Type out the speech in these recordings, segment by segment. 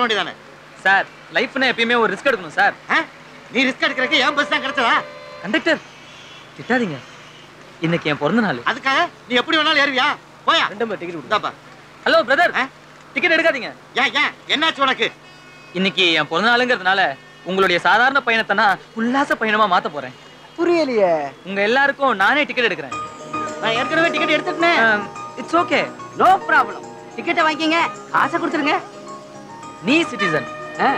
வேண்டியதானே சார் லைஃப்னா எப்பயுமே ஒரு ரிஸ்க் எடுக்கணும் சார் ஆ? நீ ரிஸ்க் எடுக்கிறதுக்கு என் பஸ் தான் கிடைச்சதா கண்டக்டர் திட்டாதீங்க இன்னைக்கு என் பிறந்த நாள் அதுக்காக நீ எப்படி வேணாலும் ஏறுவியா போயா ரெண்டு மணி டிக்கெட் இந்தாப்பா ஹலோ பிரதர் ஆ? டிக்கெட் எடுக்காதீங்க ஏன் ஏன் என்னாச்சு உனக்கு இன்னைக்கு என் பிறந்த நாளுங்கிறதுனால உங்களுடைய சாதாரண பயணத்தை நான் உல்லாச பயணமா மாத்த போறேன் புரியலையே உங்க எல்லாருக்கும் நானே டிக்கெட் எடுக்கிறேன் நான் ஏற்கனவே டிக்கெட் எடுத்துட்டேன் இட்ஸ் ஓகே நோ ப்ராப்ளம் டிக்கெட்டை வாங்கிக்கங்க காசை கொடுத்துருங்க நீ சிட்டிசன்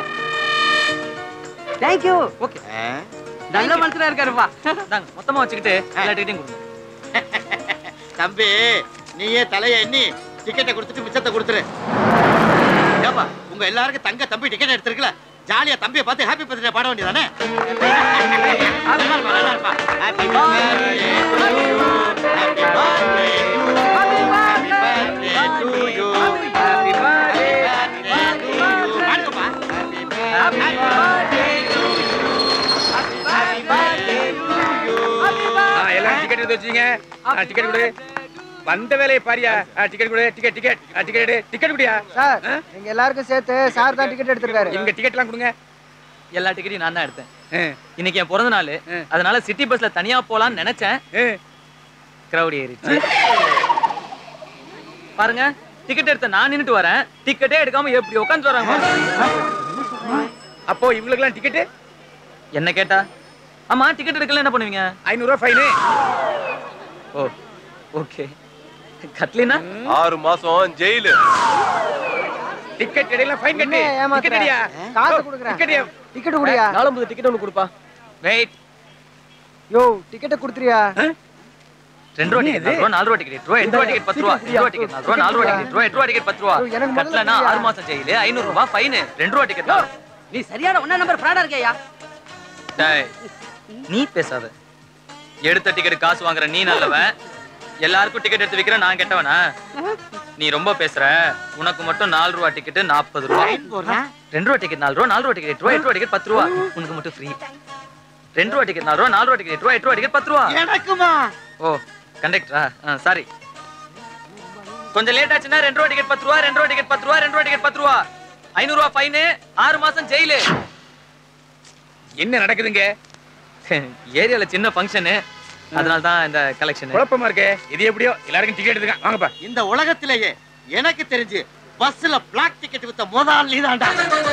தேங்க்யூ ஓகே ஆ? நல்ல மனுஷனா இருக்காருப்பா தாங்க மொத்தமா வச்சுக்கிட்டு எல்லா டிக்கெட்டையும் கொடுங்க தம்பி நீயே தலைய எண்ணி டிக்கெட்டை கொடுத்துட்டு மிச்சத்தை கொடுத்துரு ஏப்பா உங்க எல்லாருக்கும் தங்க தம்பி டிக்கெட் எடுத்திருக்கல ஜாலியா தம்பியை பார்த்து ஹாப்பி பர்த்டே பாட வேண்டியதானே நல்லா இருப்பா, நல்லா இருப்பா. Happy birthday to you. Happy birthday to you. Happy birthday to you. Happy birthday to you. பாடுங்கப்பா. Happy birthday to you. Happy birthday to you. ஆ, எல்லாம் டிக்கெட் எடுத்து வச்சீங்க டிக்கெட் கொடு வந்த வேலையை பாரியா டிக்கெட் கொடு டிக்கெட் டிக்கெட் டிக்கெட் எடு டிக்கெட் குடியா சார் ஆ? எங்க எல்லாருக்கும் சேர்த்து சார் தான் டிக்கெட் எடுத்திருக்காரு இவங்க டிக்கெட்லாம் கொடுங்க எல்லா டிக்கெட்டையும் நான் தான் எடுத்தேன் ஆ, இன்னைக்கு என் பிறந்த நாள் ஆ. அதனால சிட்டி பஸ்ல தனியா போலாம்னு நினைச்சேன் ஆ. கிரௌட் ஏறிச்சு பாருங்க டிக்கெட் எடுத்த நான் நின்னுட்டு வரேன் டிக்கெட்டே எடுக்காம எப்படி உட்காந்து வராங்க அப்போ இவங்களுக்குலாம் டிக்கெட் என்ன கேட்டா ஆமா டிக்கெட் எடுக்கல என்ன பண்ணுவீங்க ஐநூறுரூவா ஃபைனு ஓ ஓகே கட்லினா ஆறு மாசம் ஜெயிலு டிக்கெட் இடையில ஃபைன் கட்டு என்ன ஏமாத்துற? டிக்கெட் அடியா காசு கொடுக்குறேன் டிக்கெட் டிக்கெட் குடியா நாலம்பது டிக்கெட் ஒன்று கொடுப்பா வெயிட் யோ டிக்கெட்டை கொடுத்துறியா ரெண்டு ரூபா டிக்கெட் நாலு ரூபா நாலு ரூபா டிக்கெட் ரூபா எட்டு ரூபா டிக்கெட் பத்து ரூபா ரெண்டு ரூபா டிக்கெட் நாலு ரூபா நாலு ரூபா டிக்கெட் ரூபா எட்டு ரூபா டிக்கெட் பத்து ரூபா ஐயோ, எனக்கு முதல்ல கட்டலனா தெரியா? ஆறு மாசம் ஜெயிலு ஐநூறு ரூபா ஃபைன் ரெண்டு ரூபா டிக்கெட் நீ சரியான ஒன்னா நம்பர் ஃப்ராடா இருக்கியா டேய் நீ பேசாத எடுத்த டிக்கெட் காசு வாங்குற நீ நல்லவன் எல்லாருக்கும் டிக்கெட் எடுத்து விக்கிற நான் கெட்டவனா நீ ரொம்ப பேசுற உனக்கு மட்டும் நாலு ரூபா டிக்கெட் நாற்பது ரூபா ரெண்டு ரூபா டிக்கெட் நாலு ரூபா நாலு ரூபா டிக்கெட் எட்டு ரூபா எட்டு ரூபா டிக்கெட் பத்து ரூபா உனக்கு மட்டும் ஃப்ரீ ரெண்டு ரூபா டிக்கெட் நாலு ரூபா நாலு ரூபா டிக்கெட் எட்டு ரூபா எட்டு ரூபா டிக்கெட் பத்து ரூபா எனக்குமா ஓ கண்டக்டரா சாரி கொஞ்சம் லேட் ஆச்சுன்னா ரெண்டு ரூபா டிக்கெட் பத்து ரூபா ரெண்டு ரூபா டிக்கெட் பத்து ரூபா ரெண்டு ரூபா டிக்கெட் பத்து ரூபா ஐநூறு ரூபா ஃபைனு ஆறு மாசம் ஜெயிலு என்ன நடக்குதுங்க ஏரியால சின்ன ஃபங்க்ஷனு அதனால தான் இந்த கலெக்ஷன் குழப்பமா இருக்கே இது எப்படியோ எல்லாருக்கும் டிக்கெட் எடுத்துங்க வாங்கப்பா இந்த உலகத்திலேயே எனக்கு தெரிஞ்சு பஸ்ல பிளாக் டிக்கெட் வித்த முதல் நீதான்டா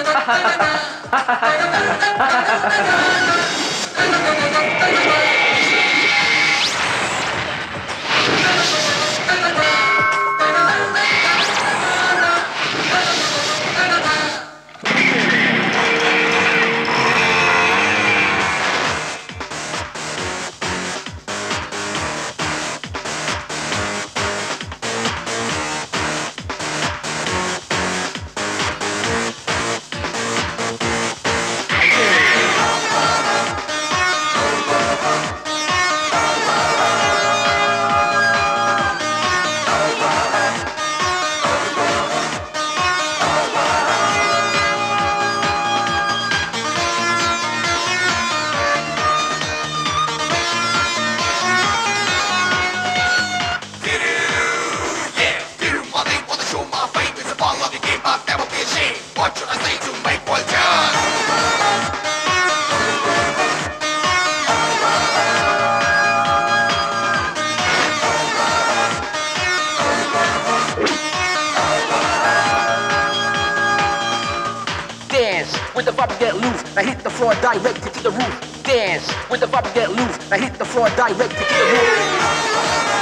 Dance with the vibe get loose. I hit the floor directed to the roof. Dance with the vibe get loose. I hit the floor directed to the roof.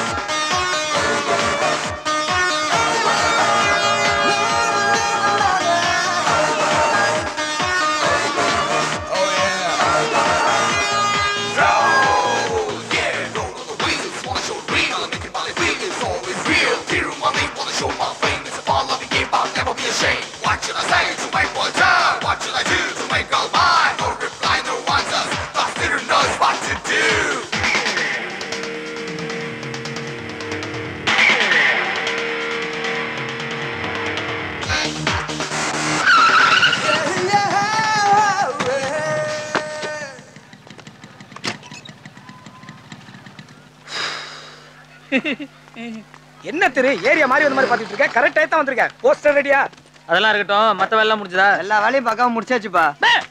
என்ன திரு ஏரியா மாதிரி வந்த மாதிரி பாத்துட்டு இருக்க கரெக்டா தான் வந்திருக்க போஸ்டர் ரெடியா அதெல்லாம் இருக்கட்டும் மத்த வேலை முடிஞ்சதா எல்லா வேலையும் பார்க்காம முடிச்சாச்சுப்பா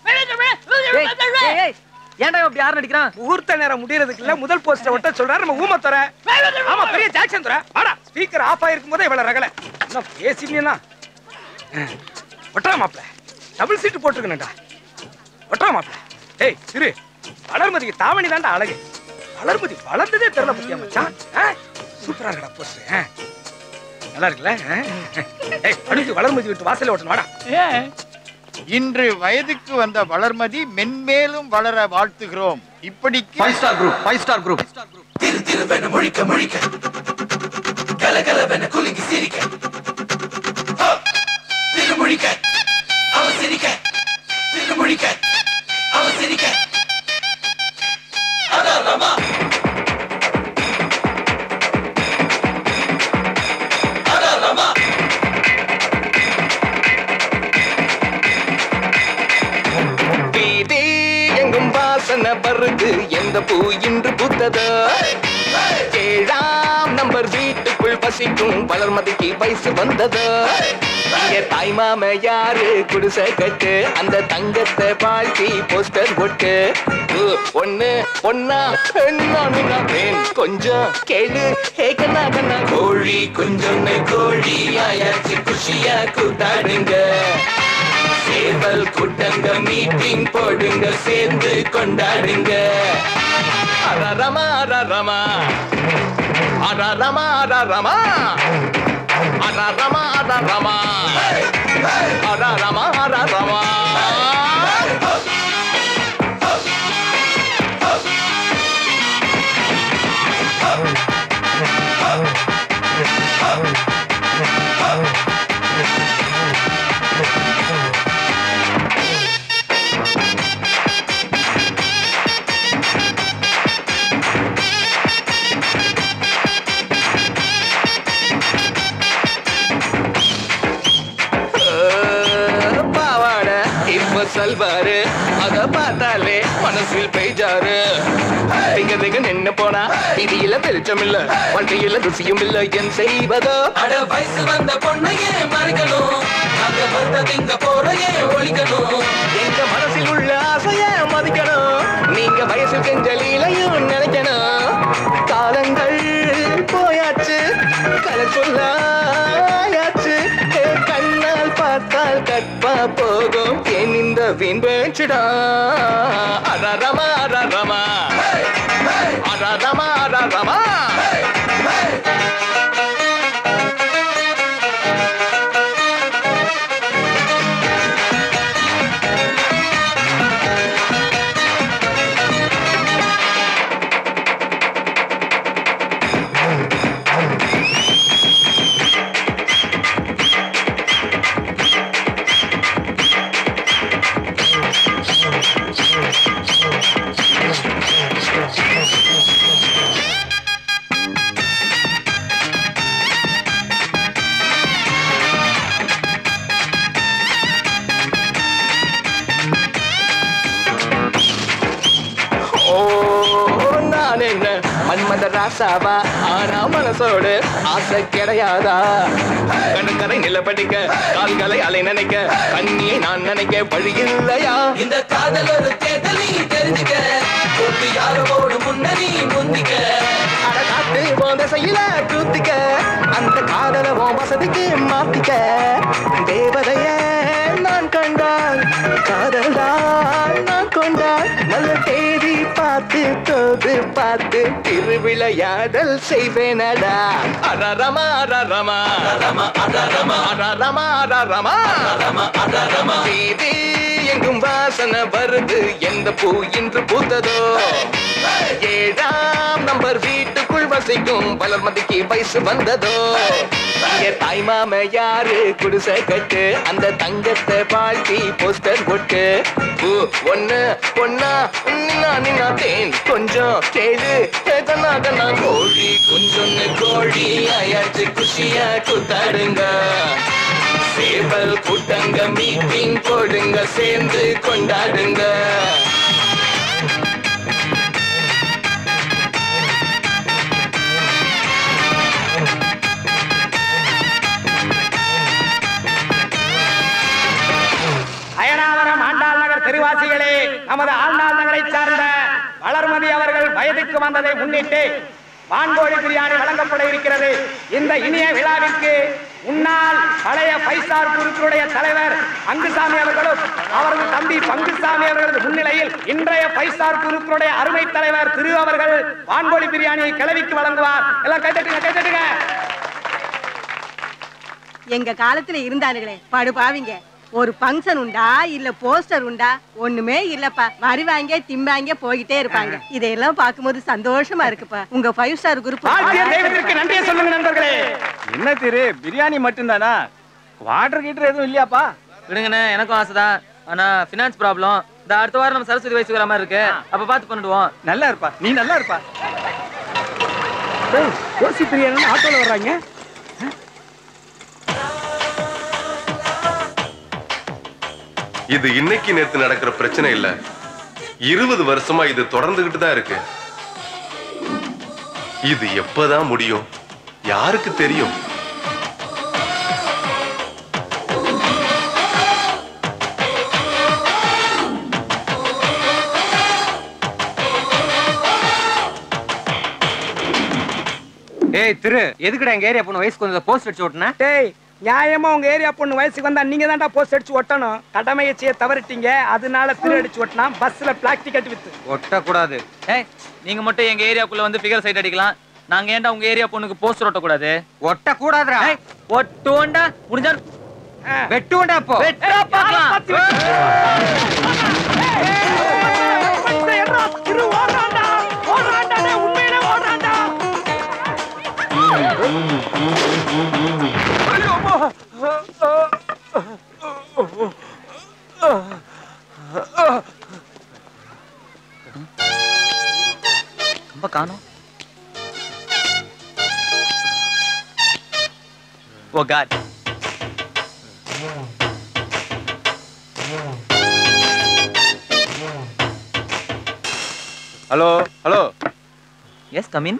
ஏன்டா இப்படி யாரும் அடிக்கிறான் முகூர்த்த நேரம் முடியறதுக்குள்ள முதல் போஸ்டர் ஒட்ட சொல்றாரு நம்ம ஊம துறை ஆமா பெரிய ஜாக்சன் துறை வாடா ஸ்பீக்கர் ஆஃப் ஆயிருக்கும் போதே இவ்வளவு ரகல என்ன பேசினா ஒட்டா மாப்ள டபுள் சீட் போட்டுருக்கணும்டா ஒட்டா மாப்ள ஏய் சிறு வளர்மதிக்கு தாவணி தான்டா அழகு வளர்மதி வளர்ந்ததே தெரியல பத்தியா மச்சான் ஆ? சூப்பரா இருக்கடா போஸ்டர் நல்லா இருக்குல்ல ஆ? ஏய் அடுத்து வளர்மதி விட்டு வாசல்ல ஓட்டணும் வாடா இன்று வயதுக்கு வந்த வளர்மதி மென்மேலும் வளர வாழ்த்துகிறோம் இப்படிக்கு five star group five star group வீதி எங்கும் வாசனை வருது எந்த பூ இன்று பூத்ததோ ஏழாம் நம்பர் வீட்டுக்குள் வசிக்கும் வளர்மதிக்கு வயசு வந்ததோ இங்க தாய் மாம யாரு குடிசை கட்டு அந்த தங்கத்தை வாழ்த்தி போஸ்டர் ஒட்டு ஊ, ஒண்ணு ஒன்னா நான் வேன் கொஞ்சம் கேளு ஹே கண்ணா கண்ணா கோழி கொஞ்சம் கோழி ஆயாச்சு குஷியா கூத்தாடுங்க சேவல் கூட்டங்க மீட்டிங் போடுங்க சேர்ந்து கொண்டாடுங்க அரரமா அரரமா அரரமா அரரமா அரரமா அரரமா அரரமா அரரமா பாவாட இப்ப சல்வாரு அத பார்த்தாலே மனசில் பெய்ஜாரு திங்க திங்க நின்னு போனா விதியில வெளிச்சம் இல்ல வண்டியில ருசியும் இல்ல என் செய்வதோ அட வயசு வந்த பொண்ணையே மறைக்கணும் அங்க வந்தது இங்க போறையே ஒழிக்கணும் எங்க மனசில் உள்ள ஆசைய மதிக்கணும் நீங்க வயசு கெஞ்சலிலையும் நினைக்கணும் காலங்கள் போயாச்சு கலை சொல்லாயாச்சு ஏ கண்ணால் பார்த்தால் கற்பா போகும் என் இந்த வீண் பேச்சுடா அரரமா அரரமா அரரமா அரரமா ஓ நான் என்ன மன்மத ராசாவா ஆனா மனசோடு ஆசை கிடையாதா கணக்கரை நிலப்படிக்க கால்களை அலை நினைக்க கண்ணியை நான் நினைக்க வழி இல்லையா இந்த காதல் ஒரு தேடலி தெரிஞ்சுக்க போட்டு யாரோடு முன்னணி முந்திக்க அட காத்து போத செய்யல கூத்திக்க அந்த காதல உன் வசதிக்கு மாத்திக்க தேவதைய நான் கண்டால் காதல் தான் நான் கொண்டால் நல்ல தேதி பார்த்து தோது பார்த்து திருவிளையாடல் செய்வேனடா அரரமா அரரமா அரரமா அரரமா அரரமா அரரமா அரரமா அரரமா வீதி எங்கும் வாசனை வருது எந்த பூ இன்று பூத்ததோ ஏழாம் நம்பர் வீட்டுக்குள் வசிக்கும் வளர்மதிக்கு வயசு வந்ததோ இங்க தாய் மாம யாரு குடிசை கட்டு அந்த தங்கத்தை வாழ்த்தி போஸ்டர் ஒட்டு பூ ஒண்ணு ஒன்னா நின்னா நின்னா தேன் கொஞ்சம் கேளு கண்ணா கண்ணா கோழி கொஞ்சம் கோழி ஆயாச்சு குஷியா கூத்தாடுங்க சேவல் கூட்டங்க மீட்டிங் போடுங்க சேர்ந்து கொண்டாடுங்க தெருவாசிகளே நமது ஆழ்நாள் நகரை சார்ந்த வளர்மதி அவர்கள் வயதுக்கு வந்ததை முன்னிட்டு வான்கோழி பிரியாணி வழங்கப்பட இருக்கிறது இந்த இனிய விழாவிற்கு முன்னாள் பழைய பைசார் குழுக்களுடைய தலைவர் அங்குசாமி அவர்களும் அவரது தம்பி பங்குசாமி அவர்களது முன்னிலையில் இன்றைய பைசார் குழுக்களுடைய அருமை தலைவர் திரு அவர்கள் வான்கோழி பிரியாணியை கிளவிக்கு வழங்குவார் எல்லாம் கைத்தட்டுங்க கைத்தட்டுங்க எங்க காலத்துல இருந்தானுங்களே படு பாவிங்க ஒரு ஃபங்க்ஷன் உண்டா இல்ல போஸ்டர் உண்டா ஒண்ணுமே இல்லப்பா வருவாங்க திம்பாங்க போயிட்டே இருப்பாங்க இதையெல்லாம் பார்க்கும்போது சந்தோஷமா இருக்குப்பா உங்க ஃபைவ் ஸ்டார் குரூப் வாழ்த்திய தெய்வத்திற்கு நன்றியை சொல்லுங்க நண்பர்களே என்ன திரு பிரியாணி மட்டும்தானா வாட்டர் கீட்டர் எதுவும் இல்லையாப்பா விடுங்கண்ணே எனக்கும் ஆசைதான் ஆனா ஃபினான்ஸ் ப்ராப்ளம் இந்த அடுத்த வாரம் நம்ம சரஸ்வதி வயசு வர மாதிரி இருக்கு அப்ப பார்த்து பண்ணிடுவோம் நல்லா இருப்பா நீ நல்லா இருப்பா ஓசி பிரியாணி ஆட்டோல வர்றாங்க இது இன்னைக்கு நேத்து நடக்கிற பிரச்சனை இல்ல இருபது வருஷமா இது தொடர்ந்துகிட்டு தான் இருக்கு இது எப்பதான் முடியும் யாருக்கு தெரியும் ஏய் திரு எதுக்குடா எங்க ஏரியா பொண்ணு வயசுக்கு வந்த போஸ்ட் அடிச்சு ஓட்டுனா டேய் நியாயமா உங்க ஏரியா பொண்ணு வயசுக்கு வந்தா நீங்க தான்டா போஸ்ட் அடிச்சு ஒட்டணும் கடமையை செய்ய தவறிட்டீங்க அதனால திரு அடிச்சு ஒட்டினா பஸ்ல பிளாக் டிக்கெட் வித்து ஒட்டக்கூடாது ஏய் நீங்க மட்டும் எங்க ஏரியாக்குள்ள வந்து ஃபிகர் சைட் அடிக்கலாம் நாங்க ஏன்டா உங்க ஏரியா பொண்ணுக்கு போஸ்டர் ஒட்டக்கூடாது ஒட்டக்கூடாதுடா ஏய் ஒட்டுவோண்டா முடிஞ்சா வெட்டுவோண்டா அப்போ வெட்டா பார்க்கலாம் திரு ஓடுறான்டா ஓடுறான்டா டேய், உண்மையிலே ஓடுறான்டா ரொம்ப காணோம் oh god hello hello yes come in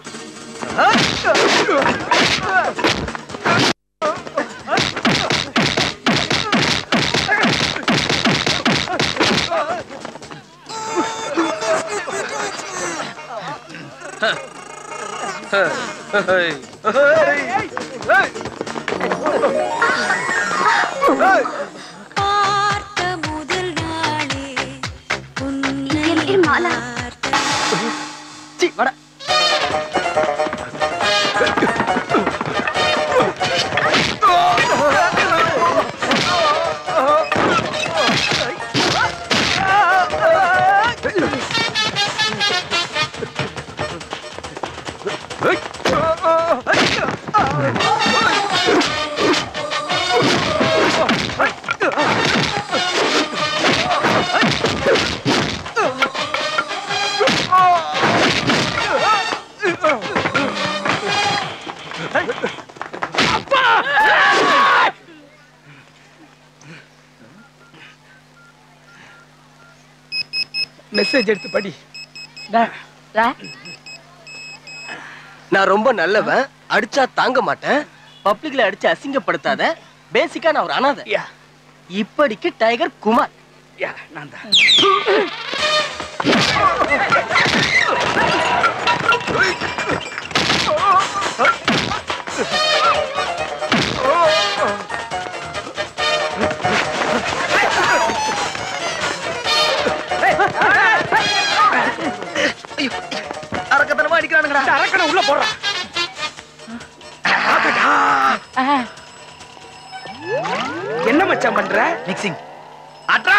பார்த்த முதல் நாளே உன்னை பார்த்த மெசேஜ் எடுத்து படி நான் ரொம்ப நல்லவன் அடிச்சா தாங்க மாட்டேன் பப்ளிக்ல அடிச்சு அசிங்கப்படுத்தாத பேசிக்கா நான் ஒரு அனாதை யா இப்படிக்கு டைகர் குமார் யா நான் தான் அரக்கத்தனமா அடிக்கிறானுங்கடா இந்த அரக்கனை உள்ள போடுறான் என்ன மச்சான் பண்ற மிக்சிங் அட்ரா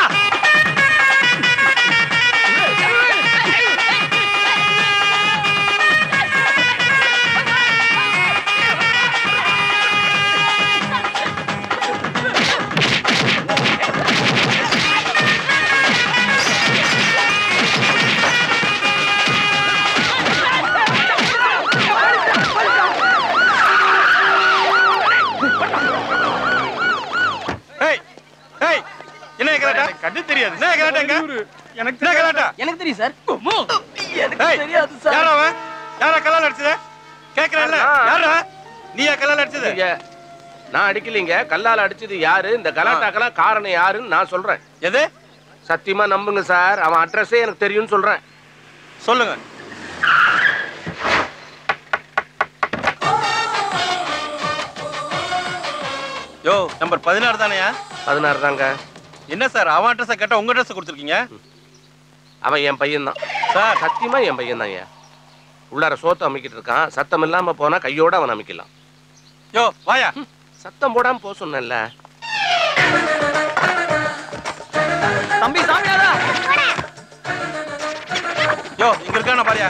என்ன கலாட்டா கண்ணு தெரியாது என்ன கலாட்டாங்க எனக்கு என்ன கலாட்டா எனக்கு தெரியும் சார் எனக்கு ஏய், தெரியாது சார் யாரா அவன் யாரா கல்லால் அடிச்சது கேக்குறேன்ல யாரா நீயா கல்லால் அடிச்சது நீங்க நான் அடிக்கலீங்க கல்லால அடிச்சது யாரு இந்த கலாட்டாக்கெல்லாம் காரணம் யாருன்னு நான் சொல்றேன் எது சத்தியமா நம்புங்க சார் அவன் அட்ரஸே எனக்கு தெரியும்னு சொல்றேன் சொல்லுங்க யோ நம்பர் பதினாறு தானேயா பதினாறு தாங்க என்ன சார் அவன் அட்ரஸை கேட்டா உங்க அட்ரஸ் கொடுத்துருக்கீங்க அவன் என் பையன் தான் சார் சத்தியமா என் பையன் தான் ஐயா உள்ளார சோத்து அமைக்கிட்டு இருக்கான் சத்தம் இல்லாம போனா கையோட அவன் அமைக்கலாம் யோ வாயா சத்தம் போடாம போக சொன்னேன்ல தம்பி சாமியாரா யோ இங்க இருக்கான பாரியா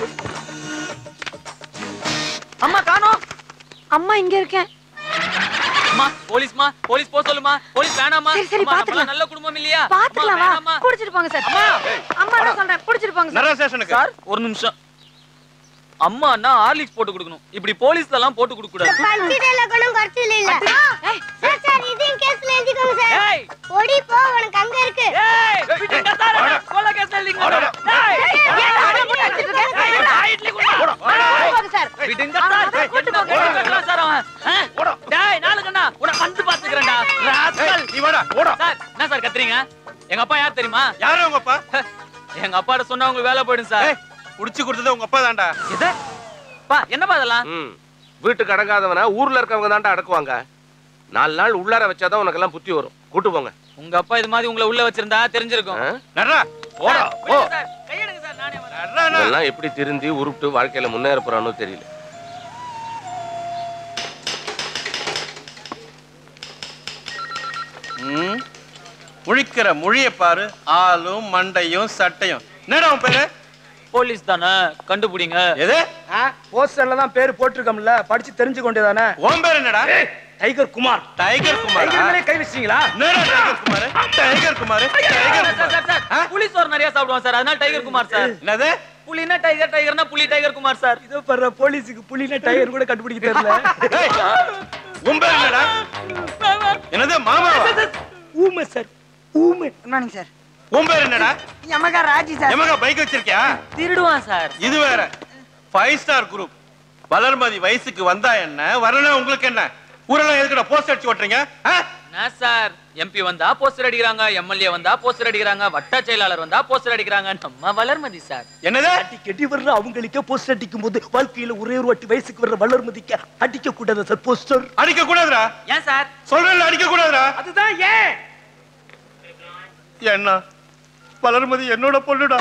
அம்மா காணோம் அம்மா இங்க இருக்கேன் அம்மா போலீஸ்மா போலீஸ் போ சொல்லுமா போலீஸ் வேணாமா சரி, சரி, அம்மா, பாத்துக்கலாம். நம்மலாம் நல்ல குடும்பம் இல்லையா பாத்துக்கலாம் அம்மா, வா வேணாம்மா. புடிச்சிட்டு போங்க சார் அம்மா தான் சொல்றேன் புடிச்சிட்டு போங்க நரா சார் ஸ்டேஷனுக்கு சார் ஒரு நிமிஷம் அம்மா அண்ணா ஹார்லிக்ஸ் போட்டு கொடுக்கணும் இப்படி போலீஸ்ல எல்லாம் போட்டு கொடுக்க கூடாது பஞ்சிடல குணம் குறைச்சல இல்ல சார் சார் இதையும் கேஸ்ல எழுதிக்கோங்க சார் ஏய் ஓடி போ உனக்கு அங்க இருக்கு ஏய் விடுங்க சார் கொலை கேஸ் எழுதிங்க ஏய் விடுங்க சார் என்ன சார் அவன் ஆ? டேய் நாளுக்கண்ணா உன வந்து பாத்துக்கறேன்டா ராஸ்கல் நீ வாடா ஓடா சார் என்ன சார் கத்துறீங்க எங்க அப்பா யார் தெரியுமா யாரு உங்க அப்பா எங்க அப்பாட்ட சொன்னா உங்களுக்கு வேலை போயிடும் சார் ஏய், புடிச்சு கொடுத்தது உங்க அப்பா தான்டா இது பா என்னப்பா அதெல்லாம் ம் வீட்டுக்கு அடங்காதவன ஊர்ல இருக்கவங்க தான்டா அடக்குவாங்க நாலு நாள் உள்ளார வச்சாதான் உனக்கு எல்லாம் புத்தி வரும் கூட்டு போங்க உங்க அப்பா இது மாதிரி உங்களை உள்ள வச்சிருந்தா தெரிஞ்சிருக்கும் ஆ? நர்ரா ஓடா ஓ சார் கையெடுங்க சார் நானே வரேன் நர்ரா நா. இதெல்லாம் எப்படி திருந்தி உருப்பிட்டு வாழ்க்கையில முன்னேற போறானோ தெரியல ம். முழிக்கிற மொழிய பாரு ஆளும் மண்டையும் சட்டையும் என்னடா உன் பேரு போலீஸ் தானே கண்டுபிடிங்க எது போஸ்டர்ல தான் பேர் போட்டிருக்கோம்ல படிச்சு தெரிஞ்சுக்க வேண்டியதானே உன் பேர் என்னடா tiger Kumar tiger Kumar tiger மேலே கை வச்சிட்டீங்களா என்னடா tiger Kumar tiger Kumar tiger sir, sir, Kumar sir, புலி சோறு நிறைய சாப்பிடுவான் சார் அதனால டைகர் குமார் சார் என்னது புலினா டைகர் டைகர்னா புலி டைகர் குமார் சார் இதோ பண்ற போலீஸுக்கு புலின டைகர் கூட கண்டுபிடிக்க தெரியல ஏய், உன் பேர் என்னடா என்னது மாமாவா ஊமை சார் ஊமை மார்னிங் சார் உன் பேர் என்னடா Yamaha Raji sir Yamaha bike வச்சிருக்கியா திருடுவான் சார் இது வேற ஃபைவ் ஸ்டார் குரூப் வளர்மதி வயசுக்கு வந்தா என்ன வரணும் உங்களுக்கு என்ன ஊரெல்லாம் எதுக்குடா போஸ்ட் அடிச்சு ஓட்டுறீங்க ஆ? என்ன சார் எம்பி வந்தா போஸ்டர் அடிக்கிறாங்க எம்எல்ஏ வந்தா போஸ்டர் அடிக்கிறாங்க வட்ட செயலாளர் வந்தா போஸ்டர் அடிக்கிறாங்க நம்ம வளர்மதி சார் என்னது அடி கட்டி வர்ற அவங்களுக்கே போஸ்டர் அடிக்கும் போது வாழ்க்கையில ஒரே ஒரு வாட்டி வயசுக்கு வர்ற வளர்மதிக்க அடிக்க கூடாது சார் போஸ்டர் அடிக்க கூடாதுடா ஏன் சார் சொல்றேன்ல அடிக்க கூடாதுடா அதுதான் ஏன் என்ன வளர்மதி என்னோட பொண்ணுடா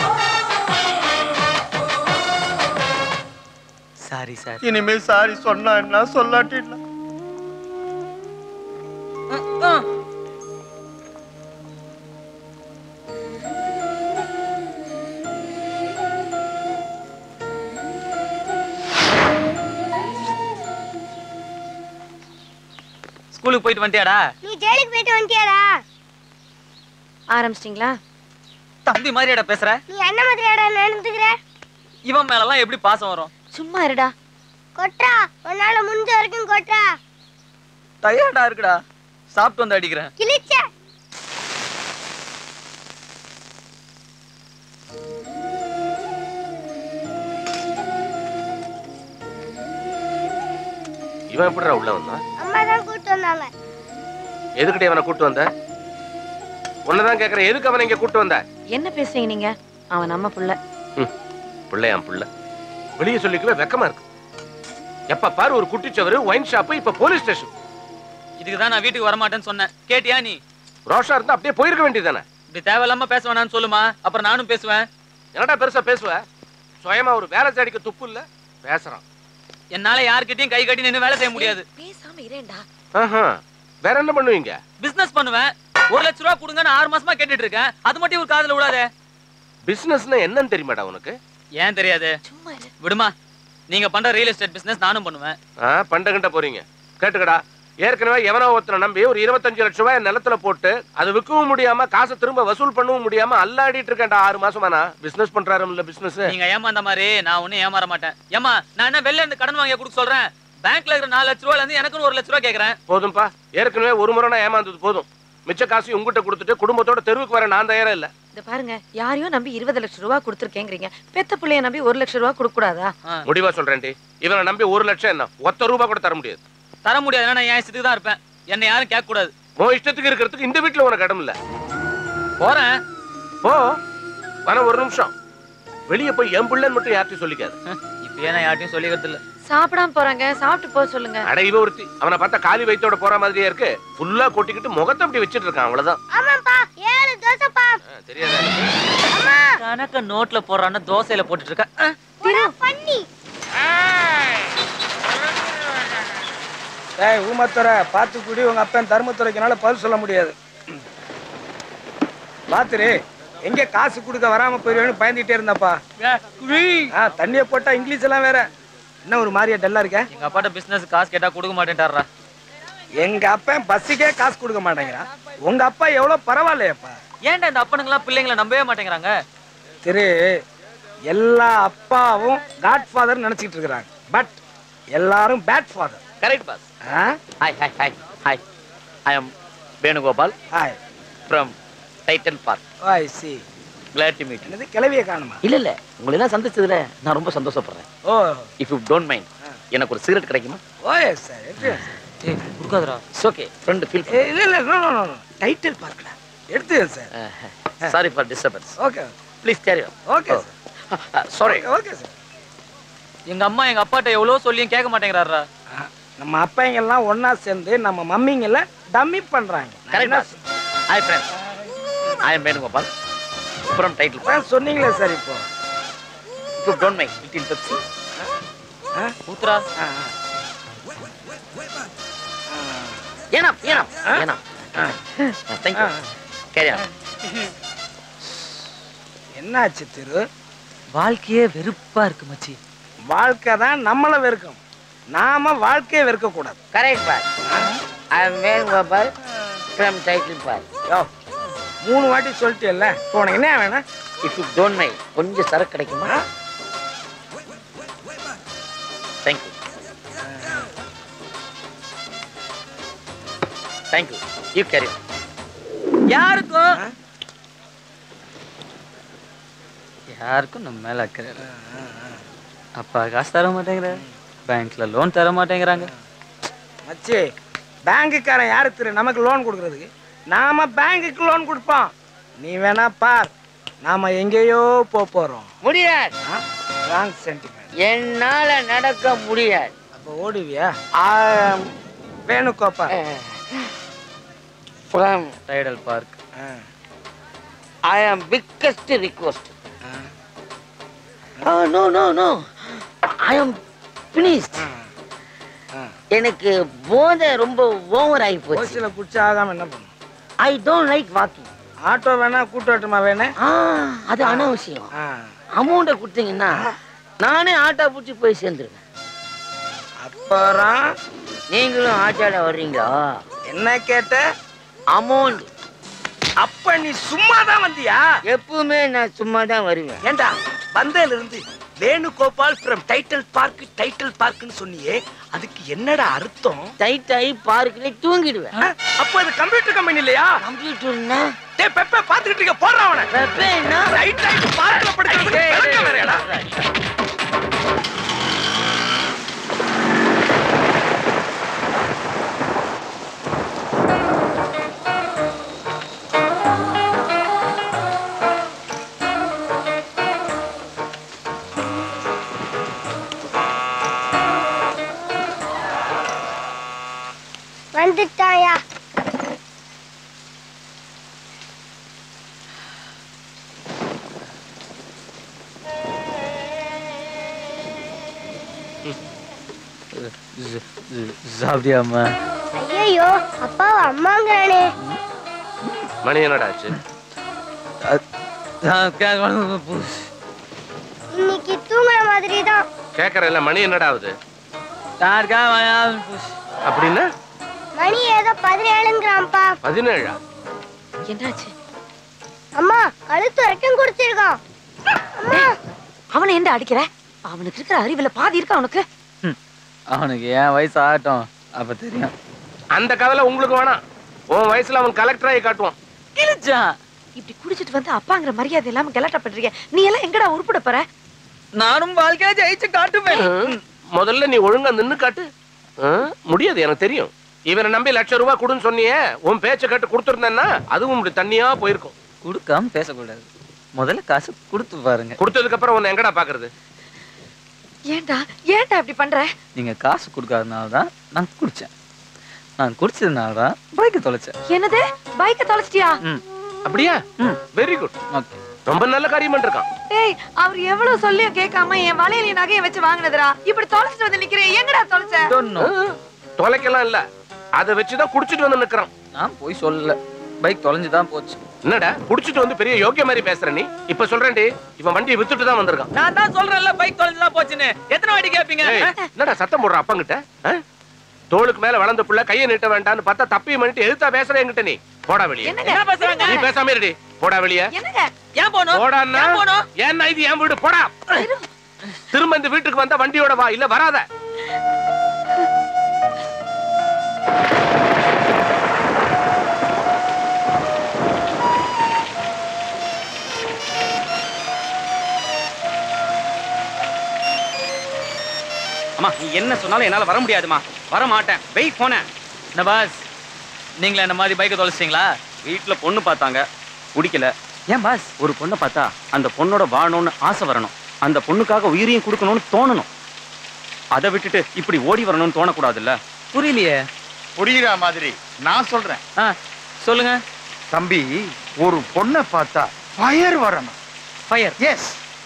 சாரி சார் இனிமே சாரி சொன்னா என்ன சொல்லாட்டி என்ன ஸ்கூலுக்கு போயிட்டு வந்துட்டியாடா நீ ஜெயிலுக்கு போயிட்டு வந்துட்டியாடா ஆரம்பிச்சிட்டீங்களா தம்பி மாதிரியாடா பேசுற நீ என்ன மாதிரியாடா நடந்துக்கிற இவன் மேலலாம் எப்படி பாசம் வரும் சும்மா இருடா கொட்றா உன்னால முடிஞ்ச வரைக்கும் கொட்றா டயர்டா இருக்குடா சாப்பிட்டு வந்து அடிக்கிறேன் கிழிச்ச இவன் எப்படிடா உள்ள வந்தான் அம்மா தான் கூட்டு வந்தாங்க எதுக்கிட்டே அவனை கூட்டு வந்த உன்னதான் கேக்குறேன் எதுக்கு அவனை இங்க கூட்டு வந்த என்ன பேசுறீங்க நீங்க அவன் நம்ம புள்ள பிள்ளையாம் பிள்ளை வெளியே சொல்லிக்கவே வெக்கமா இருக்கு எப்ப பாரு ஒரு குட்டிச்சவரு ஒயின் ஷாப் இப்ப போலீஸ் ஸ்டேஷன் இதுக்கு தான் நான் வீட்டுக்கு வரமாட்டேன்னு சொன்னேன் கேட்டியா நீ ரோஷா இருந்தா அப்படியே போயிருக்க வேண்டியதானே இப்படி தேவையில்லாம பேச வேணாம்னு சொல்லுமா அப்புறம் நானும் பேசுவேன் என்னடா பெருசா பேசுவ சுயமா ஒரு வேலை தேடிக்க துப்பு இல்ல பேசுறான் என்னால யார்கிட்டயும் கை கட்டி நின்னு வேலை செய்ய முடியாது பேசாம இரேண்டா ஆஹா. வேற என்ன பண்ணுவீங்க பிசினஸ் பண்ணுவேன் ஒரு லட்ச ரூபா கொடுங்கன்னு ஆறு மாசமா கேட்டுட்டு இருக்கேன் அது மட்டும் ஒரு காதுல விடாதே பிசினஸ்னா என்னன்னு தெரியுமாடா உனக்கு ஏன் தெரியாது விடுமா நீங்க பண்ற ரியல் எஸ்டேட் பிசினஸ் நானும் பண்ணுவேன் ஆ, பண்டகிட்ட போறீங்க கேட்டுக்கடா ஏற்கனவே எவனோ ஒருத்தனை நம்பி ஒரு இருபத்தஞ்சு லட்சம் ரூபாய் நிலத்துல போட்டு அது விற்கவும் முடியாம காசை திரும்ப வசூல் பண்ணவும் முடியாம அல்லாடிட்டு இருக்கேன்டா ஆறு மாசமானா பிசினஸ் பண்றாரு இல்ல பிசினஸ் நீங்க ஏமாந்த மாதிரி நான் ஒண்ணும் ஏமாற மாட்டேன் ஏமா நான் என்ன வெளில இருந்து கடன் வாங்கி கொடுக்க சொல்றேன் பேங்க்ல இருக்கிற நாலு லட்ச ரூபாய்ல இருந்து எனக்குன்னு ஒரு லட்ச ரூபா கேக்குறேன் போதும்பா ஏற்கனவே ஒரு முறை நான் ஏமாந்தது போதும் மிச்ச காசு உங்ககிட்ட கொடுத்துட்டு குடும்பத்தோட தெருவுக்கு வர நான் தயாரா இல்ல இந்த பாருங்க யாரையும் நம்பி இருபது லட்சம் ரூபாய் கொடுத்துருக்கேங்கிறீங்க பெத்த பிள்ளைய நம்பி ஒரு லட்சம் ரூபாய் கொடுக்க கூடாதா முடிவா சொல்றேன்டி இவனை நம்பி ஒரு லட்சம் என்ன ஒத்த ரூபா கூட தர முடியாது தர முடியாது நான் என் இஷ்டத்துக்கு தான் இருப்பேன் என்னை யாரும் கேட்க கூடாது உன் இஷ்டத்துக்கு இருக்கிறதுக்கு இந்த வீட்டுல உனக்கு இடம் இல்ல போறேன் போ வர ஒரு நிமிஷம் வெளியே போய் என் பிள்ளைன்னு மட்டும் யார்ட்டையும் சொல்லிக்காது இப்பயே நான் யார்ட்டையும் சொல்லிக்கிறது இல்ல சாப்பிடாம போறாங்க சாப்பிட்டு போக சொல்லுங்க அட இவ ஒருத்தி அவனை பார்த்தா காலி வயித்தோட போற மாதிரியே இருக்கு ஃபுல்லா கொட்டிக்கிட்டு முகத்தை அப்படி வச்சிட்டு இருக்கான் அவ்வளவுதான் ஆமாப்பா ஏழு தோசைப்பா ஆ, தெரியாதா கணக்க நோட்ல போடுறான்னு தோசையில போட்டுட்டு இருக்க அஹ், திரு பண்ணி டேய் ஊமத்துறை பார்த்து குடி உங்க அப்பன் தர்மத்துறைக்குனால பதில் சொல்ல முடியாது பாத்துரு எங்க காசு கொடுக்க வராம போயிருவேன்னு பயந்துட்டே இருந்தாப்பா ஆ தண்ணியை போட்டா இங்கிலீஷ் எல்லாம் வேற என்ன ஒரு மாதிரியா டல்லா இருக்க எங்க அப்பாட்ட பிசினஸ் காசு கேட்டா கொடுக்க மாட்டேன்ட்டாரா எங்க அப்பன் பஸ்ஸுக்கே காசு கொடுக்க மாட்டேங்கிறான் உங்க அப்பா எவ்வளவு பரவாயில்லையப்பா ஏன்டா இந்த அப்பனுங்களாம் பிள்ளைங்களை நம்பவே மாட்டேங்கிறாங்க திரு எல்லா அப்பாவும் காட் ஃபாதர் நினைச்சிட்டு இருக்கிறாங்க பட் எல்லாரும் bad father correct boss hi hi hi hi I am Venugopal hi from Titan Park I see glad to meet என்னது கிளவிய காணுமா இல்ல இல்ல உங்களை எல்லாம் சந்திச்சதுல நான் ரொம்ப சந்தோஷப்படுறேன் oh if you don't mind எனக்கு ஒரு சிகரெட் கிடைக்குமா ஓ எஸ் சார் எப்படி ஏய் கொடுக்காதடா இட்ஸ் ஓகே ஃப்ரெண்ட் ஃபீல் இல்ல இல்ல நோ நோ நோ டைட்டில் பார்க்கல எடுத்து sir sorry for disturbance okay please carry okay sorry okay sir எங்க அம்மா எங்க அப்பாட்ட எவ்வளவு சொல்லியும் கேட்க மாட்டேங்கிறாரா நம்ம அப்பைங்க எல்லாம் ஒண்ணா சேர்ந்து நம்ம மம்மிங்க எல்லாம் டம்மி பண்றாங்க correct boss hi friends I am Venugopal from title அதான் சொன்னீங்களே சார் இப்போ if you don't mind little Pepsi ஊத்துறா ஏனா ஏனா ஏனா தேங்க் யூ கேரி ஆன் என்னாச்சு திரு வாழ்க்கையே வெறுப்பா இருக்கு மச்சி வாழ்க்கை தான் நம்மள வெறுக்கும் நாம வாழ்க்கையை வெறுக்க கூடாது correct boss I am Venugopal from title Park யோ மூணு வாட்டி சொல்லிட்டேல்ல இப்போ உனக்கு என்ன வேணும் இஃப் யூ டோன்ட் மைண்ட் கொஞ்சம் சரக்கு கிடைக்குமா thank you thank you you carry யாருக்கும் யாருக்கும் நம்ம மேல அக்கறை இல்ல. அப்பா காசு தர மாட்டேங்கிற பேங்க்ல லோன் தர மாட்டேங்கிறாங்க மச்சி பேங்குக்காரன் யாரு திரு நமக்கு லோன் கொடுக்கறதுக்கு நாம பேங்குக்கு லோன் கொடுப்போம் நீ வேணா பார் நாம எங்கேயோ போக போறோம் முடியாது ராங் சென்டிமெண்ட் என்னால நடக்க முடியாது அப்போ ஓடுவியா Venugopal from Tidel Park I am biggest request no no no I am finished எனக்கு போதை ரொம்ப ஓவர் ஆகி போச்சு ஓசில குடிச்சு ஆகாம என்ன பண்ணும் I don't like walking auto வேணா கூட்டோட்டமா வேணும் அது அனாவசியம் அமௌண்ட்டை கொடுத்தீங்கன்னா நானே ஆட்டோ பிடிச்சி போய் சேர்ந்துருவேன் அப்புறம் நீங்களும் ஆட்டோல வர்றீங்களா என்ன கேட்ட அமௌண்ட் அப்ப நீ சும்மா தான் வந்தியா எப்பவுமே நான் சும்மா தான் வருவேன் ஏண்டா வந்ததுல இருந்து Venugopal from title Park title பார்க்னு சொன்னியே அதுக்கு என்னடா அர்த்தம் டைட் ஆகி பார்க்கிலே தூங்கிடுவேன் ஆ? அப்போ அது கம்ப்யூட்டர் கம்பெனி இல்லையா கம்ப்யூட்டர்னா டேய் பெப்பே பாத்துக்கிட்டு இருக்க போடுறான் அவனை பெப்பே என்ன ரைட் ரைட் பார்க்ல படுக்கிறது பெருக்க வேறடா வந்துட்டாயா சாப்பிட்டியாம்மா ஐயோ அப்பாவை அம்மாங்கிறானே மணி என்னடா ஆச்சு இன்னைக்கு தூங்குற மாதிரி தான் கேக்குறேன்ல மணி என்னடா ஆகுது புஷ் அப்படின்னா மணி ஏதோ பதினேழுங்கிறான்ப்பா பதினேழா என்னாச்சு அம்மா கழுத்து வரைக்கும் குடிச்சிருக்கான் அம்மா அவனை எந்த அடிக்கிற அவனுக்கு இருக்கிற அறிவுல பாதி இருக்கா அவனுக்கு அவனுக்கு ஏன் வயசு ஆகட்டும் அப்ப தெரியும் அந்த கவலை உங்களுக்கு வேணாம் உன் வயசுல அவன் கலெக்டர் ஆகி காட்டுவான் கிழிச்சான் இப்படி குடிச்சிட்டு வந்து அப்பாங்கிற மரியாதை இல்லாம கலாட்டா பண்றீங்க நீ எல்லாம் எங்கடா உருப்பிட போற நானும் வாழ்க்கையில ஜெயிச்சு காட்டுவேன் முதல்ல நீ ஒழுங்கா நின்னு காட்டு ஆ? முடியாது எனக்கு தெரியும் இவனை நம்பி லட்சம் ரூபாய் கொடுன்னு சொன்னியே உன் பேச்சை கேட்டு கொடுத்துருந்தேன்னா அதுவும் இப்படி தண்ணியா போயிருக்கும் கொடுக்காம பேசக்கூடாது முதல்ல காசு கொடுத்து பாருங்க கொடுத்ததுக்கு அப்புறம் உன்னை எங்கடா பாக்குறது ஏன்டா ஏன்டா இப்படி பண்ற நீங்க காசு கொடுக்காதனால தான் நான் குடிச்சேன் நான் குடிச்சதுனால தான் பைக்கை தொலைச்சேன் என்னது பைக்க தொலைச்சிட்டியா ம் அப்படியா வெரி குட் ஓகே ரொம்ப நல்ல காரியம் பண்ணிருக்கான் டேய் அவர் எவ்வளவு சொல்லியும் கேட்காம என் வலையில நகையை வச்சு வாங்கினதுடா இப்படி தொலைச்சிட்டு வந்து நிக்கிறேன் எங்கடா தொலைச்ச தொலைக்கலாம் இல்ல அதை வச்சுதான் குடிச்சிட்டு வந்து நிக்கிறான் நான் போய் சொல்லல பைக் தொலைஞ்சு தான் போச்சு என்னடா குடிச்சிட்டு வந்து பெரிய யோக்கிய மாதிரி பேசுற நீ இப்ப சொல்றேன்டி இவன் வண்டியை வித்துட்டு தான் வந்திருக்கான் நான் தான் சொல்றேன்ல பைக் தொலைஞ்சு தான் போச்சுன்னு எத்தனை வாட்டி கேப்பீங்க ஏய், என்னடா சத்தம் போடுற அப்பங்கிட்ட ஆ? தோளுக்கு மேல வளர்ந்த புள்ள கையை நீட்ட வேண்டாம்னு பார்த்தா தப்பி பண்ணிட்டு எதுத்தா பேசுற என்கிட்ட நீ போடா வெளியே என்ன பேசுறாங்க நீ பேசாம இருடி போடா வெளியே என்னங்க ஏன் போணும் போடான்னா ஏன் போணும் ஏன்னா இது என் வீடு போடா திரும்ப இந்த வீட்டுக்கு வந்தா வண்டியோட வா இல்ல வராத அம்மா நீ என்ன சொன்னாலும் என்னால வர முடியாதுமா வர மாட்டேன் வெயிட் போன நபாஸ் நீங்களா இந்த மாதிரி பைக்கை தொலைச்சிட்டீங்களா வீட்டுல பொண்ணு பார்த்தாங்க பிடிக்கல ஏன் பாஸ் ஒரு பொண்ணை பார்த்தா அந்த பொண்ணோட வாழணும்னு ஆசை வரணும் அந்த பொண்ணுக்காக உயிரையும் கொடுக்கணும்னு தோணணும் அதை விட்டுட்டு இப்படி ஓடி வரணும்னு தோணக்கூடாதுல்ல புரியலையே புரியுற மாதிரி நான் சொல்றேன் சொல்லுங்க தம்பி ஒரு பொண்ணை பார்த்தா ஃபயர் வரணும் ஃபயர் எஸ்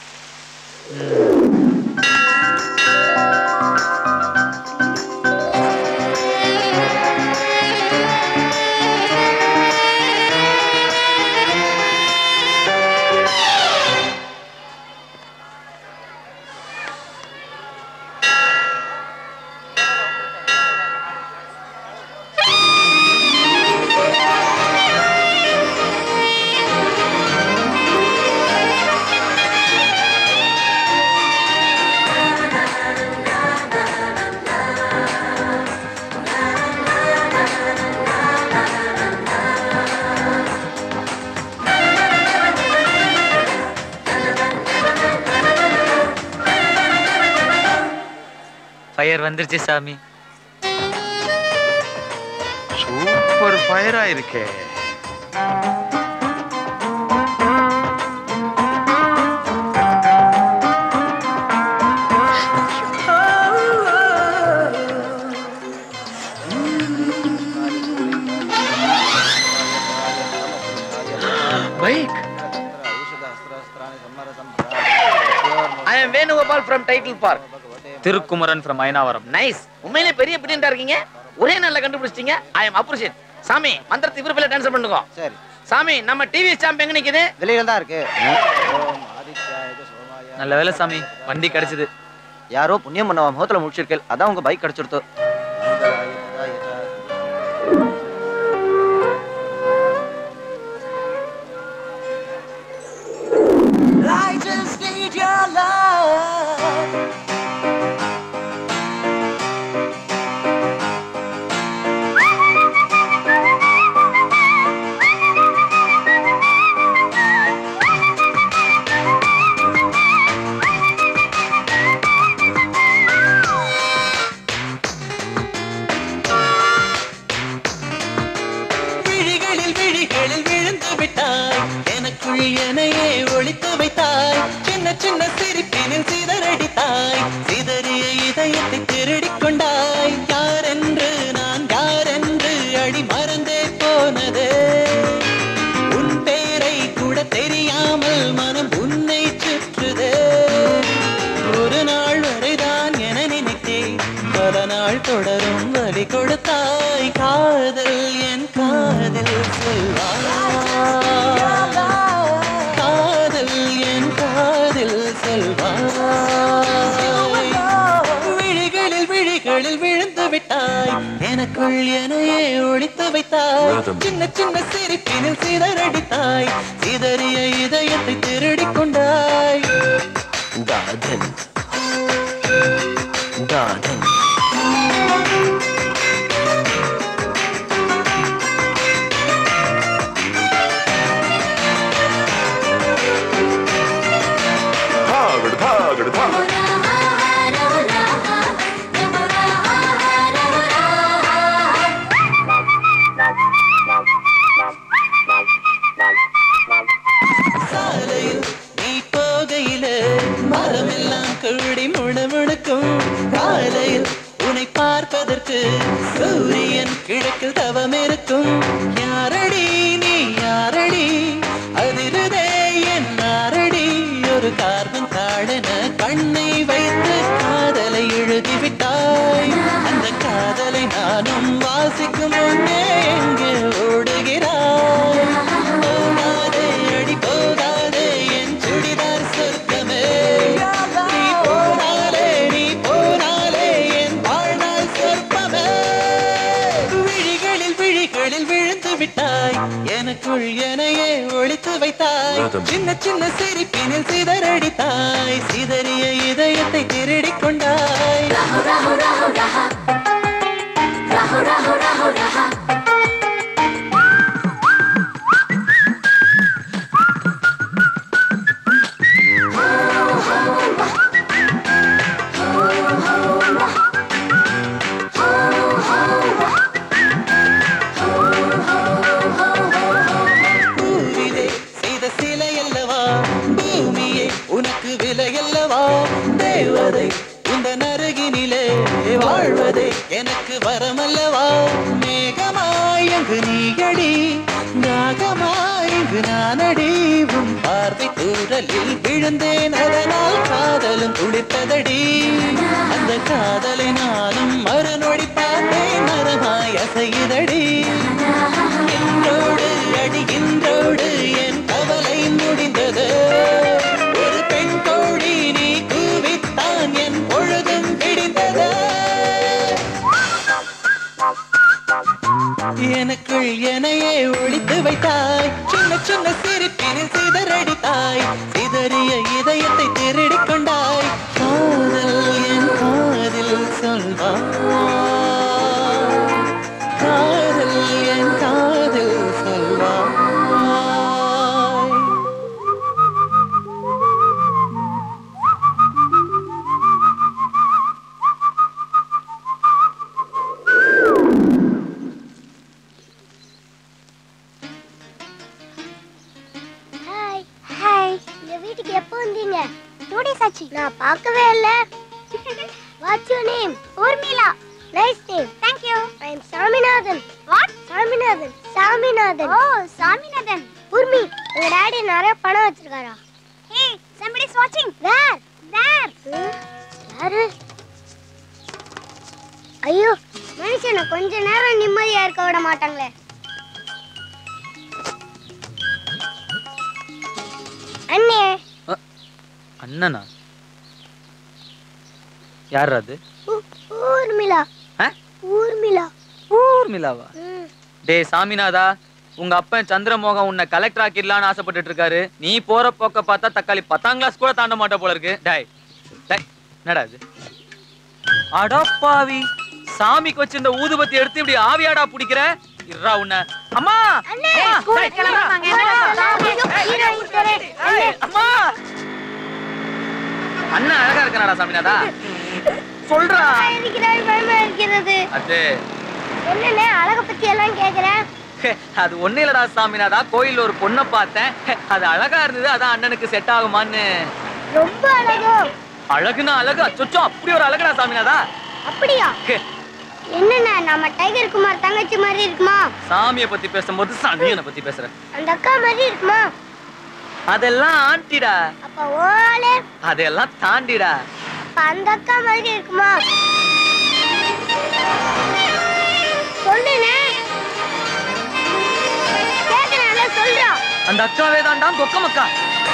ஃபயர் வந்துருச்சு சாமி சூப்பர் ஃபயரா இருக்கே bike I am Venugopal from title Park Thirukumaran from Ayanavaram nice உண்மையிலே பெரிய பிரிண்டா இருக்கீங்க ஒரே நாள்ல கண்டுபிடிச்சிட்டீங்க ஐ எம் அப்ரிஷியேட் சாமி மந்திரத்தை இவர் பேர்ல டான்ஸ் பண்ணுங்க சரி சாமி நம்ம டிவி சாம்பி எங்க நிக்குது வெளியில தான் இருக்கு நல்ல வேலை சாமி வண்டி கிடைச்சது யாரோ புண்ணியம் பண்ணவா முகத்துல முடிச்சிருக்கேன் அதான் உங்க பைக் கிடைச்சிருத்தோ I just need your love. விழிகளில் விழிகளில் விழுந்து விட்டாய் எனக்குள் எனையே ஒளித்து வைத்தாய் சின்ன சின்ன சிரிப்பினில் சிதறடித்தாய் சிதறிய இதயத்தை திருடிக் கொண்டாய் யார் என்று நான் யார் என்று அடி மறந்தே போனதே உன் பேரை கூட தெரியாமல் மனம் உன்னை சுற்றுதே ஒரு நாள் வரைதான் என நினைத்தேன் பல நாள் தொடரும் வலி கொடுத்தாய் காதல் என் காதல் செல்வாய் காதல் என் காதல் செல்வாய் விழிகளில் விழிகளில் விழுந்து விட்டாய் எனக்குள் எனையே ஒழித்து வைத்தாய் சின்ன சின்ன சிரிப்பினில் சிதறடித்தாய் சிதறிய இதயத்தை திருடிக் கொண்டாய் தாதன் தாதன் தாகடு தாகடு தா Thank you. கூடி முணுமுணுக்கும் காலையில் உன்னை பார்ப்பதற்கு சூரியன் கிழக்கில் தவம் இருக்கும் யாரடி நீ யாரடி அதிருதே என் நாரடி ஒரு கார்பன் தாழென கண்ணை வைத்து காதலை எழுதிவிட்டாய் அந்த காதலை நானும் வாசிக்கும் முன்னே எங்கே ஓடுகிறாய் போகாதே அடி போகாதே என் சுடிதார் சொர்க்கமே நீ போனாலே நீ போனாலே என் வாழ்நாள் சொர்க்கமே விழிகளில் விழிகளில் விழுந்து விட்டாய் எனக்குள் எனையே ஒழித்து வைத்தாய் சின்ன சின்ன சிரிப்பினில் சிதறடித்தாய் சிதறிய இதயத்தை திருடிக் கொண்டாய் பூவிலே செய்த சிலை அல்லவா பூமியே உனக்கு விலை அல்லவா தேவதை இந்த நரகினிலே வாழ்வதே எனக்கு வரமல்லவா மேகமாய் அங்கு நீயடி நாகமாய் இங்கு நானடி உன் பார்வை தூரலில் விழுந்தேன் அதனால் காதலும் துளித்ததடி அந்த காதலை நானும் மறுநொடி பார்த்தேன் மரமாய் அசையுதடி இன்றோடு அடி இன்றோடு என் கவலை முடிந்தது ஒரு பெண் கோழி நீ கூவித்தான் என் பொழுதும் பிடித்தது எனக்குள் எனையே ஒழித்து வைத்தாய் சின்ன சின்ன சிரிப்பினில் சிதறடித்தாய் சிதறிய இதயத்தை திருடிக் கொண்டாய் காதல் என் காதில் சொல்வாய் காதல் என் காதில் சொல்வாய் ஹாய் ஹாய் இந்த வீட்டுக்கு எப்போ வந்தீங்க டூ டேஸ் ஆச்சு நான் பார்க்கவே இல்ல what's your name Urmila nice name thank you I am Saminathan what Saminathan Saminathan oh Saminathan Urmi உங்க டாடி நிறைய பணம் வச்சிருக்காரா ஹே somebody is watching வேர் வேர் யாரு ஐயோ மனுஷனை கொஞ்ச நேரம் நிம்மதியா இருக்க விட மாட்டாங்களே அண்ணே அண்ணனா யார் அது ஊ- ஊர்மிளா ஆ? ஊர்மிளா ஊர்மிளாவா ம். டேய் சாமிநாதா உங்க அப்பன் சந்திரமோகன் உன்னை கலெக்டர் ஆக்கிடலான்னு ஆசைப்பட்டுட்டு இருக்காரு நீ போற போக்க பார்த்தா தக்காளி பத்தாம் கிளாஸ் கூட தாண்ட மாட்ட போல இருக்கு டேய் டேய் என்னடா இது அடப்பாவி சாமிக்கு வச்சிருந்த ஊதுபத்தி எடுத்து இப்படி ஆவியாடா பிடிக்கிற இருடா உன்னை அம்மா அண்ணே, அம்மா, ஸ்கூலுக்கு டேய், கிளம்புறாங்க. என்னடா? ஐயோ, கீழே விட்டுறேன். ஏய், அம்மா அண்ணன் அழகா இருக்கனாடா சாமிநாதா சொல்றா இருக்கிறாய், பயமா இருக்கிறது அது என்னண்ணே அழக பத்தி எல்லாம் கேக்குறேன் அது ஒண்ணு இல்லடா சாமிநாதா கோயில்ல ஒரு பொண்ணை பார்த்தேன் அது அழகா இருந்தது அதான் அண்ணனுக்கு செட் ஆகுமான்னு ரொம்ப அழகோ அழகுனா அழகு அச்சோ அப்படி ஒரு அழகுடா சாமிநாதா அப்படியா என்னண்ணே நம்ம டைகர் குமார் தங்கச்சி மாதிரி இருக்குமா சாமியை பத்தி பேசும்போது சனியனை பத்தி பேசுற அந்த அக்கா மாதிரி இருக்குமா அதெல்லாம் ஆண்டிடா அப்ப ஓலே அதெல்லாம் தாண்டிடா அப்ப அந்த அக்கா மாதிரி இருக்குமா சொல்லுண்ணே கேக்குறேன்ல சொல்றா அந்த அக்காவே தாண்டா கொக்கமக்கா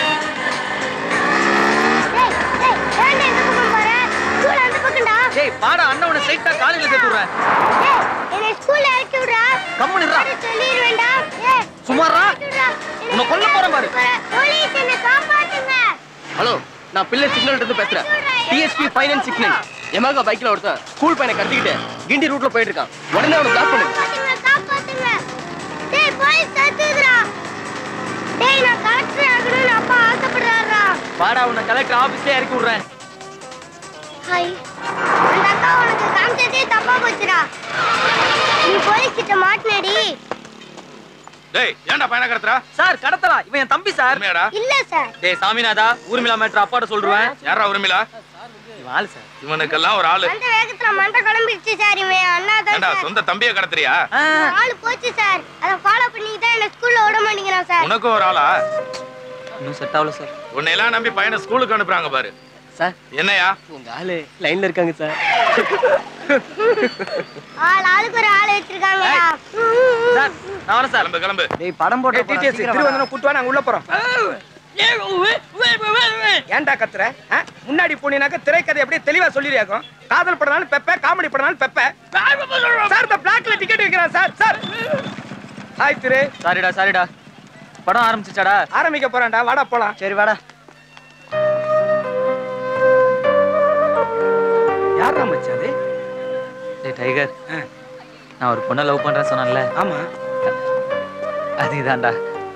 டேய் டேய் ஏன்டா இந்த பக்கம் போற ஸ்கூல் அந்த பக்கம்டா டேய் பாடா அண்ணன் உன்னை ஸ்ட்ரைட்டா காலேஜ்ல சேர்த்து விடுறேன் டேய் என்னை ஸ்கூல்ல இறக்கி விடுறா கம்முனு இருடா. சொல்லிடுவேன்டா ஏய் சுமாரா இறக்கி விடுறா. என்னை உன்னை கொல்ல போறேன் பாரு. போலீஸ் என்ன காப்பாத்துங்க ஹலோ நான் பிள்ளை சிக்னல் இருந்து பேசுறேன் டிஎஸ்பி ஃபைனான்ஸ் சிக்னல் எமகா பைக்ல ஒருத்தன் ஸ்கூல் பையனை கடத்திக்கிட்டு கிண்டி ரூட்ல போயிட்டு இருக்கான் உடனே அவனை பிளாக் பண்ணு காப்பாத்துங்க காப்பாத்துங்க டேய் போலீஸ் தடுத்துதுடா டேய் நான் கலெக்டர் ஆகணும்னு அப்பா ஆசைப்படுறாரா பாடா உன்னை கலெக்டர் ஆபீஸ்ல இறக்கி விடுறேன் ஹாய் அந்த அக்கா உனக்கு காமிச்சதே தப்பா போச்சுடா நீ போலீஸ் கிட்ட மாட்டினடி டேய் ஏன்டா பையனை கடத்துறா சார் கடத்தலா இவன் என் தம்பி சார் உண்மையாடா இல்ல சார் டேய் சாமிநாதா ஊர்மிளா மேட்ரு அப்பாட்ட சொல்றேன் யாரா உரிமையிலா ஆளு சார் இவனுக்கெல்லாம் ஒரு ஆளு அந்த வேகத்துல மண்டை குழம்பிடுச்சு சார் இவன் அண்ணா தான் ஏண்டா சார் சொந்த தம்பியை கடத்துறியா ஆளு போச்சு சார் அதை ஃபாலோ பண்ணி தான் என்ன ஸ்கூல்ல விட மாட்டேங்கிறான் சார் உனக்கும் ஒரு ஆளா இன்னும் செட் ஆகல சார் உன்னை எல்லாம் நம்பி பையனை ஸ்கூலுக்கு அனுப்புறாங்க பாரு சார் என்னையா உங்க ஆளு லைன்ல இருக்காங்க சார் ஆள் ஆளுக்கு ஒரு ஆள் வச்சிருக்காங்க சார் நான் வரேன் சார் கிளம்பு கிளம்பு டேய் படம் போட்டு டிடிஎஸ் திருவந்தனம் கூட்டு வா நாங்க உள்ள போறோம் ஏன்டா கத்துற ஆ? முன்னாடி போனீனாக்க திரைக்கதை அப்படியே தெளிவா சொல்லிருக்கும் காதல் படனாலும் பெப்ப காமெடி படனாலும் பெப்ப சார் இந்த பிளாக்ல டிக்கெட் விக்கிறான் சார் சார் ஹாய் திரு சாரிடா சாரிடா படம் ஆரம்பிச்சிச்சாடா ஆரம்பிக்க போறான்டா வாடா போலாம் சரி வாடா யாரா மச்சான் அது டேய் டைகர் நான் ஒரு பொண்ணை லவ் பண்றேன்னு சொன்னேன்ல ஆமா அதுதான்டா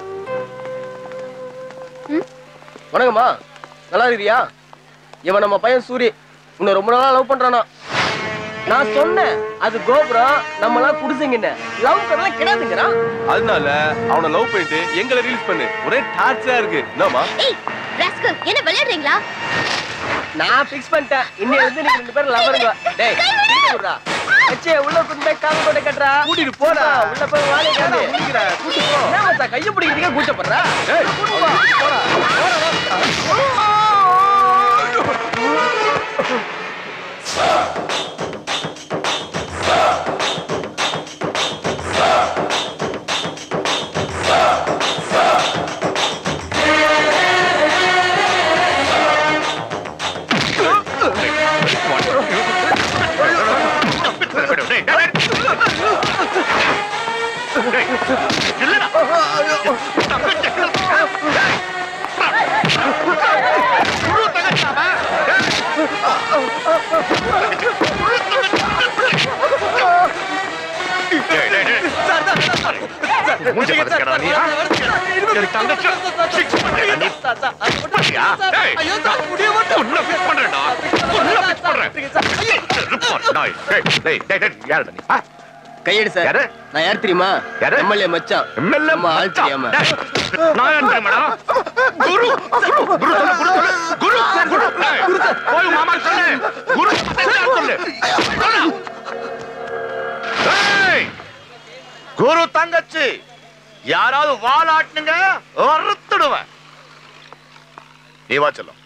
வணக்கம்மா நல்லா இருக்கியா இவன் நம்ம பையன் சூரி உன்னை ரொம்ப நாளா லவ் பண்றானா நான் சொன்னேன் அது கோபுரம் நம்மளாம் குடிசைங்கன்னு லவ் பண்ணலாம் கிடையாதுங்கிறான் அதனால அவனை லவ் பண்ணிட்டு எங்களை ரீல்ஸ் பண்ணு ஒரே டார்ச்சரா இருக்கு என்னமா ஏய் ராஸ்கல் என்ன விளையாடுறீங்களா நான் ஃபிக்ஸ் பண்ணிட்டேன் இன்னையில இருந்து நீங்க ரெண்டு பேரும் லவருங்க டேய் திருப்பி விடுறா அச்சே உள்ள கொண்டு போய் கால் போட்டு கட்டுறா கூட்டிட்டு போடா உள்ள போய் வாழை காடு கூட்டி போ என்ன மச்சான் கைய பிடிக்கிறதுக்கே கூச்சப்படுறா டேய் கூட்டி போ போடா கையெடு சார் நான் யார் தெரியுமா எம்எல்ஏ மச்சான் நம்ம ஆள் தெரியாம குரு குரு குரு சொல்லு குரு சொல்லு குரு குரு ஏய், போய் மாமா சொல்லு குரு பக்கத்துல சொல்லு சொல்லு. ஏய், குரு தங்கச்சி யாராவது வாலாட்டுங்க அறுத்துடுவேன் நீ வா செல்லம்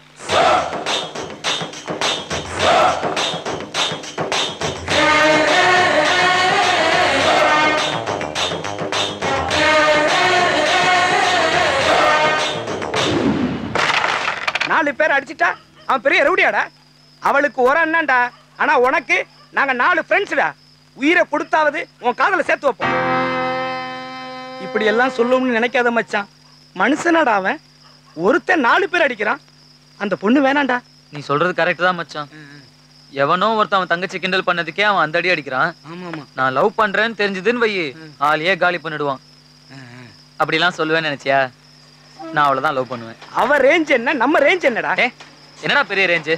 நாலு பேர் அடிச்சிட்டா அவன் பெரிய ரவுடியாடா அவளுக்கு ஒரு அண்ணன்டா ஆனா உனக்கு நாங்க நாலு ஃப்ரெண்ட்ஸ்டா உயிரை கொடுத்தாவது உன் காதல சேர்த்து வைப்போம் இப்படி எல்லாம் சொல்லணும்னு நினைக்காத மச்சான் மனுஷனாடா அவன் ஒருத்தன் நாலு பேர் அடிக்கிறான் அந்த பொண்ணு வேணாம்டா நீ சொல்றது கரெக்ட் தான் மச்சான் எவனோ ஒருத்தன் அவன் தங்கச்சி கிண்டல் பண்ணதுக்கே அவன் அந்த அடி அடிக்கிறான் ஆமா ஆமா நான் லவ் பண்றேன்னு தெரிஞ்சதுன்னு வையி ஆளையே காலி பண்ணிடுவான் அப்படிலாம் சொல்லுவேன்னு நினைச்சியா நான் அவ்வளவுதான் லவ் பண்ணுவேன் அவ ரேஞ்ச் என்ன நம்ம ரேஞ்ச் என்னடா என்னடா பெரிய ரேஞ்சு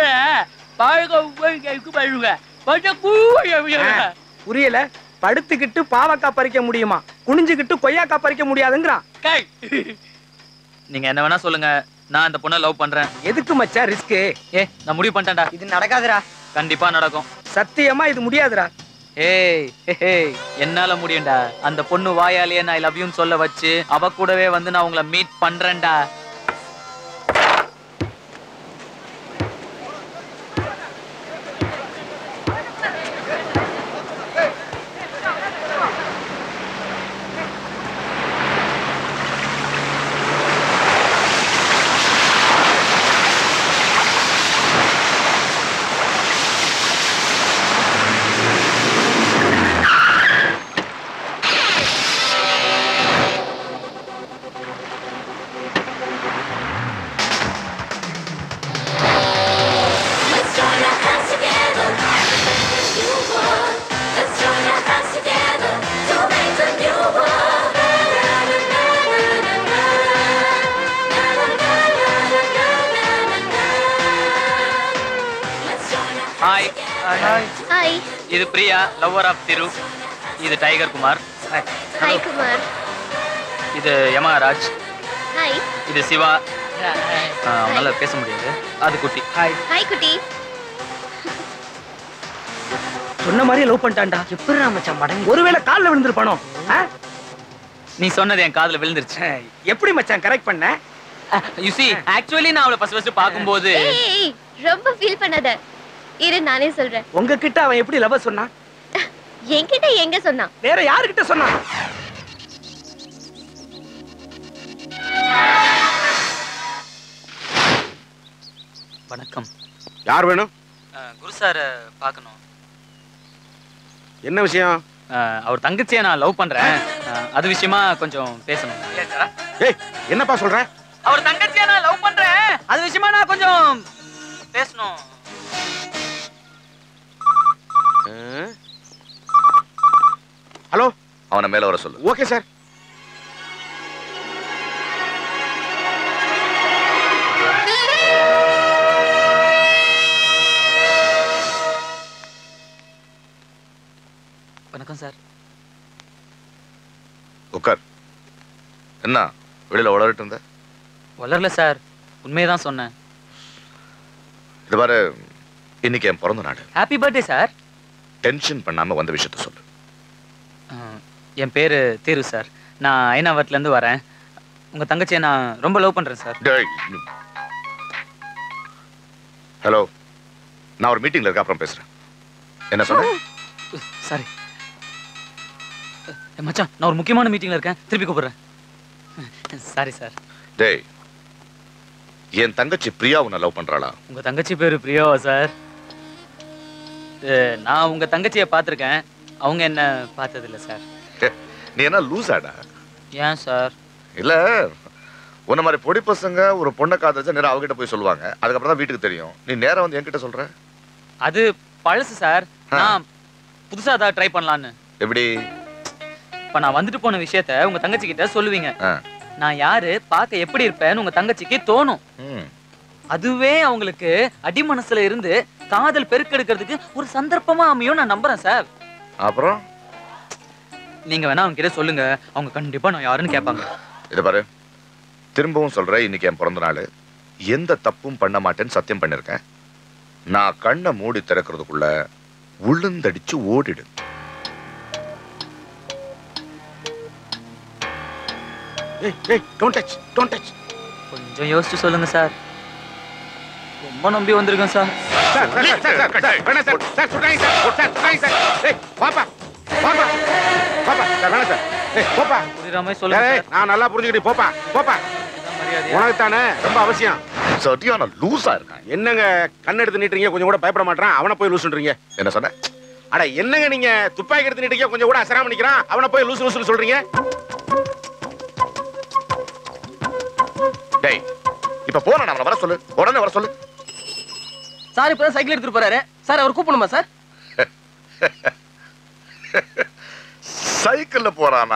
புரியல படுத்துக்கிட்டு பாவக்காய் பறிக்க முடியுமா குனிஞ்சுக்கிட்டு கொய்யாக்காய் பறிக்க முடியாதுங்கிறான் நீங்க என்ன வேணா சொல்லுங்க நான் அந்த பொண்ணை லவ் பண்றேன் எதுக்கு மச்சான் ரிஸ்க் ஏ நான் முடிவு பண்ணிட்டேன்டா இது நடக்காதுடா கண்டிப்பா நடக்கும் சத்தியமா இது முடியாதுடா ஏய் ஏய் என்னால முடியும்டா அந்த பொண்ணு வாயாலேயே நான் லவ் யூன்னு சொல்ல வச்சு அவ கூடவே வந்து நான் உங்களை மீட் பண்றேன்டா ஹாய் ஹாய் இது பிரியா லவ்வர் ஆஃப் திரு இது டைகர் குமார் ஹாய் குமார் இது யமராஜ் ஹாய் இது சிவா ஆ, அவனால பேச முடியாது அது குட்டி ஹாய் ஹாய் குட்டி சொன்ன மாதிரியே லவ் பண்ணிட்டான்டா எப்படிடா மச்சான் மடங்கு ஒருவேளை கால்ல விழுந்திருப்பானோ ஆ? நீ சொன்னது என் காதுல விழுந்துருச்சு எப்படி மச்சான் கரெக்ட் பண்ண யூ see ஆக்சுவலி நான் அவளை ஃபர்ஸ்ட் ஃபர்ஸ்ட் பாக்கும்போது ஏய், ஏய், ரொம்ப ஃபீல் பண்ணாத இரு நானே சொல்றேன் உங்ககிட்ட அவன் எப்படி லவ் சொன்னான் என்கிட்ட எங்க சொன்னான் வேற யாருகிட்ட சொன்னான் வணக்கம் யார் வேணும் அஹ், குரு சார் பார்க்கணும் என்ன விஷயம் அஹ், அவர் தங்கச்சியை நான் லவ் பண்றேன் அஹ், அது விஷயமா கொஞ்சம் பேசணும் ஏய் என்னப்பா சொல்ற அவர் தங்கச்சியை நான் லவ் பண்றேன் அது விஷயமா நான் கொஞ்சம் பேசணும் ஹலோ அவனை மேல வர சொல்லு ஓகே சார் வணக்கம் சார் உட்கார் என்ன வெளியில உளறிட்டு இருந்த வளரல சார் உண்மையதான் சொன்னேன் இது பாரு இன்னைக்கு என் பிறந்த நாடு ஹாப்பி பர்த்டே சார் டென்ஷன் பண்ணாம வந்த விஷயத்த சொல்லு என் பேரு தீரு சார் நான் ஐநாவரத்துல இருந்து வரேன் உங்க தங்கச்சியை நான் ரொம்ப லவ் பண்றேன் சார் ஹலோ நான் ஒரு மீட்டிங்ல இருக்க அப்புறம் பேசுறேன் என்ன சொன்ன சாரி மச்சான் நான் ஒரு முக்கியமான மீட்டிங்ல இருக்கேன் திருப்பி கூப்பிடுறேன் சாரி சார் டேய் என் தங்கச்சி பிரியா உன்னை லவ் பண்றாளா உங்க தங்கச்சி பேரு பிரியாவா சார் அஹ், நான் உங்க தங்கச்சியை பார்த்துருக்கேன் அவங்க என்ன பார்த்ததில்ல சார் நீ என்ன லூசாடா ஏன் சார் இல்ல உன்ன மாதிரி பொடி பசங்க ஒரு பொண்ணை காதலிச்சா நேரம் அவகிட்ட போய் சொல்லுவாங்க அதுக்கப்புறம் தான் வீட்டுக்கு தெரியும் நீ நேரா வந்து என்கிட்ட சொல்ற அது பழசு சார் நான் புதுசா ஏதாவது ட்ரை பண்ணலான்னு எப்படி இப்ப நான் வந்துட்டு போன விஷயத்த உங்க தங்கச்சி கிட்ட சொல்லுவீங்க ஆ. நான் யாரு பார்க்க எப்படி இருப்பேன்னு உங்க தங்கச்சிக்கு தோணும் ம். அதுவே அவங்களுக்கு அடி மனசுல இருந்து காதல் பெருக்கெடுக்கிறதுக்கு ஒரு சந்தர்ப்பமா அமையும் நான் நம்புறேன் சார் அப்புறம் நீங்க வேணா அவங்க கிட்ட சொல்லுங்க அவங்க கண்டிப்பா நான் யாருன்னு கேட்பாங்க இதை பாரு திரும்பவும் சொல்றேன் இன்னைக்கு என் பிறந்த நாள் எந்த தப்பும் பண்ண மாட்டேன்னு சத்தியம் பண்ணிருக்கேன் நான் கண்ணை மூடி திறக்கிறதுக்குள்ள உளுந்தடிச்சு ஓடிடு ஏய் ஏய் டோன்ட் டச் டோன்ட் டச் கொஞ்சம் யோசிச்சு சொல்லுங்க சார் ரொம்ப நம்பி வந்திருக்கேன் sir sir sir sir sir sir வேணாம் சார் சார் சொல்றாங்க சார் சார் சொல்றாங்க சார் ஏய் பாப்பா பாப்பா பாப்பா சார் வேணாம் சார் ஏய் போப்பா புரியுற மாதிரி சொல்லுங்க ஏய் நான் நல்லா புரிஞ்சுக்கிட்டு போப்பா போப்பா உனக்கு தானே ரொம்ப அவசியம் சரியான லூசா இருக்கான் என்னங்க கண் எடுத்து நீட்டுறீங்க கொஞ்சம் கூட பயப்பட மாட்டான் அவனை போய் லூசுன்றீங்க என்ன சொன்ன அட என்னங்க நீங்க துப்பாக்கி எடுத்து நீட்டீங்க கொஞ்சம் கூட அசராம நிக்கிறான் அவனை போய் லூசு லூசுன்னு சொல்றீங்க டேய் இப்ப போன அவனை வர சொல்லு உடனே வர சொல்லு சார் இப்பதான் சைக்கிள் எடுத்துட்டு போறாரு சார் அவர் கூப்பிடணுமா சார் சைக்கிள்ல போறானா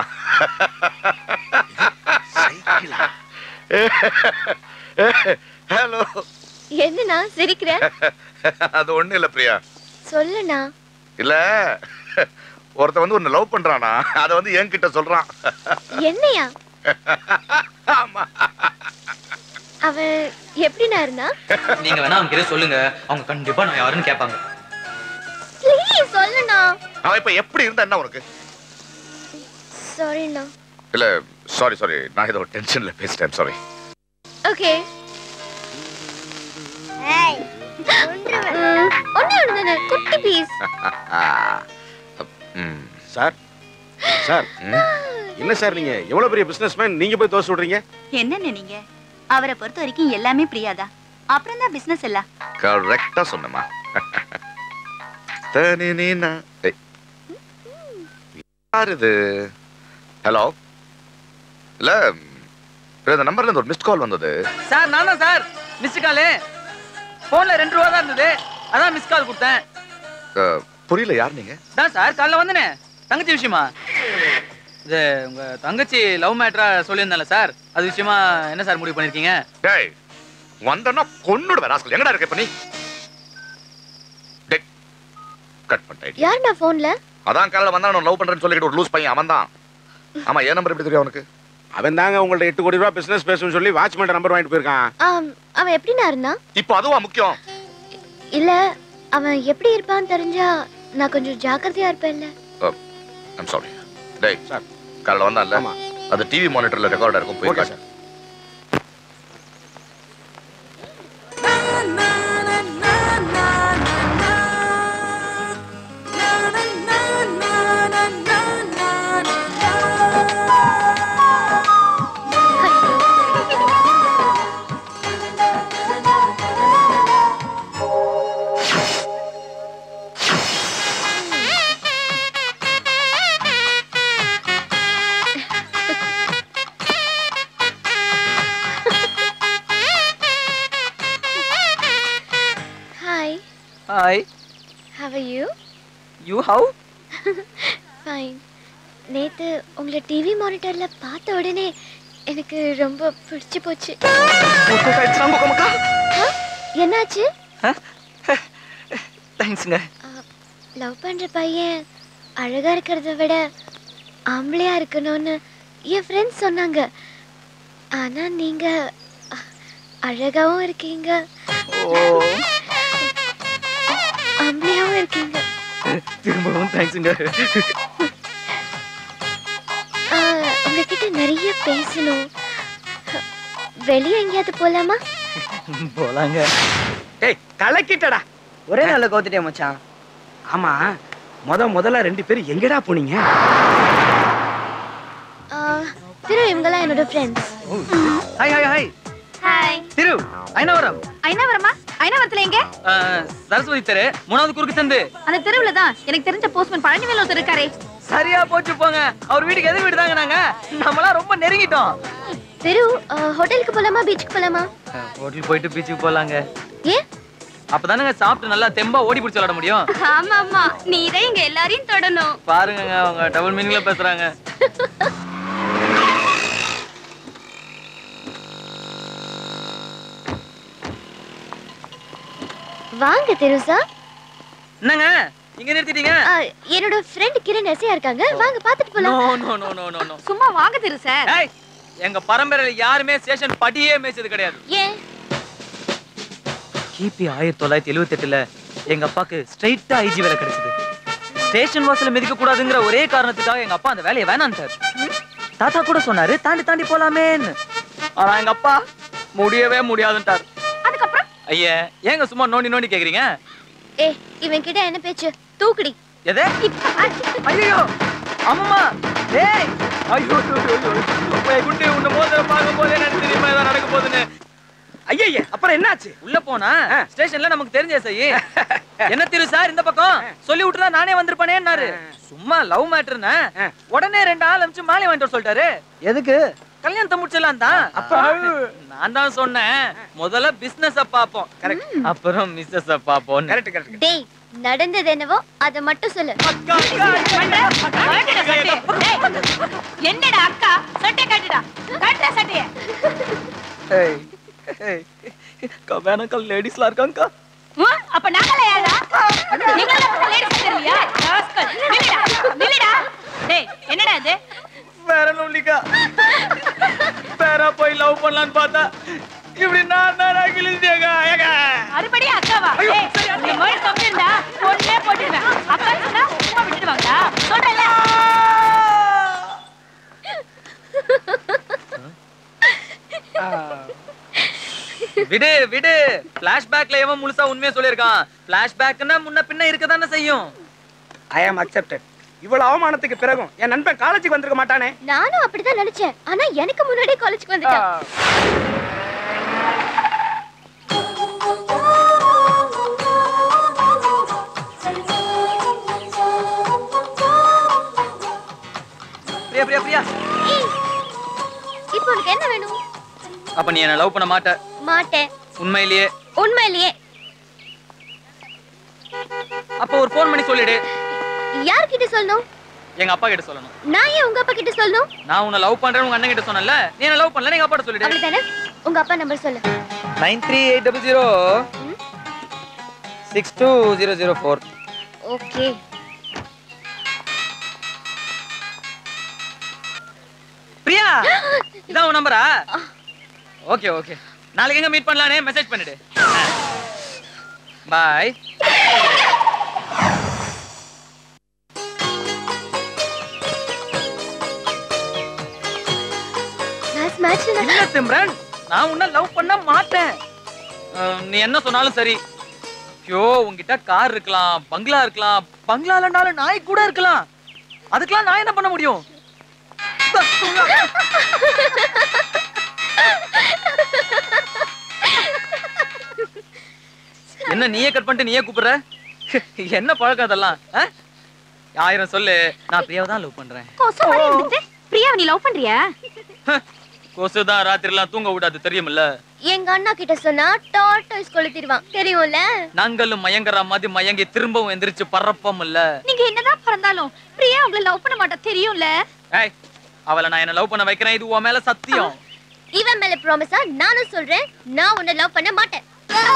ஹலோ என்னண்ணா சிரிக்கிற அது ஒண்ணு இல்ல பிரியா சொல்லுண்ணா இல்ல ஒருத்தன் வந்து உன்னை லவ் பண்றானா அத வந்து என்கிட்ட சொல்றான் என்னையா அவன் எப்படிண்ணா இருந்தா நீங்க வேணா அவங்க கிட்ட சொல்லுங்க அவங்க கண்டிப்பா நான் யாருன்னு கேட்பாங்க ப்ளீஸ் சொல்லுண்ணா அவன் இப்ப எப்படி இருந்தா என்ன உனக்கு சாரிண்ணா இல்ல சாரி சாரி நான் ஏதோ டென்ஷன்ல பேசிட்டேன் சாரி ஓகே ஒண்ணு ஒண்ணு தானே குட்டி பீஸ் சார் சார் என்ன சார் நீங்க எவ்வளவு பெரிய பிசினஸ்மேன் நீங்க போய் தோசை விடுறீங்க என்னன்னு நீங்க அவரை பொறுத்த வரைக்கும் எல்லாமே பிரியாதா அப்புறம் தான் பிசினஸ் எல்லாம் கரெக்டா சொன்னமா தனி நீனா ஏய். யார் இது ஹலோ இல்ல இல்ல, இந்த நம்பர்ல இருந்து ஒரு மிஸ்ட் கால் வந்தது சார் நான் தான் சார் மிஸ்டு காலு போன்ல ரெண்டு ரூபா தான் இருந்தது அதான் மிஸ் கால் கொடுத்தேன் அஹ், புரியல யார் நீங்க தான் சார் காலைல வந்தனே தங்கச்சி விஷயமா இது உங்க தங்கச்சி லவ் மேட்டரா சொல்லியிருந்தேன்ல சார் அது விஷயமா என்ன சார் முடிவு பண்ணிருக்கீங்க டேய் வந்தனா கொன்னுடுவேன் ராஸ்கல் எங்கடா இருக்க இப்ப நீ டேய் கட் பண்ணிட்டேன் யாருண்ணா போன்ல அதான் காலைல வந்தா நான் லவ் பண்றேன்னு சொல்லிட்டு ஒரு லூஸ் பையன் அவன் தான் ஆமா என் நம்பர் எப்படி தெரியும் அவனுக்கு அவன் தாங்க உங்கள்ட்ட எட்டு கோடி ரூபாய் பிசினஸ் பேசணும்னு சொல்லி வாட்ச்மேன் நம்பர் வாங்கிட்டு போயிருக்கான் ஆம், அவன் எப்படிண்ணா இருந்தான் இப்போ அதுவா முக்கியம் இல்ல அவன் எப்படி இருப்பான்னு தெரிஞ்சா நான் கொஞ்சம் ஜாக்கிரதையா இருப்பேன்ல ஐம் சாரி டேய் காலைல வந்தான்ல அது டிவி மானிட்டர்ல ரெக்கார்டா இருக்கும் போய் காட்டு hi hi how are you you how fine நேத்து உங்களை டிவி மானிட்டர்ல பார்த்த உடனே எனக்கு ரொம்ப பிடிச்சு போச்சு ஆ, என்னாச்சு தேங்க்ஸ்ங்க லவ் பண்ற பையன் அழகா இருக்கிறத விட ஆம்பளையா இருக்கணும்னு என் ஃப்ரெண்ட்ஸ் சொன்னாங்க ஆனா நீங்க அ, அழகாவும் இருக்கீங்க ஆம்பளையாவும் இருக்கீங்க திரும்பவும் தேங்க்ஸுங்க ஆ, உங்ககிட்ட நிறைய பேசணும் வெளியே எங்கேயாவது போலாமா போலாங்க ஏய் கலக்கிட்டடா ஒரே நாள்ல கோத்துட்டே மச்சான் ஆமா முத முதல்ல ரெண்டு பேரும் எங்கடா போனீங்க ஆ, திரு இவங்கெல்லாம் என்னோட friends hi hi hi hi Thiru Ayanavaram ஐநாவரமா ஐநாவரத்துல எங்க சரஸ்வதி தெரு மூணாவது குறுக்கு சந்து அந்த தெருவுல தான் எனக்கு தெரிஞ்ச போஸ்ட்மேன் பழனிவேல் ஒருத்தர் இருக்காரே சரியா போச்சு போங்க அவர் வீட்டுக்கு எது வீடு தாங்க நாங்க நம்மளாம் ரொம்ப நெருங்கிட்டோம் திரு ஆ, ஹோட்டலுக்கு போலாமா பீச்சுக்கு போலாமா ஹோட்டல் போயிட்டு பீச்சுக்கு போலாங்க ஏன் அப்பதானங்க சாப்பிட்டு நல்லா தெம்பா ஓடி பிடிச்சு விளையாட முடியும் ஆமா ஆமா நீதான் இங்க எல்லாரையும் தொடணும் பாருங்க அவங்க டபுள் மீனிங்ல பேசுறாங்க வாங்க தெருசா என்னங்க இங்க நிறுத்திட்டீங்க என்னோட ஃப்ரெண்ட் கிரண் எஸ்ஐயா இருக்காங்க வாங்க பாத்துட்டு போலாம் no no no no no no சும்மா வாங்க திரு சார் ஏய் எங்க பரம்பரையில யாருமே ஸ்டேஷன் படியே மேய்ச்சது கிடையாது ஏன் கிபி ஆயிரத்தி தொள்ளாயிரத்தி எழுவத்தி எட்டுல எங்க அப்பாக்கு ஸ்ட்ரைட்டா ஐஜி வேலை கிடைச்சது ஸ்டேஷன் வாசல்ல மிதிக்க கூடாதுங்கிற ஒரே காரணத்துக்காக எங்க அப்பா அந்த வேலையை வேணான்ட்டார் தாத்தா கூட சொன்னாரு தாண்டி தாண்டி போலாமேன்னு ஆனா எங்க அப்பா முடியவே முடியாதுன்ட்டார் அதுக்கப்புறம் ஐயா ஏங்க சும்மா நோண்டி நோண்டி கேக்குறீங்க ஏ இவன் கிட்ட என்ன பேச்சு தூக்குடி எது ஐயோ அம்மா டேய் ஐயோ ஐயோ குண்டு உன்னை மோதிர பார்க்கும் போதே எனக்கு தெரியுமா ஏதாவது நடக்க போகுதுன்னு ஐயய்ய அப்புறம் என்னாச்சு உள்ள போனா ஸ்டேஷன்ல நமக்கு தெரிஞ்ச செய்யி என்ன திரு சார் இந்த பக்கம் சொல்லி விட்டுறா நானே வந்திருப்பானேன்னாரு சும்மா லவ் மேட்டர்னா உடனே ரெண்டு ஆள் அமிச்சு மாலை வாங்கிட்டு வர சொல்லிட்டாரு எதுக்கு கல்யாணத்தை முடிச்சிடலாம் தான் அப்ப நான் தான் சொன்னேன் முதல்ல பிசினஸ் பாப்போம் அப்புறம் மிஸ்ஸஸ் பாப்போம் கரெக்ட் கரெக்ட் டேய் நடந்தது என்னவோ அத மட்டும் சொல்லு என்னடா அக்கா சட்டை கட்டுடா கட்டுற சட்டைய கல்யாணம் லேடிஸ்லாம் இருக்காங்கக்கா ஹம், அப்ப நாங்களே யாரா நீங்களே வந்து லேடிஸ் தெரியலையா ராஸ்கல் நில்லுடா நில்லுடா டேய் என்னடா இது வேற நொல்லிக்கா பேரா போய் லவ் பண்ணலான்னு பார்த்தா இப்படி நான் நான் கிழிச்சேங்க ஏங்க மறுபடியும் அக்காவா டேய் இந்த மாதிரி தம்பி இருந்தா பொண்ணே போட்டுருவேன் அக்கா சொன்னா சும்மா விட்டுடுவாங்களா சொல்றல விடு விடு பிளாஷ்பேக்ல எவன் முழுசா உண்மையை சொல்லியிருக்கான் பிளாஷ்பேக்னா முன்ன பின்ன இருக்க தானே செய்யும் ஐ ஆம் அக்செப்டட் இவ்வளவு அவமானத்துக்கு பிறகும் என் நண்பன் காலேஜுக்கு வந்திருக்க மாட்டானே நானும் அப்படிதான் நினைச்சேன் ஆனா எனக்கு முன்னாடியே காலேஜ்க்கு வந்துட்டான் பிரியா பிரியா பிரியா ஏய், இப்போ உனக்கு என்ன வேணும் அப்ப நீ என்ன லவ் பண்ண மாட்ட மாட்டேன் உண்மையிலேயே உண்மையிலேயே அப்ப ஒரு ஃபோன் பண்ணி சொல்லிடு யார்கிட்ட சொல்லணும் எங்க அப்பா கிட்ட சொல்லணும் நான் ஏன் உங்க அப்பா கிட்ட சொல்லணும் நான் உன்னை லவ் பண்றேன்னு உங்க அண்ணன் கிட்ட சொன்னல நீ என்ன லவ் பண்ணல எங்க அப்பா சொல்லிடு அப்படிதானே உங்க அப்பா நம்பர் சொல்லு nine three eight double zero six two zero zero four okay Priya இதான் உன் நம்பரா ஓகே ஓகே நாளைக்கு எங்க மீட் பண்ணலானே மெசேஜ் பண்ணிடு பாய் ஆக்சுவலா இல்ல சிம்ரன் நான் உன்ன லவ் பண்ண மாட்டேன் அஹ், நீ என்ன சொன்னாலும் சரி ஐயோ உன்கிட்ட கார் இருக்கலாம் பங்களா இருக்கலாம் பங்களா இல்லைனாலும் நாய் கூட இருக்கலாம் அதுக்கெல்லாம் நான் என்ன பண்ண முடியும் என்ன நீயே கட் பண்ணிட்டு நீயே கூப்பிடுற என்ன பழக்கம் அதெல்லாம் ஆ? ஆயிரம் சொல்லு நான் பிரியாவை தான் லவ் பண்றேன் கொசு மாதிரி இருந்துட்டு பிரியாவை நீ லவ் பண்றியா கொசு தான் ராத்திரிலாம் தூங்க விடாது தெரியுமில்ல எங்க அண்ணா கிட்ட சொன்னா டாட்டாய்ஸ் கொளுத்திடுவான் தெரியும்ல நாங்களும் மயங்கற மாதிரி மயங்கி திரும்பவும் எந்திரிச்சு பறப்போம் இல்ல நீங்க என்னதான் பிறந்தாலும் பிரியா உங்களை லவ் பண்ண மாட்டா தெரியும்ல ஏய் அவளை நான் என்ன லவ் பண்ண வைக்கிறேன் இது உன் மேல சத்தியம் இவன் மேல ப்ராமிஸா நானும் சொல்றேன் நான் உன்னை லவ் பண்ண மாட்டேன்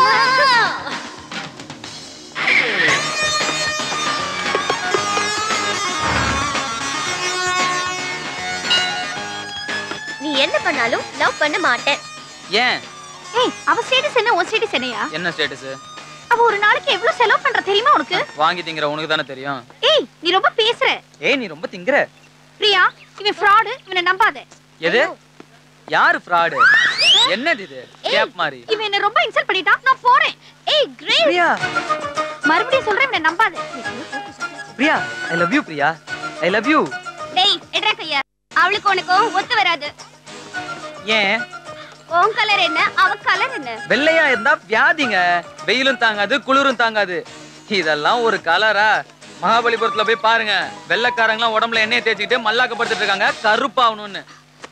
நீ என்ன பண்ணாலும் லவ் பண்ண மாட்டேன் ஏன் ஏய் அவ ஸ்டேட்டஸ் என்ன உன் ஸ்டேட்டஸ் என்னையா என்ன ஸ்டேட்டஸ் அவ ஒரு நாளைக்கு எவ்வளவு செலவு பண்ற தெரியுமா உனக்கு வாங்கி திங்கிற உனக்கு தானே தெரியும் ஏய் நீ ரொம்ப பேசுற ஏய் நீ ரொம்ப திங்கிற பிரியா இவன் ஃப்ராடு இவனை நம்பாத எது யாரு ஃப்ராடு என்னது இது கேப் மாதிரி இவன் என்ன ரொம்ப இன்சல்ட் பண்ணிட்டான் நான் போறேன் ஏய் கிரேஸ் பிரியா மறுபடியும் சொல்றேன் இவனை நம்பாத Priya I love you Priya I love you டேய் எட்ரா கையா அவளுக்கு உனக்கும் ஒத்து வராது ஏன் உன் கலர் என்ன அவ கலர் என்ன வெள்ளையா இருந்தா வியாதிங்க வெயிலும் தாங்காது குளிரும் தாங்காது இதெல்லாம் ஒரு கலரா மகாபலிபுரத்துல போய் பாருங்க வெள்ளைக்காரங்களாம் உடம்புல எண்ணெய் தேய்ச்சிக்கிட்டு மல்லாக்கப்படுத்திட்டு இருக்காங்க கருப்பாகணும்னு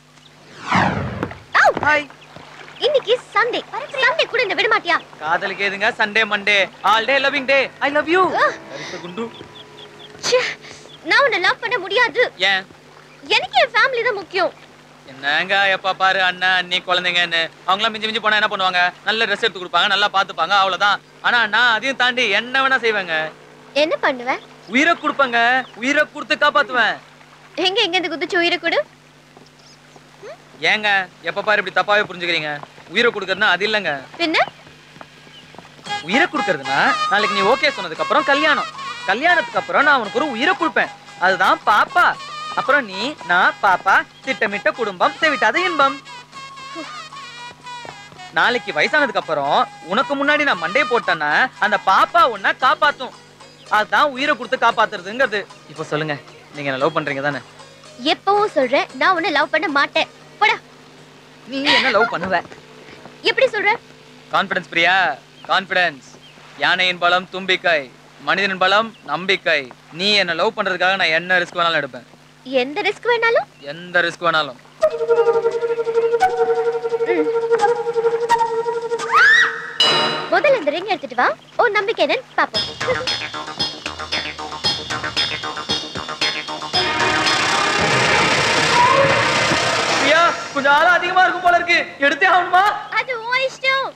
இன்னைக்கு சண்டே சண்டே கூட என்ன விட மாட்டியா காதலுக்கு எதுங்க Sunday Monday all day loving day I love you குண்டு ச்சே, நான் உன்னை லவ் பண்ண முடியாது ஏன் எனக்கு என் ஃபேமிலி தான் முக்கியம் என்னங்க எப்ப பாரு அண்ணன் அண்ணி குழந்தைங்கன்னு அவங்களாம் மிஞ்சி மிஞ்சி போனா என்ன பண்ணுவாங்க நல்ல ட்ரெஸ் எடுத்து கொடுப்பாங்க நல்லா பாத்துப்பாங்க அவ்வளவுதான் ஆனா நான் அதையும் தாண்டி என்ன வேணா செய்வேங்க என்ன பண்ணுவ உயிரை கொடுப்பேங்க உயிரை கொடுத்து காப்பாத்துவேன் எங்க எங்க இந்த குதிச்சு உயிரை கொடு ஏங்க எப்ப பாரு இப்படி தப்பாவே புரிஞ்சுக்கிறீங்க உயிரை கொடுக்கறதுனா அது இல்லைங்க பின்ன உயிரை கொடுக்கறதுனா நாளைக்கு நீ ஓகே சொன்னதுக்கு அப்புறம் கல்யாணம் கல்யாணத்துக்கு அப்புறம் நான் உனக்கு ஒரு உயிரை கொடுப்பேன் அதுதான் பாப்பா அப்புறம் நீ நான் பாப்பா திட்டமிட்ட குடும்பம் தெவிட்டாத இன்பம் நாளைக்கு வயசானதுக்கு அப்புறம் உனக்கு முன்னாடி நான் மண்டே போட்டேன்னா அந்த பாப்பா உன்னை காப்பாத்தும் அதுதான் உயிரை கொடுத்து காப்பாத்துறதுங்கிறது இப்போ சொல்லுங்க நீங்க என்ன லவ் பண்றீங்க தானே எப்பவும் சொல்றேன் நான் உன்னை லவ் பண்ண மாட்டேன் போடா நீ என்ன லவ் பண்ணுவ எப்படி சொல்ற கான்ஃபிடன்ஸ் பிரியா கான்ஃபிடன்ஸ் யானையின் பலம் தும்பிக்கை மனிதனின் பலம் நம்பிக்கை நீ என்ன லவ் பண்றதுக்காக நான் என்ன ரிஸ்க் வேணாலும் எடுப்பேன் எந்த ரிஸ்க் வேணாலும் எந்த ரிஸ்க் வேணாலும் முதல்ல இந்த ரிங் எடுத்துட்டு வா ஓ நம்பிக்கை என்னன்னு பாப்போம் பிரியா கொஞ்சம் ஆளம் அதிகமா இருக்கும் போல இருக்கு எடுத்தே ஆகணுமா அது உன் இஷ்டம்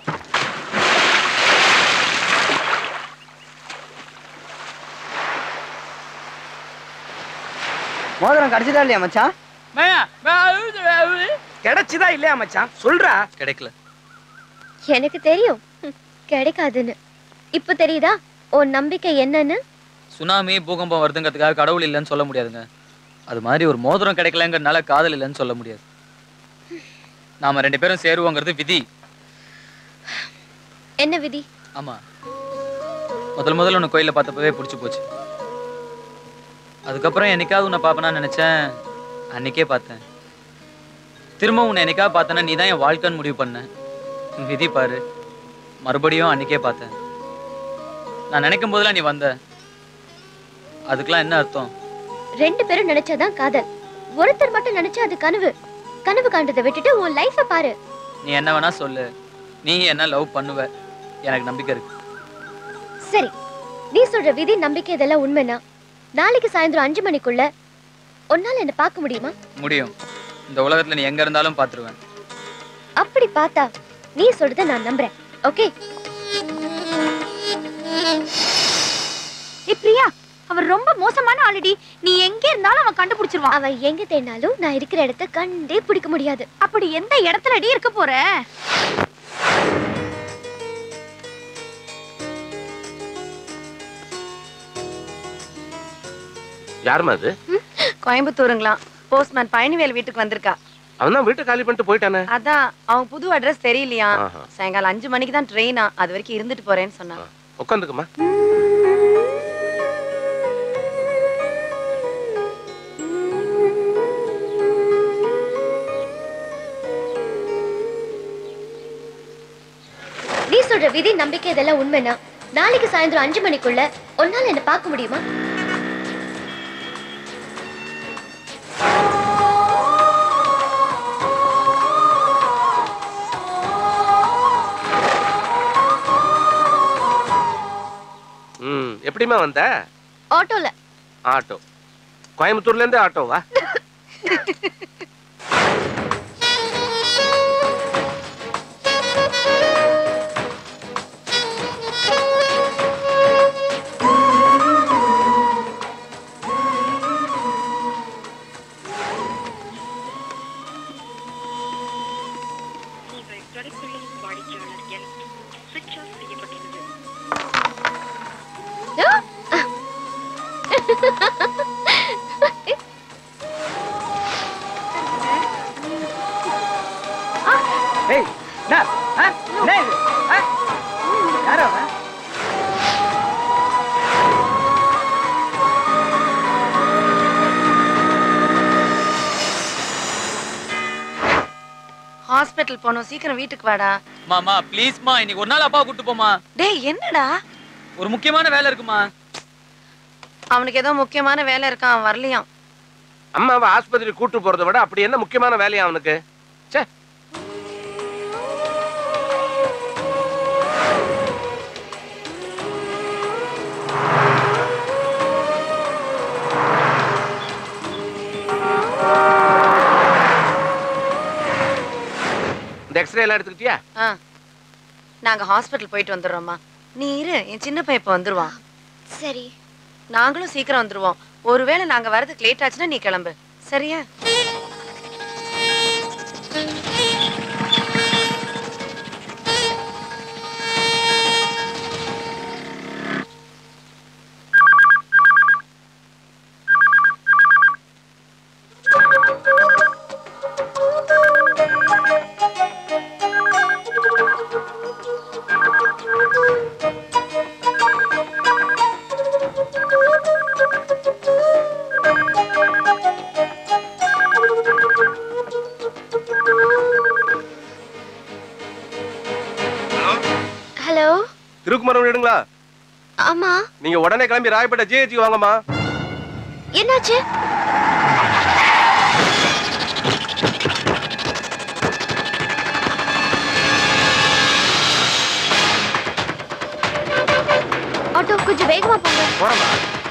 மோதிரம் கிடைச்சதா இல்லையா மச்சான் கிடைச்சுதா இல்லையா மச்சான் சொல்றா கிடைக்கல எனக்கு தெரியும் ஹம், கிடைக்காதுன்னு இப்போ தெரியுதா உன் நம்பிக்கை என்னன்னு சுனாமி பூகம்பம் வருதுங்கிறதுக்காக கடவுள் இல்லைன்னு சொல்ல முடியாதுங்க அது மாதிரி ஒரு மோதிரம் கிடைக்கலங்கிறதுனால காதல் இல்லைன்னு சொல்ல முடியாது நாம ரெண்டு பேரும் சேருவோங்கிறது விதி என்ன விதி ஆமா முதல் முதல்ல உன்னை கோயில்ல பார்த்தப்பவே பிடிச்சி போச்சு அதுக்கப்புறம் என்னைக்காவது உன்னை பார்ப்பேனா நினைச்சேன் அன்னைக்கே பார்த்தேன் திரும்ப உன்னை என்னைக்காவது பார்த்தேன்னா நீ தான் என் வாழ்க்கைன்னு முடிவு பண்ண விதி பாரு மறுபடியும் அன்னைக்கே பார்த்தேன் நான் நினைக்கும் போதெல்லாம் நீ வந்த அதுக்கெல்லாம் என்ன அர்த்தம் ரெண்டு பேரும் நினைச்சாதான் காதல் ஒருத்தர் மட்டும் நினைச்சா அது கனவு கனவு காண்டதை விட்டுட்டு உன் லைஃப பாரு நீ என்ன வேணா சொல்லு நீ என்ன லவ் பண்ணுவ எனக்கு நம்பிக்கை இருக்கு சரி நீ சொல்ற விதி நம்பிக்கை இதெல்லாம் உண்மைனா நாளைக்கு சாயந்தரம் அஞ்சு மணிக்குள்ள உன்னால என்ன பார்க்க முடியுமா முடியும் இந்த உலகத்துல நீ எங்க இருந்தாலும் பாத்துருவேன் அப்படி பார்த்தா நீ சொல்றத நான் நம்புறேன் ஓகே ஏய் பிரியா அவர் ரொம்ப மோசமான ஆளுடி நீ எங்க இருந்தாலும் அவன் கண்டுபிடிச்சிருவான் அவன் எங்க தேடினாலும் நான் இருக்கிற இடத்த கண்டே பிடிக்க முடியாது அப்படி எந்த இடத்துலடி இருக்க போற யாருமா அது கோயம்புத்தூருங்களாம் போஸ்ட்மேன் பழனிவேல் வீட்டுக்கு வந்திருக்கா அவன் தான் வீட்டை காலி பண்ணிட்டு போயிட்டானே அதான் அவன் புது அட்ரஸ் தெரியலையா ஆஹா. சாயங்காலம் அஞ்சு மணிக்கு தான் ட்ரெயினா அது வரைக்கும் இருந்துட்டு போறேன்னு சொன்னான் உட்காந்துக்குமா நீ சொல்ற விதி நம்பிக்கை இதெல்லாம் உண்மைனா நாளைக்கு சாயந்தரம் அஞ்சு மணிக்குள்ள உன்னால என்ன பார்க்க முடியுமா ம் எப்படிம்மா வந்த ஆட்டோல ஆட்டோ கோயம்புத்தூர்ல இருந்து ஆட்டோவா ஏய் என்ன ஆ? என்ன இது ஆ? யாரோ அவன் ஹாஸ்பிட்டல் போகணும் சீக்கிரம் வீட்டுக்கு வாடா மாமா ப்ளீஸ்மா இன்னைக்கு ஒரு நாள் அப்பா கூட்டு போமா டேய் என்னடா ஒரு முக்கியமான வேலை இருக்குமா அவனுக்கு ஏதோ முக்கியமான வேலை இருக்கான் அவன் வரலையாம் அம்மாவை ஆஸ்பத்திரி கூட்டு போறதை விட அப்படி என்ன முக்கியமான வேலையா அவனுக்கு ச்சே இந்த எக்ஸ்ரே எல்லாம் எடுத்துக்கிட்டியா ஆ நாங்க ஹாஸ்பிட்டல் போயிட்டு வந்துடுறோம்மா நீ இரு என் சின்ன பையன் இப்போ வந்துருவான் சரி நாங்களும் சீக்கிரம் வந்துருவோம் ஒருவேளை நாங்க வரதுக்கு லேட் ஆச்சுன்னா நீ கிளம்பு சரியா ஹலோ திருக்குமரம் வீடுங்களா ஆமா நீங்க உடனே கிளம்பி ராயப்பேட்டை ஜிஹெச்சுக்கு வாங்கம்மா என்னாச்சு ஆட்டோ கொஞ்சம் வேகமா போங்க போறமா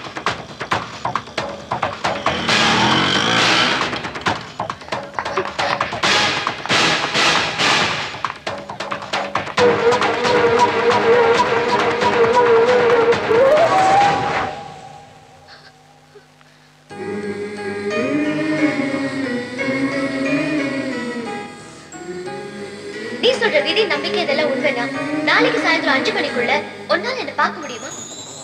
நீ சொல்ற விதி நம்பிக்கை இதெல்லாம் உண்மைனா நாளைக்கு சாயந்தரம் அஞ்சு மணிக்குள்ள உன்னால என்ன பார்க்க முடியுமா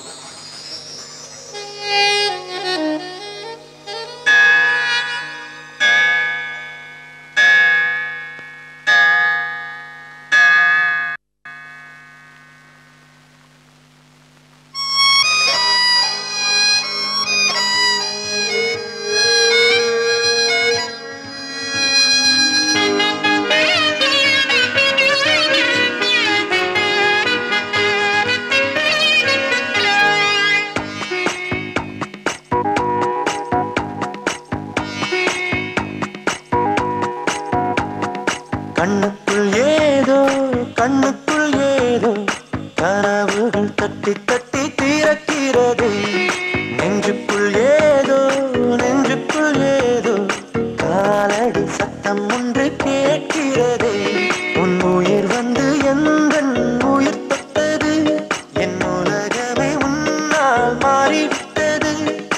கண்ணுக்குள் ஏதோ கண்ணுக்குள் ஏதோ கனவுகள் தட்டி தட்டி தீரக்கிறது நெஞ்சுக்குள் ஏதோ நெஞ்சுக்குள் ஏதோ காலடி சத்தம் ஒன்று கேட்கிறது உன் உயிர் வந்து எந்தன் உயிர் தொட்டது என் உலகமே உன்னால் மாறிவிட்டது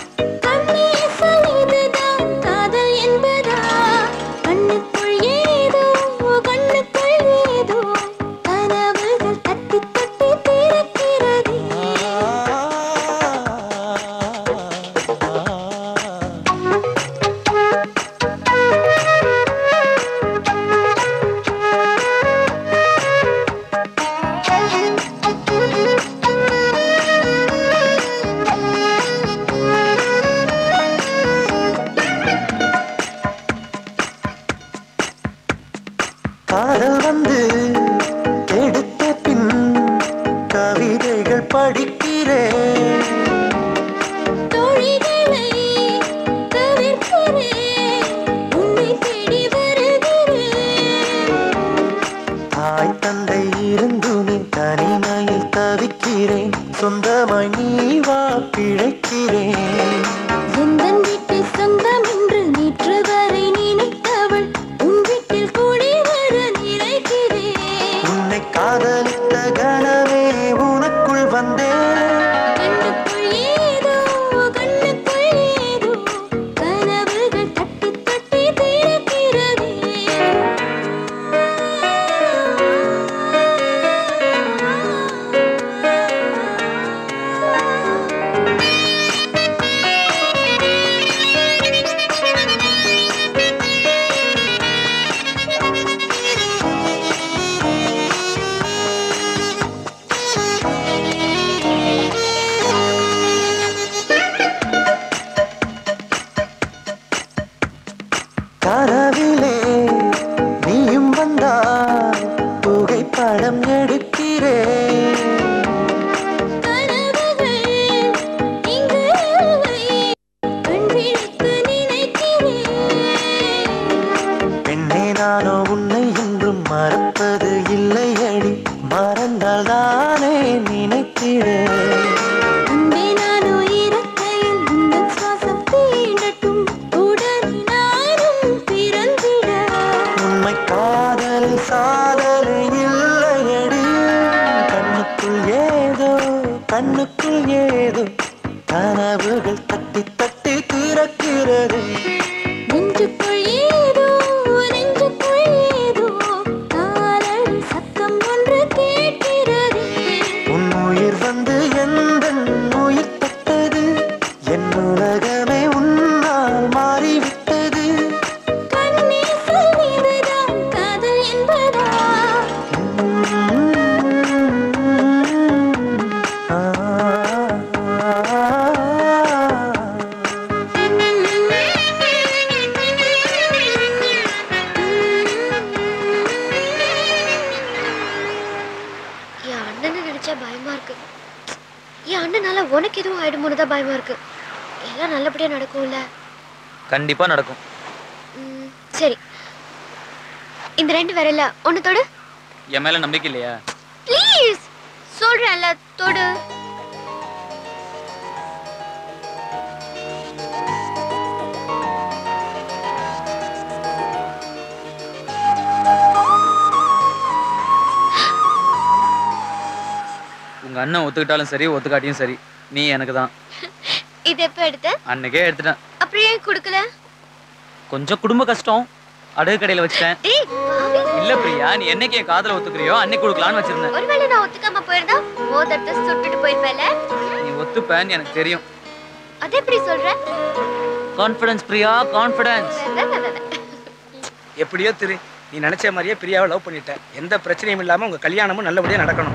காதல் என்பதா கண்ணுக்குள் ஏதோ கண்ணுக்குள் ஏதோ கனவுகள் தட்டி தட்டி திறக்கிறது தூங்கும் என் தனிமையில் தவிக்கிறேன் சொந்தமாய் நீ வா பிழைக்கிறேன் எந்தன் வீட்டில் சொந்தம் என்று நேற்று வரை நினைத்தவள் உன் வீட்டில் கூடி வர நினைக்கிறேன் உன்னை காதலித்த கனவே உனக்குள் வந்தேன் கண்ணுக்குள் ஏதோ கண்ணுக்குள் ஏதோ கனவுகள் தட்டி தட்டி திறக்கிறதே கனவிலே நீயும் வந்தால் புகைப்படம் எடுக்கிறேன் கனவுகள் இங்கு இல்லை கண் விழித்து நினைக்கிறேன் பெண்ணே நானோ உன்னை என்றும் மறப்பது இல்லை அடி மறந்தால் தானே நினைக்கிறேன் அன்பே நானோ இறக்கையில் உந்தன் சுவாசம் தீண்டட்டும் உடனே நானும் பிறந்திட உண்மை காதலில் சாதனை இல்லையடி கண்ணுக்குள் ஏதோ கண்ணுக்குள் ஏதோ கனவுகள் தட்டி தட்டி திறக்கிறது நெஞ்சுக்குள் ஏதோ நெஞ்சுக்குள் ஏதோ காலடி சத்தம் ஒன்று கேட்கிறது உன் உயிர் வந்து எந்த உயிர் தொட்டது என் உலகமே உன்னால் மாறிவிட்டது கண்ணே சொல்லியதுதான் காதல் என்பதா என் அண்ணனை நினைச்சா பயமா இருக்கு என் அண்ணனால உனக்கு எதுவும் ஆயிடுமோன்னு தான் பயமா இருக்கு எல்லாம் நல்லபடியா நடக்கும்ல கண்டிப்பா நடக்கும் ம், சரி இந்த ரெண்டு விரல்ல ஒண்ணு தொடு என் மேல நம்பிக்கை இல்லையா ப்ளீஸ் சொல்றேன்ல தொடு உங்க அண்ணன் ஒத்துக்கிட்டாலும் சரி ஒத்துக்காட்டியும் சரி நீ எனக்கு தான் இது எப்ப எடுத்த அன்னைக்கே எடுத்துட்டேன் அப்புறம் ஏன் கொடுக்கல கொஞ்சம் குடும்ப கஷ்டம் அடகு கடையில வச்சுட்டேன் டேய் பாவி. இல்ல பிரியா நீ என்னைக்கு என் காதல ஒத்துக்கிறியோ அன்னைக்கு கொடுக்கலான்னு வச்சிருந்தேன் ஒருவேளை நான் ஒத்துக்காம போயிருந்தா மோதத்தை சுட்டுட்டு போயிருப்பேன்ல நீ ஒத்துப்பேன்னு எனக்கு தெரியும் அது எப்படி சொல்ற கான்ஃபிடன்ஸ் பிரியா கான்ஃபிடன்ஸ் எப்படியோ திரு நீ நினைச்ச மாதிரியே பிரியாவை லவ் பண்ணிட்ட எந்த பிரச்சனையும் இல்லாம உங்க கல்யாணமும் நல்லபடியா நடக்கணும்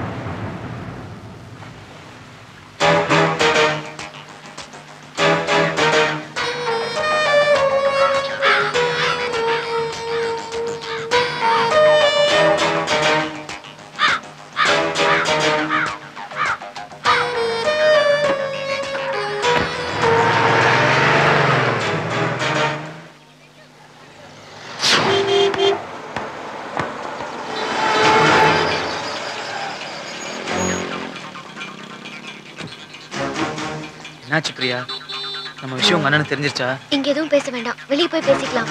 என்னாச்சு பிரியா நம்ம விஷயம் உங்க அண்ணனுக்கு தெரிஞ்சிருச்சா இங்க எதுவும் பேச வேண்டாம் வெளியே போய் பேசிக்கலாம்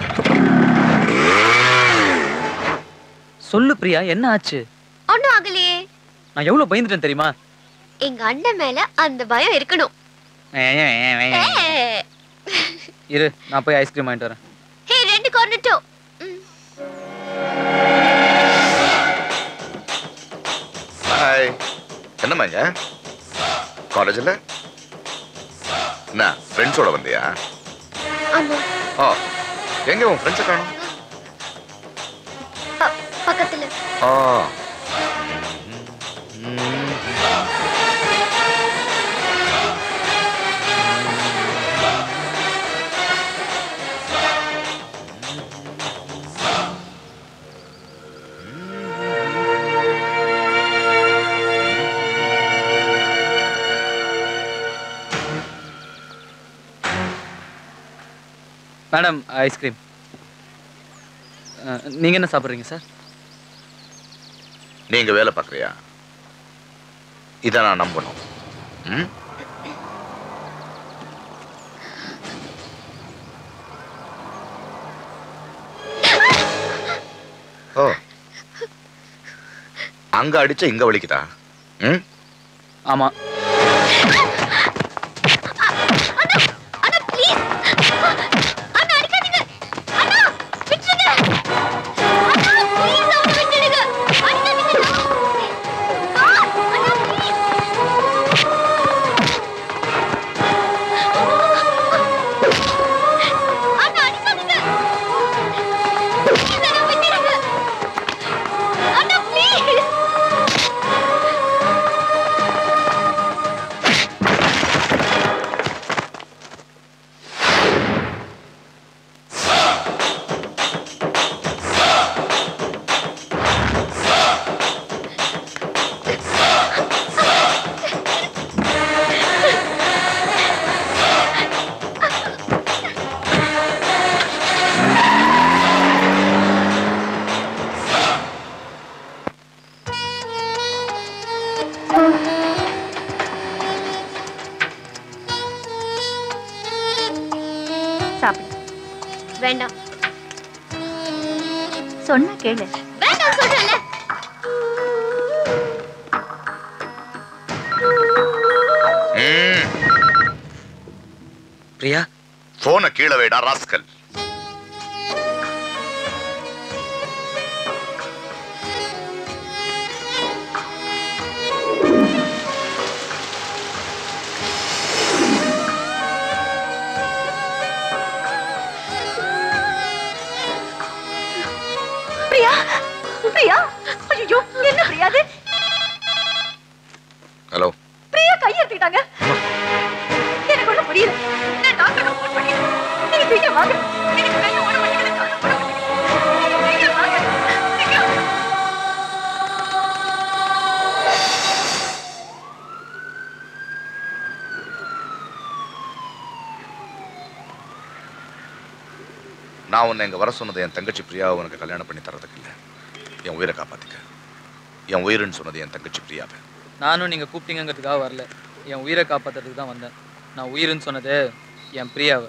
சொல்லு பிரியா என்ன ஆச்சு ஒண்ணும் ஆகலையே நான் எவ்வளவு பயந்துட்டேன் தெரியுமா எங்க அண்ணன் மேல அந்த பயம் இருக்கணும் ஏய். இரு நான் போய் ஐஸ்கிரீம் வாங்கிட்டு வரேன் ஹே ரெண்டு கொண்டுட்டோம் ஹாய் என்னம்மா இங்க காலேஜில் என்ன ஃப்ரெண்ட்ஸோட வந்தியா ஆமா ஓ எங்க உன் ஃப்ரெண்ட்ஸை காணும் ப- பக்கத்துல ஆ மேடம் ஐஸ்கிரீம் நீங்க என்ன சாப்பிட்றீங்க சார் நீங்க வேலை பார்க்கறியா இதை நான் நம்பணும் ம்? ஓ அங்க அடிச்ச இங்க வலிக்குதா ம் ஆமா அண்ணா ப்ளீஸ் அண்ணா அடிக்காதீங்க அண்ணா விட்டுருங்க அண்ணா ப்ளீஸ் அவனை விட்டுடுங்க அடிக்காதீங்க சார் அண்ணா ப்ளீஸ் அண்ணா அடிக்காதீங்க ப்ளீஸ் அண்ணா விட்டுடுங்க அண்ணா ப்ளீஸ் சாப்பிடு வேண்டாம் சொன்னா கேளு வேண்டாம் சொல்றேன்ல ம். பிரியா போனை கீழே வைடா ராஸ்கல் பிரியா பிரியா ஐயோ என்ன பிரியா அது ஹலோ பிரியா கை எடுத்துட்டாங்க எனக்கு ஒண்ணும் புரியல நான் டாக்டருக்கு ஃபோன் பண்ணிட்டேன் நீங்க சீக்கிரம் வாங்க எனக்கு கை ஓட மாட்டேங்குது கால் ஓட மாட்டேங்குது நீங்க சீக்கிரம் வாங்க சீக்கிரம் நான் உன்னை இங்க வர சொன்னது என் தங்கச்சி பிரியாவை உனக்கு கல்யாணம் பண்ணி தரதுக்கு இல்ல என் உயிரை காப்பாத்திக்க என் உயிர்னு சொன்னது என் தங்கச்சி பிரியாவை நானும் நீங்க கூப்பிட்டீங்கிறதுக்காக வரல என் உயிரை காப்பாத்துறதுக்கு தான் வந்தேன் நான் உயிருன்னு சொன்னது என் பிரியாவை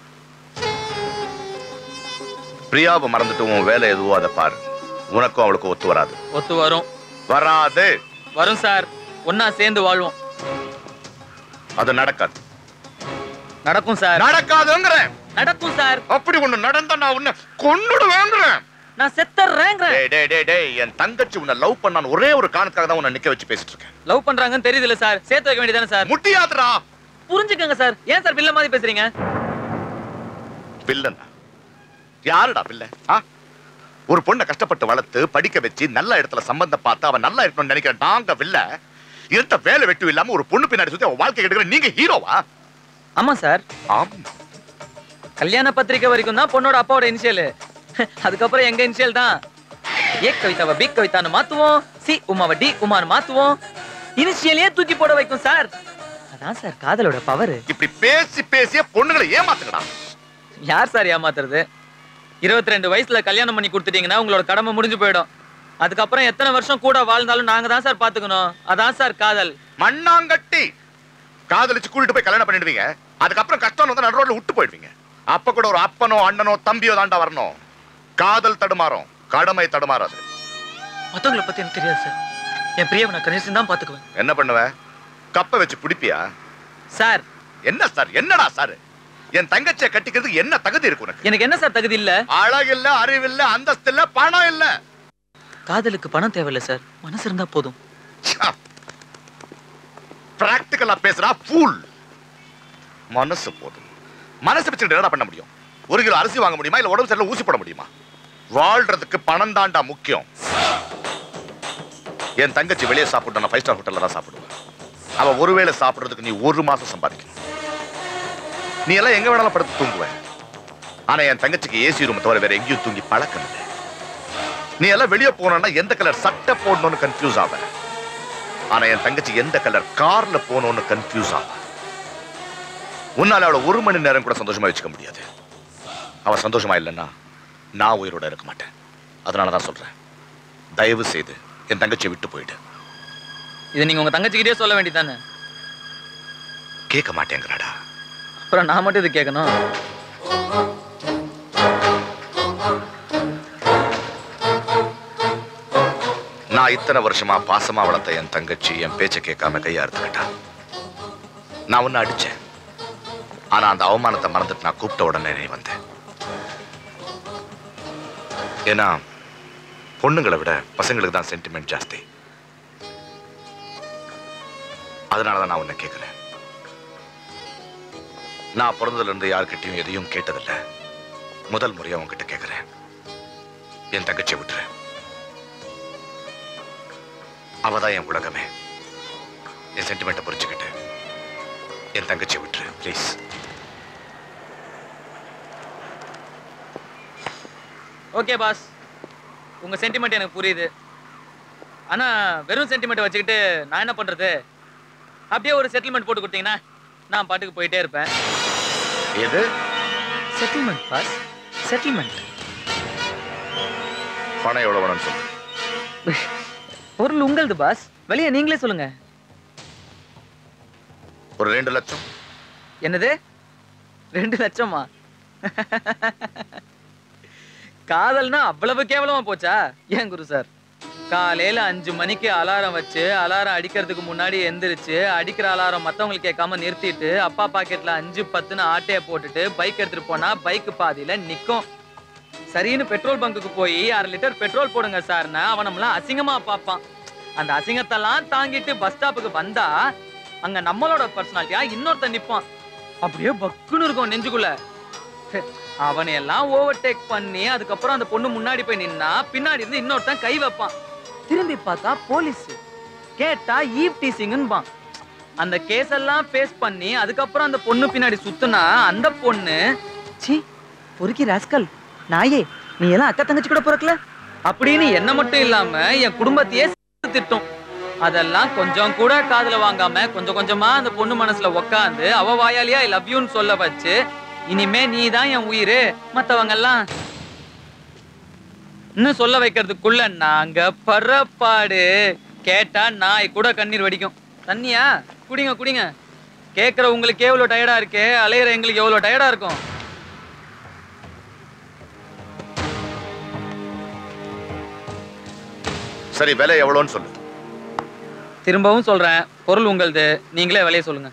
பிரியாவை மறந்துட்டு உன் வேலை எதுவோ அதை பாரு உனக்கும் அவளுக்கும் ஒத்து வராது ஒத்து வரும் வராது வரும் சார் ஒண்ணா சேர்ந்து வாழ்வோம் அது நடக்காது நடக்கும் சார் நடக்காதுங்கிறேன் நடக்கும் சார் அப்படி ஒண்ணு நடந்தா நான் உன்னை கொன்னுடுவேங்கிறேன் நான் செத்தறேங்கிறேன் டேய் டேய் டேய் டேய் என் தங்கச்சி உன்னை லவ் பண்ணான்னு ஒரே ஒரு காரணத்துக்காக தான் உன்னை நிக்க வச்சு பேசிட்டு இருக்கேன் லவ் பண்றாங்கன்னு தெரியுதுல்ல சார் சேர்த்து வைக்க வேண்டியதானே சார் முடியாதுடா புரிஞ்சுக்கங்க சார் ஏன் சார் வில்ல மாதிரி பேசுறீங்க பில்லனா யாருடா பிள்ளை ஆ ஒரு பொண்ணை கஷ்டப்பட்டு வளர்த்து படிக்க வச்சு நல்ல இடத்துல சம்பந்தம் பார்த்து அவன் நல்லா இருக்கணும்னு நினைக்கிற நாங்க வில்ல இருந்த வேலை வெட்டு இல்லாம ஒரு பொண்ணு பின்னாடி சுத்தி அவன் வாழ்க்கை எடுக்கிற நீங்க ஹீரோவா ஆமா சார் ஆம் கல்யாண பத்திரிக்கை வரைக்கும் தான் பொண்ணோட அப்பாவோட இனிஷியல் அதுக்கப்புறம் எங்க இனிஷியல் தான் ஏ கவிதாவை பி கவிதான்னு மாத்துவோம் சி உமாவை டி உமான்னு மாத்துவோம் இனிஷியலே தூக்கி போட வைக்கும் சார் அதான் சார் காதலோட பவர் இப்படி பேசி பேசிய பொண்ணுங்களை ஏமாத்துங்கடா யார் சார் ஏமாத்துறது இருபத்தி ரெண்டு வயசுல கல்யாணம் பண்ணி கொடுத்துட்டீங்கன்னா உங்களோட கடமை முடிஞ்சு போயிடும் அதுக்கப்புறம் எத்தனை வருஷம் கூட வாழ்ந்தாலும் நாங்க தான் சார் பாத்துக்கணும் அதான் சார் காதல் மண்ணாங்கட்டி காதலிச்சு கூட்டிட்டு போய் கல்யாணம் பண்ணிடுவீங்க அதுக்கப்புறம் கஷ்டம் வந்து நடு ரோட்ல விட்டு போயிடுவீங்க அப்ப கூட ஒரு அப்பனோ அண்ணனோ தம்பியோ தாண்டா வரணும் காதல் தடுமாறும் கடமை தடுமாறாது மத்தவங்களை பத்தி எனக்கு தெரியாது சார் என் பிரியாவை நான் கணேசன் தான் பாத்துக்குவேன் என்ன பண்ணுவ கப்பை வச்சு பிடிப்பியா சார் என்ன சார் என்னடா சார் என் தங்கச்சியை கட்டிக்கிறதுக்கு என்ன தகுதி இருக்கு உனக்கு எனக்கு என்ன சார் தகுதி இல்ல அழகு இல்ல அறிவு இல்ல அந்தஸ்து இல்ல பணம் இல்ல காதலுக்கு பணம் தேவையில்ல சார் மனசு இருந்தா போதும் பிராக்டிக்கலா பேசுறா ஃபூல் மனசு போதும் மனசு வச்சுட்டு என்ன பண்ண முடியும் ஒரு கிலோ அரிசி வாங்க முடியுமா இல்ல உடம்பு சரியில்லை ஊசி போட முடியுமா வாழ்றதுக்கு பணம் தாண்டா முக்கியம் என் தங்கச்சி வெளியே சாப்பிட்டு நான் ஃபைவ் ஸ்டார் ஹோட்டல்ல தான் சாப்பிடுவேன் அவ ஒருவேளை சாப்பிடுறதுக்கு நீ ஒரு மாசம் சம்பாதிக்கணும் நீ எல்லாம் எங்க வேணாலும் படுத்து தூங்குவேன் ஆனா என் தங்கச்சிக்கு ஏசி ரூம் தவிர வேற எங்கேயும் தூங்கி பழக்கம் இல்லை நீ எல்லாம் வெளியே போனோம்னா எந்த கலர் சட்டை போடணும்னு கன்ஃபியூஸ் ஆவேன் ஆனா என் தங்கச்சி எந்த கலர் கார்ல போகணும்னு கன்ஃபியூஸ் ஆவா உன்னால அவளை ஒரு மணி நேரம் கூட சந்தோஷமா வச்சுக்க முடியாது அவ சந்தோஷமா இல்லைன்னா நான் உயிரோட இருக்க மாட்டேன் அதனால தான் சொல்றேன் தயவு செய்து என் தங்கச்சியை விட்டு போயிடு இதை நீங்க உங்க தங்கச்சிக்கிட்டே சொல்ல வேண்டியதானே கேட்க மாட்டேங்கிறாடா அப்புறம் நான் மட்டும் இது கேட்கணும் நான் இத்தனை வருஷமா பாசமா வளர்த்த என் தங்கச்சி என் பேச்சை கேட்காம கையா அறுத்துக்கிட்டா நான் ஒன்னு அடிச்சேன் ஆனா அந்த அவமானத்தை மறந்துட்டு நான் கூப்பிட்ட உடனே நீ வந்தேன் ஏன்னா பொண்ணுங்களை விட பசங்களுக்கு தான் சென்டிமெண்ட் ஜாஸ்தி அதனாலதான் நான் உன்னை கேட்கிறேன் நான் பிறந்ததுல இருந்து யார்கிட்டயும் எதையும் கேட்டதில்ல முதல் முறையா உன்கிட்ட கேட்கிறேன் என் தங்கச்சியை விட்டுரு அவதான் என் உலகமே என் சென்டிமெண்ட்டை புரிஞ்சுக்கிட்டு என் தங்கச்சியை விட்டுரு ப்ளீஸ் ஓகே பாஸ் உங்க சென்டிமெண்ட் எனக்கு புரியுது ஆனா வெறும் சென்டிமெண்ட் வச்சுக்கிட்டு நான் என்ன பண்றது அப்படியே ஒரு செட்டில்மெண்ட் போட்டு கொடுத்தீங்கன்னா நான் பாட்டுக்கு போயிட்டே இருப்பேன் எது செட்டில்மெண்ட் பாஸ் செட்டில்மெண்ட் பணம் எவ்வளவு வேணும்னு சொல்லு பொருள் உங்களது பாஸ் வெளியே நீங்களே சொல்லுங்க ஒரு ரெண்டு லட்சம் என்னது ரெண்டு லட்சமா காதல்னா அவ்வளவு கேவலமா போச்சா ஏன் குரு சார் காலையில அஞ்சு மணிக்கு அலாரம் வச்சு அலாரம் அடிக்கிறதுக்கு முன்னாடி எந்திரிச்சு அடிக்கிற அலாரம் மத்தவங்களுக்கு கேட்காம நிறுத்திட்டு அப்பா பாக்கெட்ல அஞ்சு பத்துன்னு ஆட்டைய போட்டுட்டு பைக் எடுத்துட்டு போனா பைக் பாதியில நிக்கும் சரின்னு பெட்ரோல் பங்குக்கு போய் அரை லிட்டர் பெட்ரோல் போடுங்க சார்னா அவன் நம்மள அசிங்கமா பார்ப்பான் அந்த அசிங்கத்தெல்லாம் தாங்கிட்டு பஸ் ஸ்டாப்புக்கு வந்தா அங்க நம்மளோட பர்சனாலிட்டியா இன்னொருத்தன் நிப்பான் அப்படியே பக்குன்னு இருக்கும் நெஞ்சுக்குள்ள அவனை எல்லாம் ஓவர்டேக் பண்ணி அதுக்கப்புறம் அந்த பொண்ணு முன்னாடி போய் நின்னா பின்னாடி இருந்து இன்னொருத்தன் கை வைப்பான் திரும்பி பார்த்தா போலீஸ் கேட்டா ஈவ் டீசிங்பான் அந்த கேஸ் எல்லாம் ஃபேஸ் பண்ணி அதுக்கப்புறம் அந்த பொண்ணு பின்னாடி சுத்துனா அந்த பொண்ணு சி பொறுக்கி ராஸ்கல் நாயே நீ எல்லாம் அக்கா தங்கச்சி கூட பிறக்கல அப்படின்னு என்ன மட்டும் இல்லாம என் குடும்பத்தையே சேர்த்து திட்டும் அதெல்லாம் கொஞ்சம் கூட காதுல வாங்காம கொஞ்சம் கொஞ்சமா அந்த பொண்ணு மனசுல உக்காந்து அவ வாயாலியா ஐ லவ் யூன்னு சொல்ல வச்சு இனிமே நீ தான் என் உயிரு மத்தவங்க எல்லாம் இன்னும் சொல்ல வைக்கிறதுக்குள்ள நாங்க பரப்பாடு கேட்டா நாய் கூட கண்ணீர் வடிக்கும் தண்ணியா குடிங்க குடிங்க கேக்குற உங்களுக்கு எவ்வளவு டயர்டா இருக்கு அலையிற எங்களுக்கு எவ்வளவு டயர்டா இருக்கும் சரி விலை எவ்வளோன்னு சொல்லு திரும்பவும் சொல்றேன் பொருள் உங்களது நீங்களே விலைய சொல்லுங்க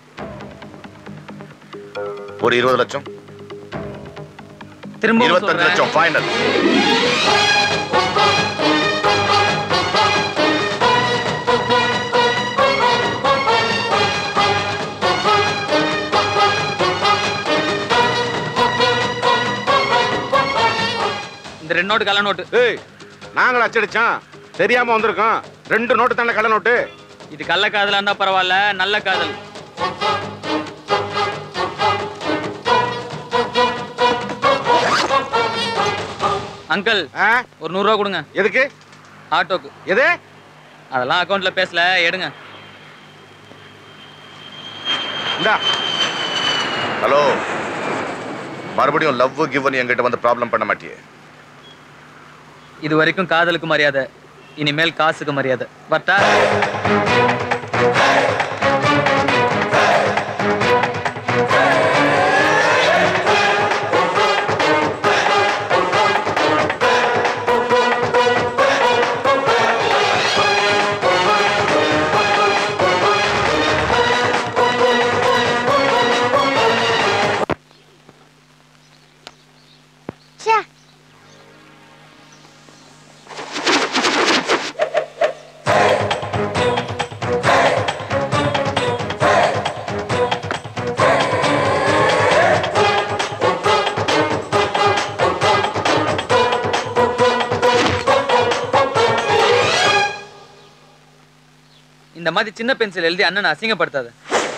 ஒரு இருபது லட்சம் திரும்பவும் இருபத்தஞ்சு சொல்றேன். லட்சம் ஃபைனல் இந்த ரெண்டு நோட்டு கள்ள நோட்டு ஏய் நாங்கள் அச்சடிச்சோம் தெரியாம வந்திருக்கோம் ரெண்டு நோட்டு தானே கள்ள நோட்டு இது கள்ள காதலா இருந்தா பரவாயில்ல நல்ல காதல் அங்கிள் ஒரு நூறு ரூபா கொடுங்க எதுக்கு ஆட்டோக்கு எது அதெல்லாம் அக்கவுண்ட்ல பேசல எடுங்க இந்தா ஹலோ மறுபடியும் லவ் கிவன் என்கிட்ட வந்து ப்ராப்ளம் பண்ண மாட்டியே இது வரைக்கும் காதலுக்கு மரியாதை இனிமேல் காசுக்கு மரியாதை பட்டா ச்சே இந்த மாதிரி சின்ன பென்சில் எழுதி அண்ணன் அசிங்கப்படுத்தாத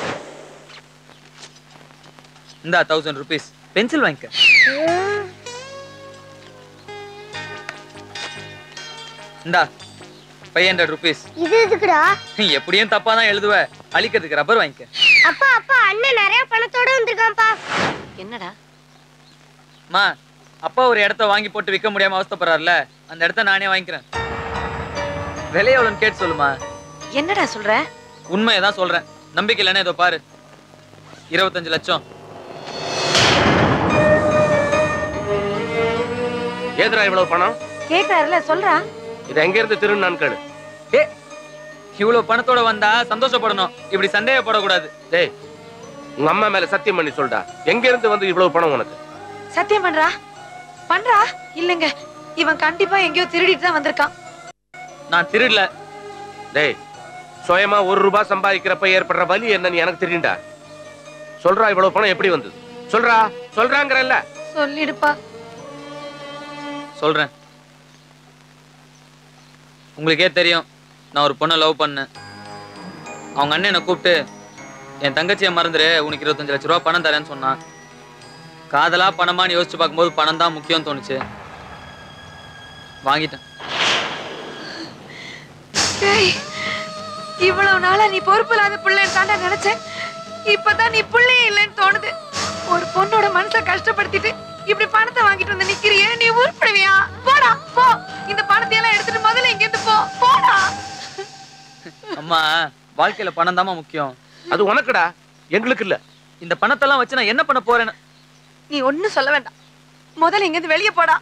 இந்தா தௌசண்ட் ருபீஸ் பென்சில் வாங்கிக்க இந்தா ஃபைவ் ஹண்ட்ரட் ருபீஸ் இது எதுக்குடா எப்படியும் தப்பா தான் எழுதுவ அழிக்கிறதுக்கு ரப்பர் வாங்கிக்க அப்பா அப்பா அண்ணன் நிறைய பணத்தோட வந்திருக்கான்ப்பா என்னடா மா அப்பா ஒரு இடத்த வாங்கி போட்டு விற்க முடியாம அவஸ்தைப்படுறாருல அந்த இடத்த நானே வாங்கிக்கிறேன் விலை எவ்வளோன்னு கேட்டு சொல்லுமா என்னடா சொல்ற உண்மையை தான் சொல்றேன் நம்பிக்கை இல்லைன்னா இதோ பாரு இருபத்தஞ்சு லட்சம் ஏதுடா இவ்வளவு பணம் கேக்குறாருல சொல்றா இது எங்க இருந்து திருநான் கேளு ஏ இவ்வளவு பணத்தோட வந்தா சந்தோஷப்படணும் இப்படி சந்தேகப்படக்கூடாது டேய் உங்க அம்மா மேல சத்தியம் பண்ணி சொல்டா எங்க இருந்து வந்து இவ்வளவு பணம் உனக்கு சத்தியம் பண்றா பண்றா இல்லங்க இவன் கண்டிப்பா எங்கேயோ திருடிட்டு தான் வந்திருக்கான் நான் திருடல டேய் சுயமா ஒரு ரூபாய் சம்பாதிக்கிறப்ப ஏற்படுற வலி என்னன்னு எனக்கு தெரியும்டா சொல்றா இவ்வளவு பணம் எப்படி வந்தது சொல்றா சொல்றாங்கறல்ல சொல்லிடுப்பா சொல்றேன் உங்களுக்கே தெரியும் நான் ஒரு பொண்ணை லவ் பண்ணேன் அவங்க அண்ணன் என்னை கூப்பிட்டு என் தங்கச்சியை மறந்துரு உனக்கு இருபத்தஞ்சு லட்ச ரூபா பணம் தரேன்னு சொன்னான் காதலா பணமான்னு யோசிச்சு பார்க்கும்போது பணம் தான் முக்கியம் தோணுச்சு வாங்கிட்டேன் டேய் இவ்வளவு நாளா நீ பொறுப்பு இல்லாத பிள்ளைன்னு தாண்டா நினைச்சேன் இப்பதான் நீ பிள்ளையே இல்லைன்னு தோணுது ஒரு பொண்ணோட மனசை கஷ்டப்படுத்திட்டு இப்படி பணத்தை வாங்கிட்டு வந்து நிக்கிறியே நீ உருப்படுவியா போடா போ இந்த பணத்தை எல்லாம் எடுத்துட்டு முதல்ல இங்க இருந்து போ போடா அம்மா வாழ்க்கையில பணம் தாம்மா முக்கியம் அது உனக்குடா எங்களுக்கு இல்ல இந்த பணத்தெல்லாம் வச்சு நான் என்ன பண்ண போறேன்னு நீ ஒண்ணும் சொல்ல வேண்டாம் முதல்ல இங்க இருந்து வெளியே போடா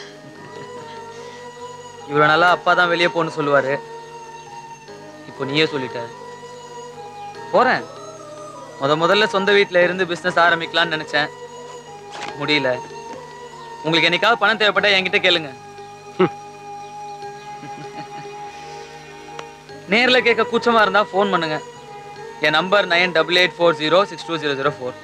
இவ்வளவு நாளா அப்பா தான் வெளியே போன்னு சொல்லுவாரு இப்போ நீயே சொல்லிட்ட போறேன் முத முதல்ல சொந்த வீட்ல இருந்து பிசினஸ் ஆரம்பிக்கலாம்னு நினைச்சேன் முடியல உங்களுக்கு என்னைக்காவது பணம் தேவைப்பட்டா என்கிட்ட கேளுங்க நேர்ல கேட்க கூச்சமா இருந்தா ஃபோன் பண்ணுங்க என் number nine double eight four zero six two zero zero four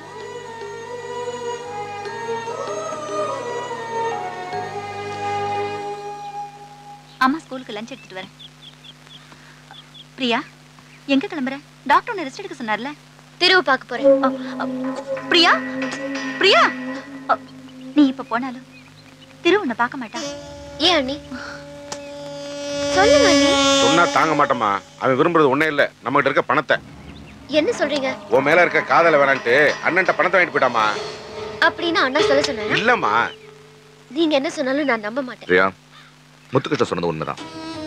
அம்மா ஸ்கூலுக்கு லஞ்ச் எடுத்துட்டு வரேன் பிரியா எங்க கிளம்புற டாக்டர் உன்னை ரெஸ்ட் எடுக்க சொன்னார்ல திருவு பார்க்க போறேன் பிரியா பிரியா அ, நீ இப்ப போனாலும் திரு உன்னை பார்க்க மாட்டா ஏன் அண்ணி சொல்லுங்க அண்ணி சொன்னா தாங்க மாட்டோமா அவன் விரும்புறது ஒண்ணே இல்ல நம்ம கிட்ட இருக்க பணத்தை என்ன சொல்றீங்க உன் மேல இருக்க காதல வேணான்ட்டு அண்ணன்ட்ட பணத்தை வாங்கிட்டு போயிட்டாமா அப்படின்னு அண்ணா சொல்ல சொன்னாரா இல்லம்மா நீங்க என்ன சொன்னாலும் நான் நம்ப மாட்டேன் பிரியா முத்துக்கிட்ட சொன்னது உண்மைதான்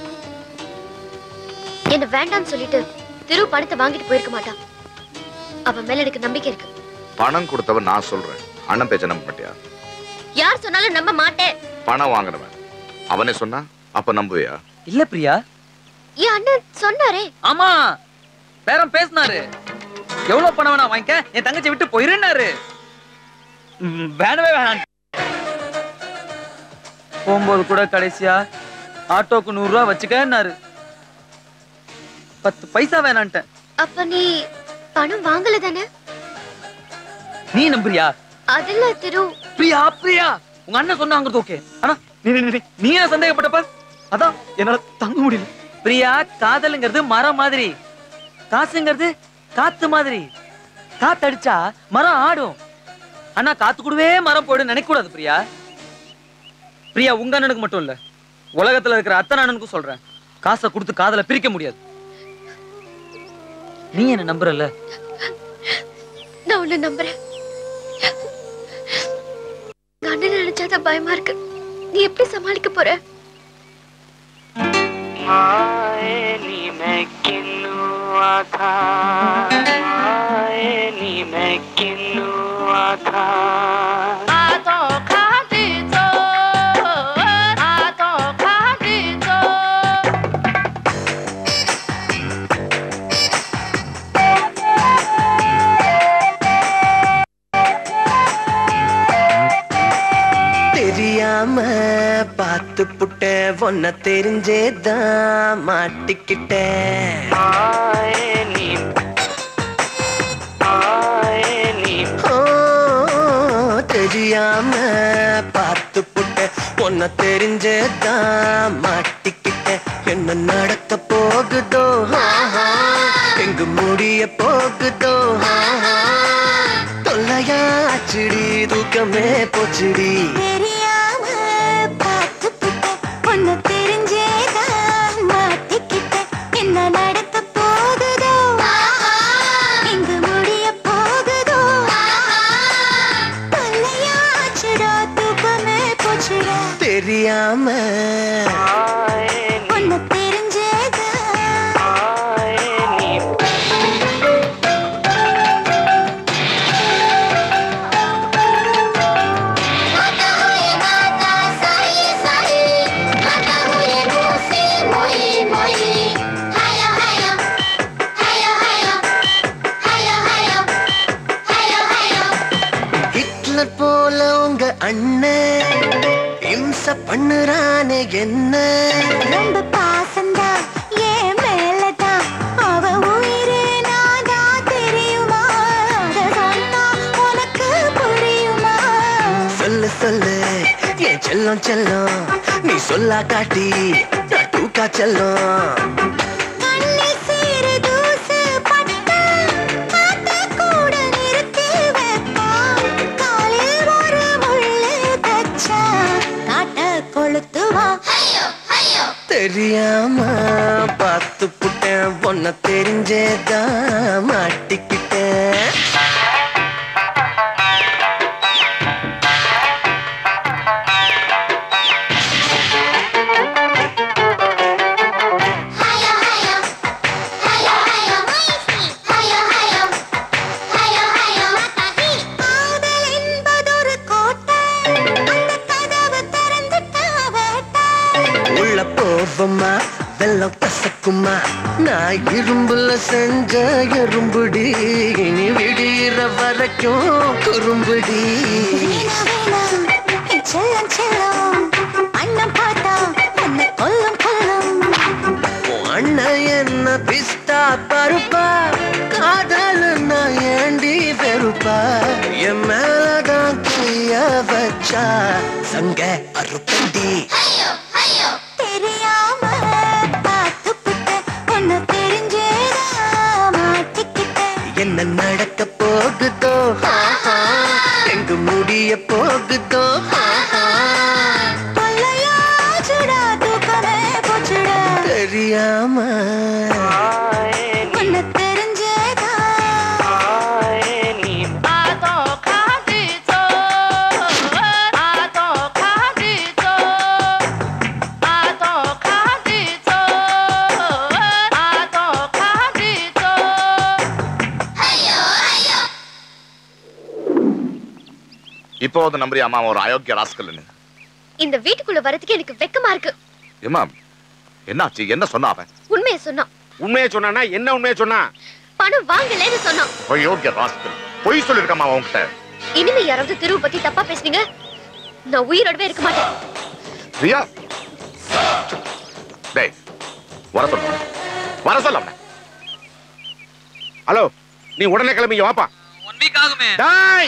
என்ன வேண்டாம்னு சொல்லிட்டு திரு பணத்தை வாங்கிட்டு போயிருக்க மாட்டான் அவன் மேல எனக்கு நம்பிக்கை இருக்கு பணம் கொடுத்தவன் நான் சொல்றேன் அண்ணன் பேச்ச நம்ப மாட்டியா யார் சொன்னாலும் நம்ப மாட்டேன் பணம் வாங்கினவன் அவனே சொன்னா அப்ப நம்புவியா இல்ல பிரியா என் அண்ணன் சொன்னாரே ஆமா பேரம் பேசினாரு எவ்வளவு பணம் வேணா வாங்கிக்க என் தங்கச்சி விட்டு போயிருன்னாரு ம், வேணவே வேணாம் போகும்போது கூட கடைசியா ஆட்டோக்கு நூறு ரூபா வச்சுக்கன்னாரு பத்து பைசா வேணான்ட்டேன் அப்ப நீ பணம் வாங்கல தானே நீ நம்புறியா அதுல திரு பிரியா பிரியா உங்க அண்ணன் சொன்னாங்கிறது ஓகே ஆனா நீ நீ- நீ- நீ என்ன சந்தேகப்பட்டப்ப அதான் என்னால தங்க முடியல பிரியா காதலுங்கிறது மரம் மாதிரி காசுங்கிறது காத்து மாதிரி காத்தடிச்சா மரம் ஆடும் ஆனா காத்து கூடவே மரம் போயிடும் நினைக்க கூடாது பிரியா பிரியா உங்க அண்ணனுக்கு மட்டும் இல்ல உலகத்துல இருக்கிற அத்தனை அண்ணனுக்கும் சொல்றேன் காசை கொடுத்து காதலை பிரிக்க முடியாது நீ என்ன நம்புறல்ல நான் உன்னை நம்புறேன் எங்க அண்ணன் நினைச்சாதான் பயமா இருக்கு நீ எப்படி சமாளிக்க போற नी मैं किन्नू था नी मैं किन्नू था आतो खाली तो आतो खाली तो தெரியாம பார்த்து புட்ட ஒன்ன தெரிஞ்சேதான் மாட்டிக்கிட்டேன் ஓ, தெரியாம பார்த்து புட்ட ஒன்ன தெரிஞ்சேதான் மாட்டிக்கிட்டேன் என்ன நடக்க போகுதோ ஆஹா, எங்கு முடிய போகுதோ ஆஹா, தொல்லையாச்சுடி தூக்கமே போச்சுடி தெரியாம பார்த்து புட்ட ஒன்னு தெரிஞ்சேதான் மாட்டிக்கிட்ட என்ன நடக்க போகுதோ இங்கு முடிய போகுதோ தொல்லையாச்சுடா தூக்கமே போச்சுடா தெரியாம ஒன்னு தெரிஞ்சேதான் அண்ணன் இம்ச பண்ணுறானே என்ன ரொம்ப பாசந்தா என் மேலதான் அவ உயிரே நாதா தெரியுமா அத சொன்னா உனக்கு புரியுமா சொல்லு சொல்லு என் செல்லம் செல்லம் நீ சொல்லா காட்டி நான் தூக்கா செல்லம் கண்ணில் சேர தூசு பட்டா காத்த கூட நிறுத்தி வைப்பான் காலில் ஒரு முள்ளு தச்சா காட்ட கொளுத்துவா தெரியாம பார்த்து புட்டேன் பொண்ண தெரிஞ்சேதான் மாட்டிக்கிட்டேன் காதல் என்பதொரு கோட்டை அந்த கதவு திறந்துட்டா வேட்டை உள்ள போவமா வெள்ளம் கசக்குமா நான் இரும்புல செஞ்ச எறும்புடி இனி விடிகிற வரைக்கும் குறும்புடி செல்லம் செல்லம் அண்ணன் பார்த்தா உன்னை கொல்லும் கொல்லும் உன் அண்ணன் என்ன பிஸ்தா பருப்பா காதல் நான் ஏண்டி வெறுப்பா என் மேலதான் கைய வச்சா சங்க அறுப்பண்டி தெரியாம பார்த்து புட்ட உன்னை தெரிஞ்சேதா மாட்டிக்கிட்டேன் என்ன நடக்க போகுதோ ஆஹா. எங்கு முடிய போகுதோ ஆஹா. தொல்லையாச்சுடா தூக்கமே போச்சுடா தெரியாம உன்னை தெரிஞ்சேதா இப்போ வந்து நம்புறியா அம்மா ஒரு அயோக்கிய ராஸ்கல்னு இந்த வீட்டுக்குள்ள வரதுக்கு எனக்கு வெக்கமா இருக்கு ஏமா என்னாச்சு என்ன சொன்னா அவன் உண்மையை சொன்னான் உண்மையை சொன்னானா என்ன உண்மையை சொன்னா பணம் வாங்கலைன்னு சொன்னான் அயோக்கிய ராஸ்கல் பொய் சொல்லிருக்கமா உன்கிட்ட இனிமே யாராவது திருவு பத்தி தப்பா பேசுனீங்க நான் உயிரோடவே இருக்க மாட்டேன் பிரியா டேய் வர சொல்ல வர சொல்ல அவனை. ஹலோ நீ உடனே கிளம்பிங்க வாப்பா ஒன் வீக் ஆகுமே டேய்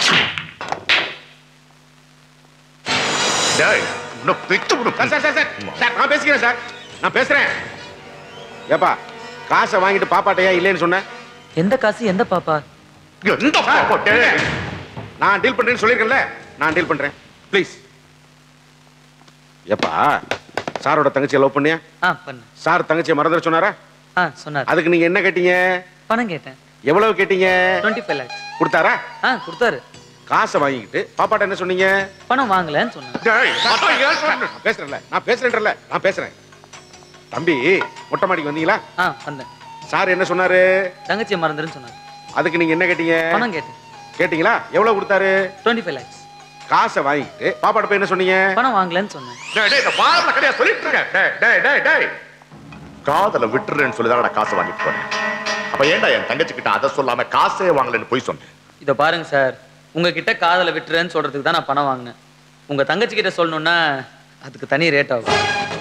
டேய் இன்னும் பிச்சு விடு sir sir sir sir sir நான் பேசிக்கிறேன் சார் நான் பேசுறேன் ஏப்பா காசை வாங்கிட்டு பாப்பாட்டையா இல்லைன்னு சொன்னேன் எந்த காசு எந்த பாப்பா எந்த பாப்பா டேய் நான் டீல் பண்றேன்னு சொல்லிருக்கேன்ல நான் டீல் பண்றேன் ப்ளீஸ் ஏப்பா சாரோட தங்கச்சியை லவ் பண்ணியா ஆ பண்ணு சார் தங்கச்சியை மறந்துட சொன்னாரா ஆ சொன்னார் அதுக்கு நீங்க என்ன கேட்டீங்க பணம் கேட்டேன் எவ்வளவு கேட்டீங்க டுவெண்ட்டி ஃபைவ் லேக்ஸ் கொடுத்தாரா ஆ கொடுத்தாரு காசை வாங்கிக்கிட்டு பாப்பாட்ட என்ன சொன்னீங்க பணம் வாங்கலன்னு சொன்னார் டேய், அதான் ஏன் சொன்ன? நான் பேசுறேன்ல நான் பேசுறேன்றல நான் பேசுறேன் தம்பி மொட்டை மாடிக்கு வந்தீங்களா ஆ வந்தேன் சார் என்ன சொன்னாரு தங்கச்சியை மறந்துருன்னு சொன்னார் அதுக்கு நீங்க என்ன கேட்டீங்க பணம் கேட்டேன் கேட்டீங்களா எவ்வளவு கொடுத்தாரு டுவெண்ட்டி ஃபைவ் லேக்ஸ் காசை வாங்கிட்டு பாப்பாட்ட போய் என்ன சொன்னீங்க பணம் வாங்கலன்னு சொன்னேன் டேய் டேய் இந்த பாரல கடையா சொல்லிட்டு இருக்கேன் டேய் டேய் டேய் டேய் காதல விட்டுறேன்னு சொல்லி தான் காசை வாங்கிட்டு போறேன் அப்ப ஏன்டா என் தங்கச்சி கிட்ட அதை சொல்லாம காசே வாங்கலன்னு போய் சொன்னேன் இதை பாருங்க சார் உங்ககிட்ட காதலை விட்டுறேன்னு சொல்றதுக்கு தான் நான் பணம் வாங்கினேன் உங்க தங்கச்சி கிட்ட சொல்லணும்னா அதுக்கு தனி ரேட் ஆகும்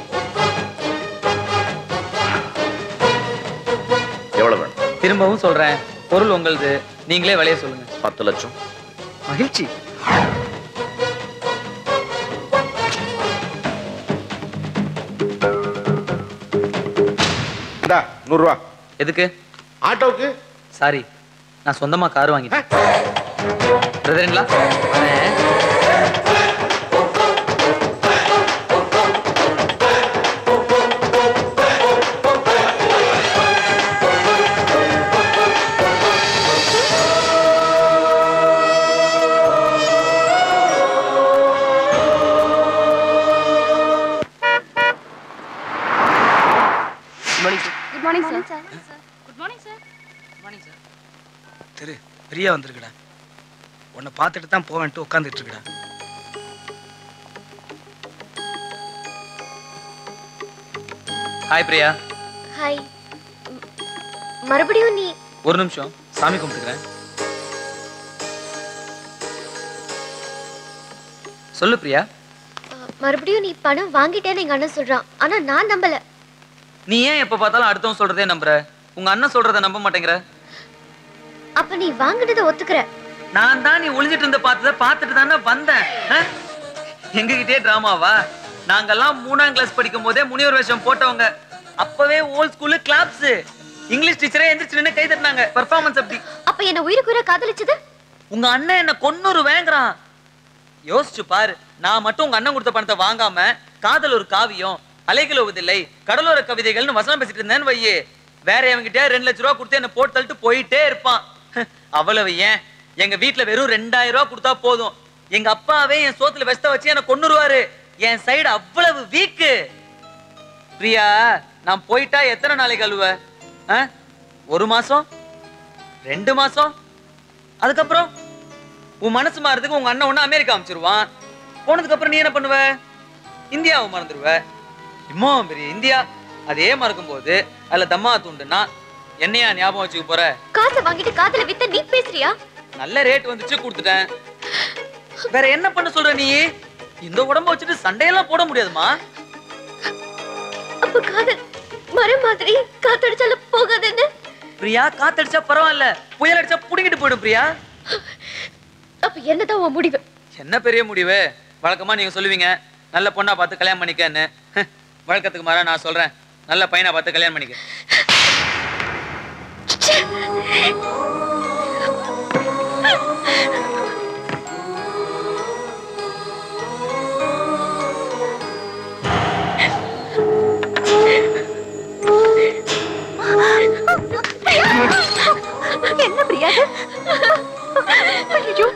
எவ்வளவு வேணும் திரும்பவும் சொல்றேன் பொருள் உங்களுது நீங்களே விலைய சொல்லுங்க பத்து லட்சம் மகிழ்ச்சி இந்தா நூறு ரூபா எதுக்கு ஆட்டோவுக்கு சாரி நான் சொந்தமா கார் வாங்கிட்டேன் பிரதர்ங்களா good morning sir good morning sir Thiru Priya வந்திருக்குடா உன்னை பார்த்துட்டு தான் போவேன்ட்டு உட்காந்துட்டு இருக்குடா ஹாய் பிரியா ஹாய் மறுபடியும் நீ ஒரு நிமிஷம் சாமி கும்பிட்டுக்கிறேன் சொல்லு பிரியா மறுபடியும் நீ பணம் வாங்கிட்டேன்னு எங்க அண்ணன் சொல்றான் ஆனா நான் நம்பல நீ ஏன் எப்ப பார்த்தாலும் அடுத்தவன் சொல்றதே நம்புற உங்க அண்ணன் சொல்றத நம்ப மாட்டேங்கிற அப்ப நீ வாங்கினதை ஒத்துக்கிற நான் தான் நீ ஒளிஞ்சிட்டு இருந்த பார்த்தத பார்த்துட்டு தானே வந்தேன் ஆ? எங்ககிட்டயே டிராமாவா நாங்கெல்லாம் மூணாம் கிளாஸ் படிக்கும் போதே முனிவர் வேஷம் போட்டவங்க அப்பவே ஓல்ட் ஸ்கூலு கிளாப்ஸ் இங்கிலீஷ் டீச்சரே எந்திரிச்சு நின்னு கை தட்டினாங்க பெர்ஃபார்மன்ஸ் அப்படி அப்ப என்ன உயிருக்கு உயிரை காதலிச்சது உங்க அண்ணன் என்ன கொன்னூறு வேங்குறான் யோசிச்சு பாரு நான் மட்டும் உங்க அண்ணன் கொடுத்த பணத்தை வாங்காம காதல் ஒரு காவியம் அலைகள் ஓவதில்லை கடலோர கவிதைகள்னு வசனம் பேசிட்டு இருந்தேன்னு வையே வேற எவங்கிட்ட ரெண்டு லட்ச ரூபா கொடுத்து என்ன போட்டு தள்ளிட்டு போயிட்டே இருப்பான் அவ்வளவு ஏன் எங்க வீட்ல வெறும் ரெண்டாயிரம் ரூபா கொடுத்தா போதும் எங்க அப்பாவே என் சோத்துல வெஸ்த வச்சு என்ன கொன்னுருவாரு என் சைடு அவ்வளவு வீக்கு பிரியா நான் போயிட்டா எத்தனை நாளைக்கு அழுவ ஆ? ஒரு மாசம் ரெண்டு மாசம் அதுக்கப்புறம் உன் மனசு மாறதுக்கு உங்க அண்ணன் ஒண்ணு அமெரிக்கா அமைச்சிருவான் போனதுக்கு அப்புறம் நீ என்ன பண்ணுவ இந்தியாவை மறந்துடுவ இம்மா பெரிய இந்தியா அதே மறக்கும் போது அதுல தம்மா தூண்டுனா என்னையா ஞாபகம் வச்சுக்க போற காசை வாங்கிட்டு காதல வித்த நீ பேசுறியா நல்ல ரேட் வந்துச்சு கொடுத்துட்டேன் வேற என்ன பண்ண சொல்ற நீ இந்த உடம்ப வச்சுட்டு சண்டையெல்லாம் போட முடியாதுமா அப்ப காதல் மரம் மாதிரி காத்தடிச்சாலும் போகாதுன்னு பிரியா காத்தடிச்சா பரவாயில்ல புயல் அடிச்சா புடிங்கிட்டு போயிடும் பிரியா அப்ப என்னதான் உன் முடிவு என்ன பெரிய முடிவு வழக்கமா நீங்க சொல்லுவீங்க நல்ல பொண்ணா பார்த்து கல்யாணம் பண்ணிக்கன்னு வழக்கத்துக்கு மாறா நான் சொல்றேன் நல்ல பையனா பார்த்து கல்யாணம் பண்ணிக்க என்ன பிரியா ஐயோ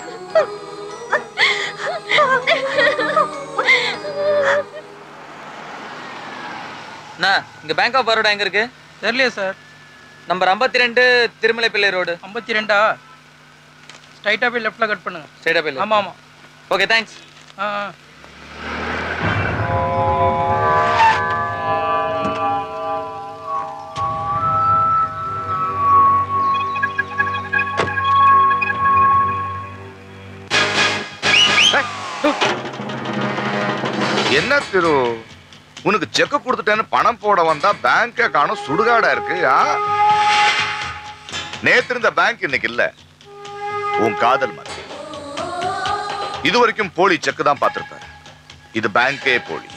அண்ணா இங்க பேங்க் ஆஃப் பரோடா எங்க இருக்கு தெரியலையே சார் நம்பர் ஐம்பத்தி ரெண்டு திருமலை பிள்ளை ரோடு ஐம்பத்தி ரெண்டா ஸ்ட்ரைட்டாக போய் லெஃப்டில் கட் பண்ணுங்க ஸ்ட்ரைட்டா போய் ஆமாம் ஆமாம் ஓகே தேங்க்ஸ் ஆ ஆ. என்ன திரு உனக்கு செக் கொடுத்துட்டேன்னு பணம் போட வந்தா பேங்க காணும் சுடுகாடா இருக்கு ஆ? நேத்து இருந்த பேங்க் இன்னைக்கு இல்ல உன் காதல் மாதிரி இது வரைக்கும் போலி செக் தான் பார்த்திருப்பேன் இது பேங்கே போலி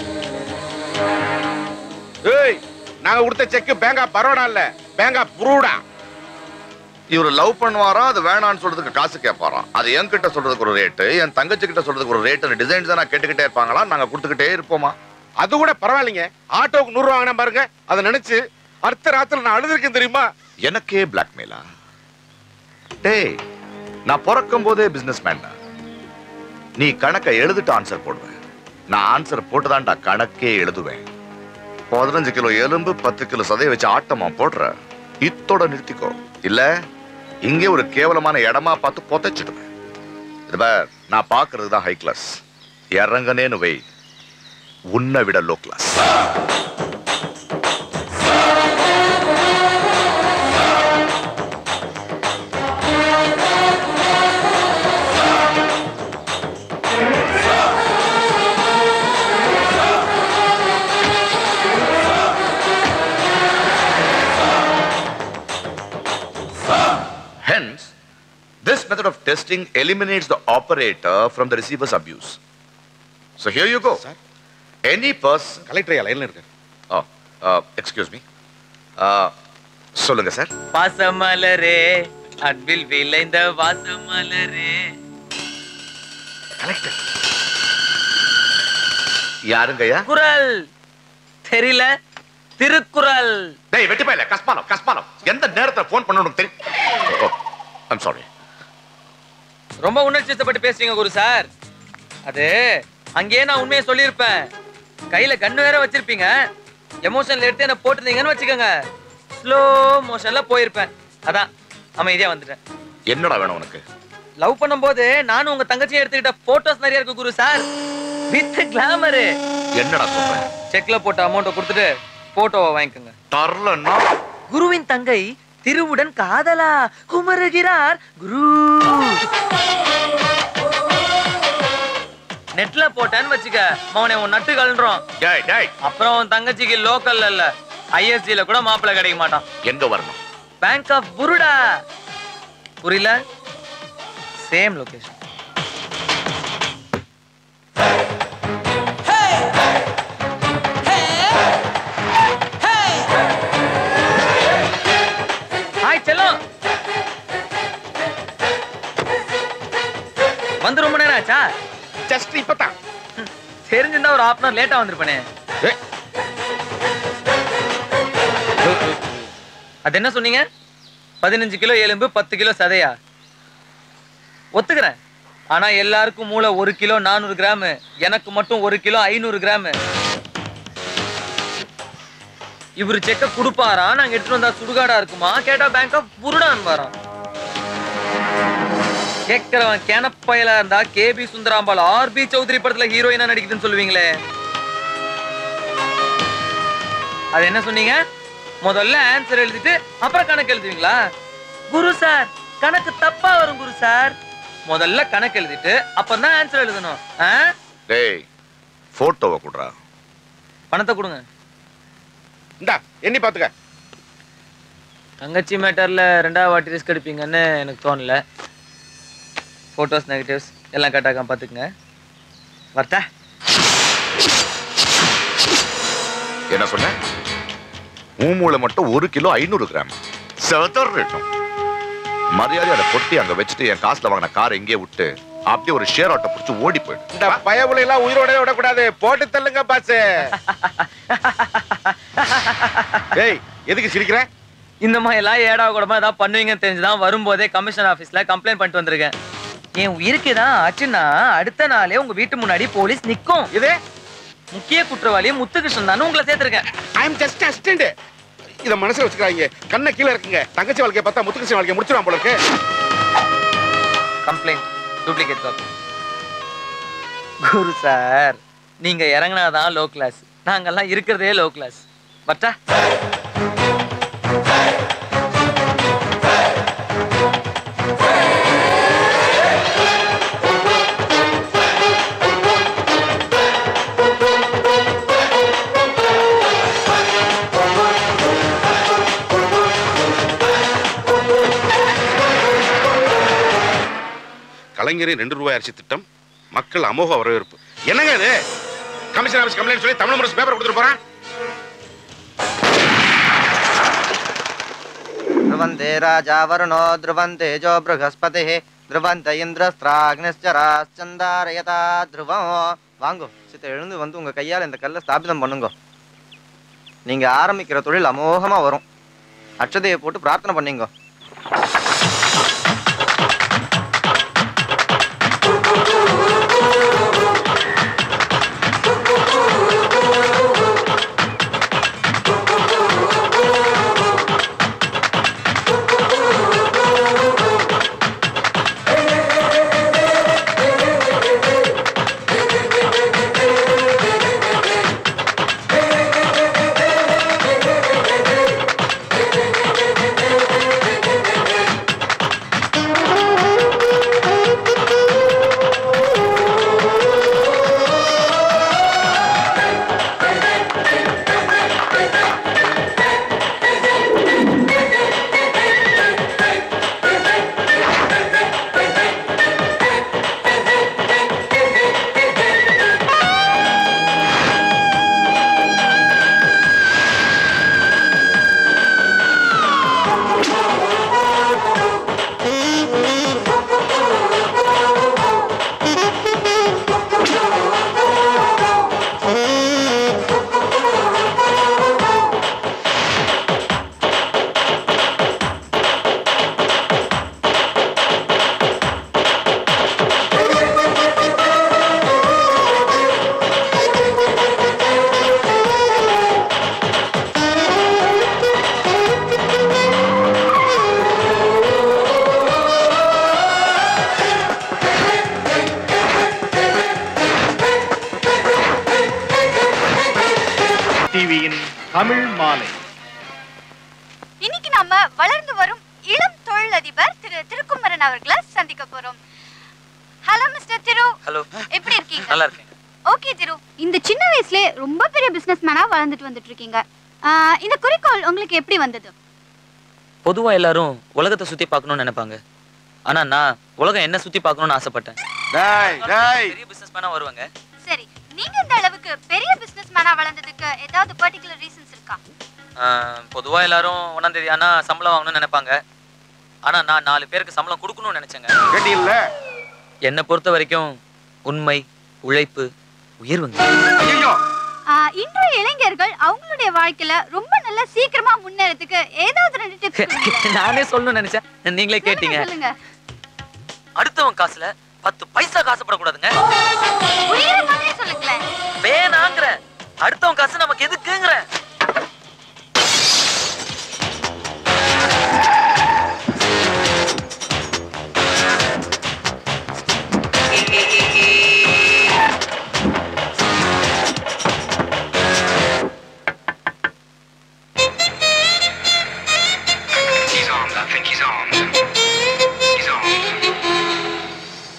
ஏய் நாங்க கொடுத்த செக் பேங்கா பரோடா இல்ல பேங்கா புரூடா இவர் லவ் பண்ணுவாராம் அது வேணான்னு சொல்றதுக்கு காசு கேட்பாராம் அது என்கிட்ட சொல்றதுக்கு ஒரு ரேட்டு என் தங்கச்சி கிட்ட சொல்றதுக்கு ஒரு ரேட்டு டிசைன்ஸ் தான் நான் கேட்டுக்கிட்டே இருப்பாங்களா நாங்க கொடுத்துக்கிட்டே இருப்போமா அது கூட பரவாயில்லைங்க ஆட்டோவுக்கு நூறு ரூபா வாங்கினா பாருங்க அதை நினைச்சு அடுத்த ராத்திரி நான் அழுதுருக்கேன் தெரியுமா எனக்கே பிளாக்மெயிலா டேய் நான் பிறக்கும் போதே பிசினஸ் மேன் நீ கணக்கை எழுதிட்டு ஆன்சர் போடுவேன் நான் ஆன்சர் போட்டுதான்டா கணக்கே எழுதுவேன் பதினஞ்சு கிலோ எலும்பு பத்து கிலோ சதையை வச்சு ஆட்டமா போடுற இத்தோட நிறுத்திக்கோ இல்ல இங்கே ஒரு கேவலமான இடமா பார்த்து புதைச்சிடுவேன் இது பார் நான் பார்க்கிறது தான் ஹை கிளாஸ் இறங்கனேன்னு வை உன்னை விட low class Hence, this method of testing eliminates the operator from the receiver's abuse. So here you go. Sir. Any person. Collector லைன்ல இருக்கு Oh, uh, excuse me. Uh, சொல்லுங்க சார் பாசமலரே அன்பில் விளைந்த வாசமலரே கலெக்டர் யாருங்கய்யா குரல் தெரியல திருக்குறள் டேய் வெட்டி போயில கஸ்மாலம் கஸ்மாலம் எந்த நேரத்துல ஃபோன் பண்ணணும் தெரியும் ஓ ஐம் சாரி ரொம்ப உணர்ச்சி வசப்பட்டு பேசுறீங்க குரு சார் அது அங்கேயே நான் உண்மையை சொல்லியிருப்பேன் கையில கண்ணு வேற வச்சிருப்பீங்க எமோஷன்ல எடுத்து என்ன போட்டிருந்தீங்கன்னு வச்சுக்கோங்க ஸ்லோ மோஷன்ல போயிருப்பேன் அதான் அமைதியா வந்துட்டேன் என்னடா வேணும் உனக்கு லவ் பண்ணும்போது நானும் உங்க தங்கச்சியும் எடுத்துக்கிட்ட போட்டோஸ் நிறைய இருக்கு குரு சார் வித் கிளாமரு என்னடா சொல்ற செக்ல போட்ட அமௌண்ட்டை கொடுத்துட்டு போட்டோவை வாங்கிக்கோங்க தரலன்னா குருவின் தங்கை திருவுடன் காதலா குமருகிறார் குரு நெட்ல போட்டேன்னு வச்சுக்க மவனே உன் நட்டு கழன்றோம் டேய் டேய் அப்புறம் உன் தங்கச்சிக்கு லோக்கல்ல இல்ல ஐஎஸ்சில கூட மாப்பிள்ளை கிடைக்க மாட்டான் எங்க வரணும் பேங்க் ஆஃப் புருடா புரியல சேம் லொகேஷன் ஹாய் செல்லம் வந்து ரொம்ப நேரம் ஆச்சா ஜஸ்ட் இப்பதான் தெரிஞ்சிருந்தா ஒரு ஹாஃப் அன் லேட்டா வந்திருப்பேனே அது என்ன சொன்னீங்க பதினஞ்சு கிலோ எலும்பு பத்து கிலோ சதையா ஒத்துக்கிறேன் ஆனா எல்லாருக்கும் மூளை ஒரு கிலோ நானூறு கிராம் எனக்கு மட்டும் ஒரு கிலோ ஐநூறு கிராம் இவரு செக்க கொடுப்பாரா நாங்க எடுத்துட்டு வந்தா சுடுகாடா இருக்குமா கேட்டா பேங்க் ஆஃப் புருடான் வரோம் கேட்கிறவன் கேனப்பயலா இருந்தா கேபி சுந்தராம்பாள் ஆர்பி சௌத்ரி படத்துல ஹீரோயினா நடிக்குதுன்னு சொல்லுவீங்களே அது என்ன சொன்னீங்க முதல்ல ஆன்சர் எழுதிட்டு அப்புறம் கணக்கு எழுதுவீங்களா குரு சார் கணக்கு தப்பா வரும் குரு சார் முதல்ல கணக்கு எழுதிட்டு அப்புறம் தான் ஆன்சர் எழுதணும் ஆ? டேய் போட்டோவை குடுறா பணத்தை கொடுங்க இந்தா எண்ணி பாத்துக்க தங்கச்சி மேட்டர்ல ரெண்டாவது வாட்டி ரிஸ்க் எடுப்பீங்கன்னு எனக்கு தோணல ஃபோட்டோஸ் நெகட்டிவ்ஸ் எல்லாம் கரெக்டாக பார்த்துக்குங்க வரட்டா என்ன சொன்ன மூமூளை மட்டும் ஒரு கிலோ ஐநூறு கிராம் செதறட்டும் மரியாதை அதை பொட்டி அங்க வச்சுட்டு என் காசுல வாங்கின கார் எங்கேயே விட்டு அப்படியே ஒரு ஷேர் ஆட்டோ பிடிச்சி ஓடி போயிடு இந்த பயவுல எல்லாம் உயிரோட விடக்கூடாது போட்டு தள்ளுங்க பாஸ் டேய் எதுக்கு சிரிக்கிற இந்த மாதிரி எல்லாம் ஏடா கூடமா ஏதாவது பண்ணுவீங்கன்னு தெரிஞ்சுதான் வரும்போதே கமிஷன் ஆஃபீஸ்ல கம்ப்ளைண்ட் பண்ணிட்டு வந்திருக்கேன் என் உயிருக்கு தான் ஆச்சுன்னா அடுத்த நாளே உங்க வீட்டு முன்னாடி போலீஸ் நிக்கும் இது முக்கிய குற்றவாளி முத்துகிருஷ்ணன் தான் உங்களை சேர்த்திருக்கேன் ஐ அம் ஜஸ்ட் அசிஸ்டன்ட் இத மனசுல வச்சுக்கிறாங்க கண்ண கீழ இருக்குங்க தங்கச்சி வாழ்க்கைய பார்த்தா முத்துகிருஷ்ணன் வாழ்க்கைய முடிச்சிடும் போல இருக்கு complaint duplicate copy Guru sir நீங்க இறங்குனாதான் லோ கிளாஸ் நாங்கெல்லாம் இருக்கிறதே லோ கிளாஸ் பட்டா கலைஞரின் ரெண்டு ரூபாய் அரிசி திட்டம் மக்கள் அமோக வரவேற்பு என்னங்க இது கமிஷன் ஆஃபீஸ் கம்ப்ளைண்ட் சொல்லி தமிழ் முரசு பேப்பர் கொடுத்துட்டு போறேன் ध्रुवन्ते राजा वरुणो ध्रुवन्ते जो बृहस्पतिः ध्रुवन्त இந்திரஸ்திராக்னிச்சராச்சந்தாரயதா ध्रुवம் வாங்கோ சித்த எழுந்து வந்து உங்க கையால இந்த கல்லை ஸ்தாபிதம் பண்ணுங்க நீங்க ஆரம்பிக்கிற தொழில் அமோகமா வரும் அட்சதையை போட்டு பிரார்த்தனை பண்ணீங்க டிவியின் தமிழ் மாலை இன்னைக்கு நாம வளர்ந்து வரும் இளம் தொழிலதிபர் திரு திருக்குமரன் அவர்களை சந்திக்க போறோம் ஹலோ மிஸ்டர் திரு ஹலோ எப்படி இருக்கீங்க நல்லா இருக்கேன் ஓகே திரு இந்த சின்ன வயசுல ரொம்ப பெரிய பிசினஸ் மேனா வளர்ந்துட்டு வந்துட்டு இருக்கீங்க ஆஹ், இந்த குறிக்கோள் உங்களுக்கு எப்படி வந்தது பொதுவா எல்லாரும் உலகத்தை சுத்தி பார்க்கணும்னு நினைப்பாங்க ஆனா நான் உலகம் என்ன சுத்தி பார்க்கணும்னு ஆசைப்பட்டேன் பெரிய பிசினஸ் மேனா வருவாங்க சரி நீங்க இந்த அளவுக்கு பெரிய பிசினஸ் மேனா வளர்ந்ததுக்கு ஏதாவது பர்டிகுலர் ரீசன்ஸ் இருக்கா ஆஹ், பொதுவா எல்லாரும் ஒன்னாம் தேதி ஆனா சம்பளம் வாங்கணும்னு நினைப்பாங்க ஆனா நான் நாலு பேருக்கு சம்பளம் கொடுக்கணும்னு நினைச்சேங்க இல்ல என்னை பொறுத்த வரைக்கும் உண்மை உழைப்பு உயர்வுங்க ஆஹ், இன்றைய இளைஞர்கள் அவங்களுடைய வாழ்க்கையில ரொம்ப நல்லா சீக்கிரமா முன்னேறதுக்கு ஏதாவது ரெண்டு டிப்ஸ் நானே சொல்லணும்னு நினைச்சேன் நீங்களே கேட்டீங்க சொல்லுங்க அடுத்தவன் காசுல பத்து பைசா காசுப்படக்கூடாதுங்க புரியுற மாதிரி சொல்லுங்களேன் வேணாங்கிற அடுத்தவன் காசு நமக்கு எதுக்குங்கிற He's armed. I think he's armed. He's armed.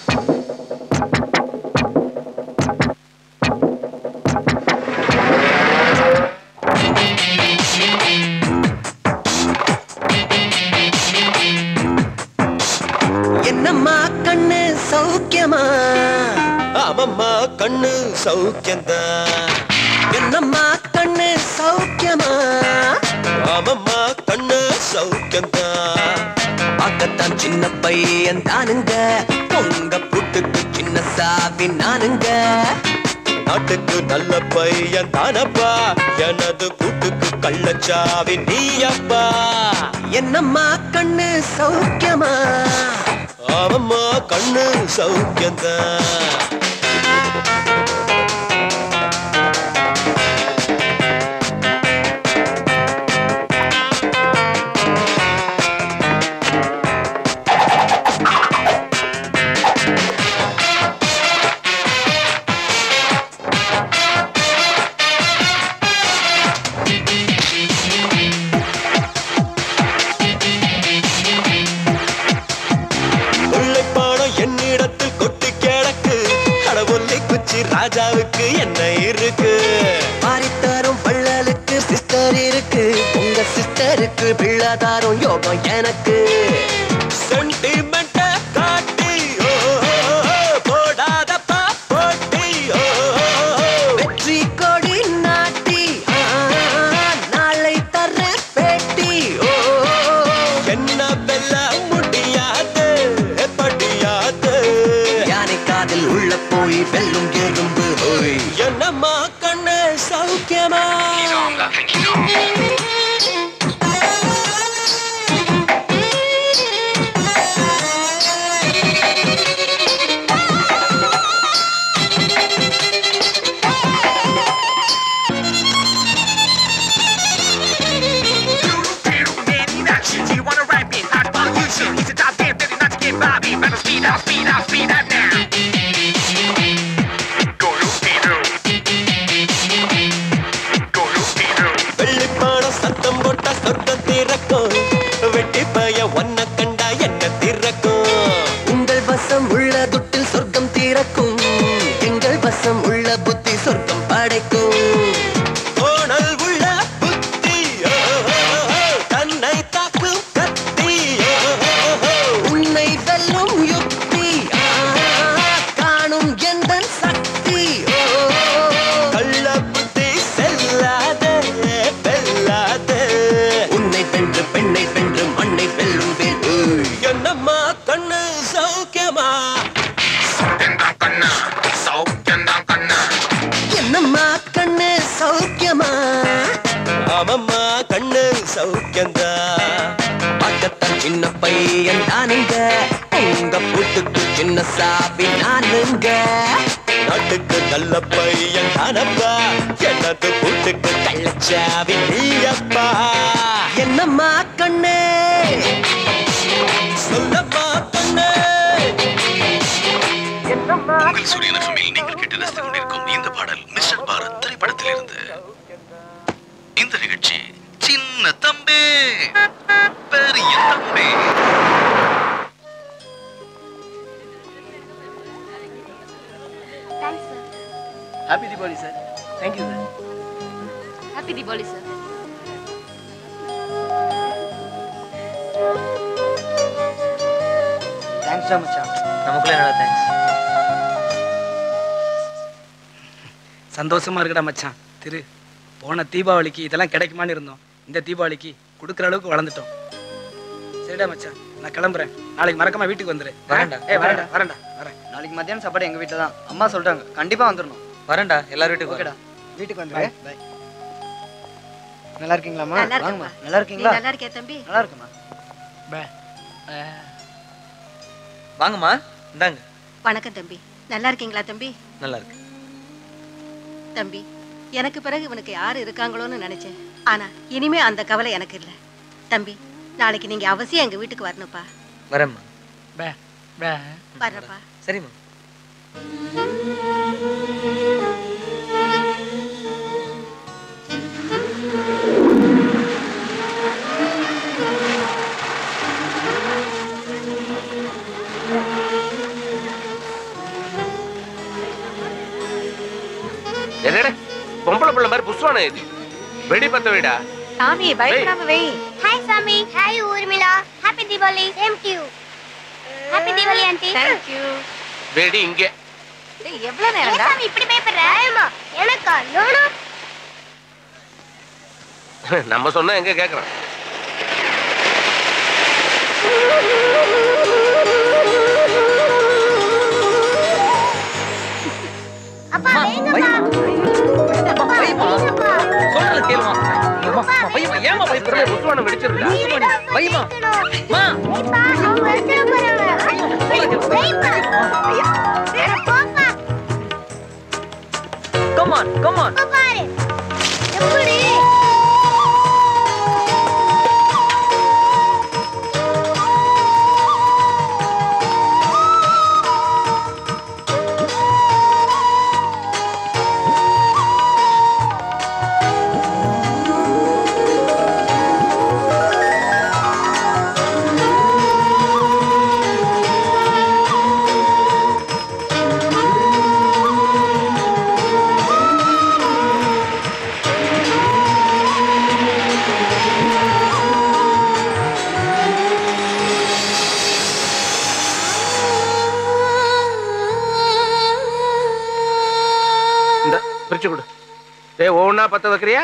என்னம்மா கண்ணு சௌக்கியமா ஆமம்மா கண்ணு சௌக்கியம்தான் என்னம்மா கண்ணு சௌக்கியமா ஆமம்மா கண்ணு சௌக்கியம்தான் பார்க்கத்தான் சின்ன பையன் தானுங்க உங்க புட்டுக்கு சின்ன சாவி நானுங்க நாட்டுக்கு நல்ல பையன் தானப்பா எனது கூட்டுக்கு கள்ளச்சாவி நீயப்பா என்னம்மா கண்ணு சௌக்கியமா ஆமம்மா கண்ணு சௌக்கியம்தான் கொள்ளைப்பாடம் என்னிடத்தில் கொட்டி கிடக்கு கடவுளை குச்சி ராஜாவுக்கு என்ன இருக்கு பாரித்தாரும் பள்ளலுக்கு சிஸ்டர் இருக்கு உங்க சிஸ்டருக்கு பிள்ளாதாரும் யோகம் எனக்கு சென்டிமெண்ட காட்டி ஓ, ஓ, ஓ, போடாதப்பா போட்டி ஓ, ஓ, ஓ. வெற்றி கொடி நாட்டி ஆ, நாளை தர பேட்டி ஓ, ஓ, ஓ. என்ன வெல்ல முடியாது படியாது யானை காதில் உள்ள போய் வெல்லும் எறும்பு ஓய் என்னம்மா கண்ணு சௌக்கியமா He's armed. I think he's armed. வெள்ளிப்பாடம் சத்தம் போட்டா சொர்க்கம் திறக்கும் வெட்டி பய ஒன்ன கண்டா என்ன திறக்கும் உங்கள் வசம் உள்ள துட்டில் சொர்க்கம் திறக்கும் எங்கள் வசம் உள்ள புத்தி சொர்க்கம் படைக்கும் கோணல் உள்ள புத்தி ஓ, ஓ, ஓ, தன்னை தாக்கும் கத்தி ஓ, ஓ, ஓ, உன்னை வெல்லும் யுக்தி ஆ, காணும் எந்த சக்தி ஓ, ஓ, ஓ, கள்ள புத்தி செல்லாத வெல்லாத உன்னை வென்று பெண்ணை வென்று மண்ணை வெல்லும் வேலு என்னம்மா கண்ணு சௌக்கியமா என்னம்மா கண்ணு சௌக்கியமா ஆமம்மா கண்ணு சௌக்கியந்தா பார்க்கத்தான் சின்ன பையன் தானுங்க உங்க பூட்டுக்கு சின்ன சாவி நானுங்க நாட்டுக்கு நல்ல பையன் தானப்பா எனது பூட்டுக்கு கள்ளச்சாவி நீயப்பா என்னம்மா கண்ணு சொல்லம்மா கண்ணு உங்கள் சூரியன் எஃப்எம்மில் நீங்கள் கேட்டு ரசித்துக் கொண்டிருக்கும் இந்த பாடல் மிஸ்டர் பாரத் திரைப்படத்திலிருந்து இந்த நிகழ்ச்சி சின்ன தம்பி பெரிய தம்பி happy Deepavali sir thank you sir happy Deepavali sir தேங்க்ஸ்டா மச்சான் நமக்குள்ள என்னடா தேங்க்ஸ் சந்தோஷமா இருக்குடா மச்சான் திரு போன தீபாவளிக்கு இதெல்லாம் கிடைக்குமான்னு இருந்தோம் இந்த தீபாவளிக்கு கொடுக்குற அளவுக்கு வளர்ந்துட்டோம் சரிடா மச்சான் நான் கிளம்புறேன் நாளைக்கு மறக்காம வீட்டுக்கு வந்துரு வரேன்டா. ஏய் வரேன்டா வரேன்டா வரேன் நாளைக்கு மத்தியானம் சாப்பாடு எங்க வீட்டில் தான் அம்மா சொல்லிட்டாங்க கண்டிப்பா வந்துடணும் வரேன்டா எல்லாரும் வீட்டுக்கு ஓகேடா வரேன் வீட்டுக்கு வந்துரு பை நல்லா இருக்கீங்களாம்மா நல்லா வாங்கம்மா இருக்கேன்ப்பா. நல்லா இருக்கீங்களா நீ நல்லா இருக்கியா தம்பி நல்லா இருக்குமா வாங்கம்மா இந்தாங்க வணக்கம் தம்பி நல்லா இருக்கீங்களா தம்பி நல்லா இருக்கு தம்பி எனக்கு பிறகு இவனுக்கு யார் இருக்காங்களோன்னு நினைச்சேன் ஆனா இனிமே அந்த கவலை எனக்கு இல்லை தம்பி நாளைக்கு நீங்க அவசியம் எங்க வீட்டுக்கு வரணும்ப்பா வரேம்மா வர்றப்பா சரிம்மா என்னடே பொம்பளை பிள்ளை மாதிரி புஸ்வானம் இது வெடி பத்த வைடா சாமி பயப்படாம வை ஹாய் சாமி hi Urmila happy Deepavali same to you happy Deepavali aunty thank you வெடி இங்க டேய் எவ்வளவு நேரம்டா சாமி இப்படி பயப்படுற ஆயமா எனக்கா நோனோ நம்ம சொன்னா எங்க கேக்குறான் அப்பா வேங்கப்பா அப்பா வேங்கப்பா சொல்றது கேளுமா அம்மா பையமா ஏமா பயப்படுற புஸ்வானம் வெடிச்சிருந்தா பையமா மா அப்பா அவங்க எடுத்துட்டு போறாங்க வேங்கப்பா அட போப்பா கம் ஆன் கம் ஆன் இப்ப பாரு எப்படி இந்த பிரிச்சு கொடு டேய் ஒவ்வொன்னா பத்த வைக்கிறியா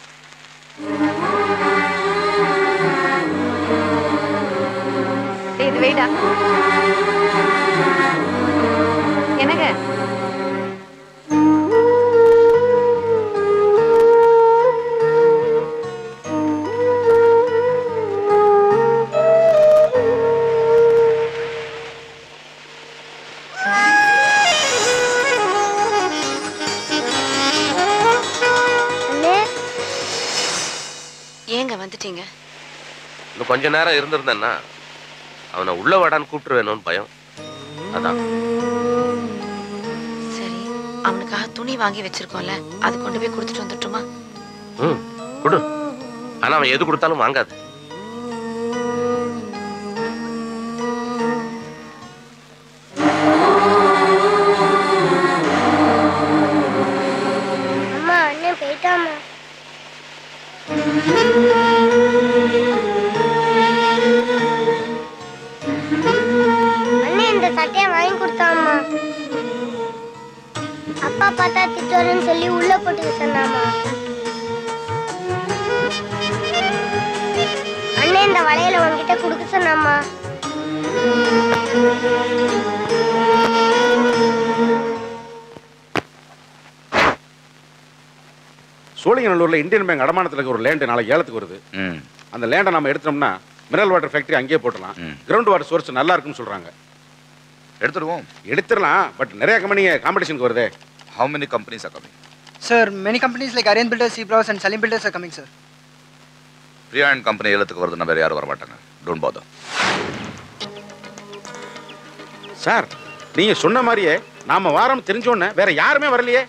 டேய் இது வெயிடா என்னங்க அண்ணே ஏங்க வந்துட்டீங்க இன்னும் கொஞ்ச நேரம் இருந்திருந்தேன்னா அவனை உள்ள வாடான்னு கூப்பிட்டுருவேணும்னு பயம் அதான் சரி அவனுக்காக துணி வாங்கி வச்சிருக்கோம்ல அது கொண்டு போய் கொடுத்துட்டு வந்துட்டுமா ம் கொடு ஆனா அவன் எது கொடுத்தாலும் வாங்காது அம்மா அண்ணன் போயிட்டாமா அண்ணன் இந்த சட்டையை வாங்கி கொடுத்தாம்மா அப்பா பார்த்தா திட்டுவாருன்னு சொல்லி உள்ள போட்டுக்க சொன்னாமா அண்ணன் இந்த வளையல உன்கிட்ட கொடுக்க சொன்னாமா சோழிங்கநல்லூர்ல இந்தியன் பேங்க் அடமானத்துல இருக்க ஒரு லேண்ட் நாளைக்கு ஏலத்துக்கு வருது அந்த லேண்டை நம்ம எடுத்தோம்னா மினரல் வாட்டர் ஃபேக்டரி அங்கேயே போட்டலாம் கிரவுண்ட் வாட்டர் சோர்ஸ் நல்லா இருக்குன்னு சொல்றாங்க எடுத்துருவோம் எடுத்துடலாம் பட் நிறைய கம்பெனிங்க காம்படிஷனுக்கு வருதே How many companies are coming? Sir, many companies like Aryan Builders, Seabrows and Salim Builders are coming, sir. Priya and company ஏலத்துக்கு வருதுன்னா வேற யாரும் வர மாட்டாங்க டோன்ட் பாதர் சார் நீங்க சொன்ன மாதிரியே நாம வாரம் தெரிஞ்சோன்னே வேற யாருமே வரலையே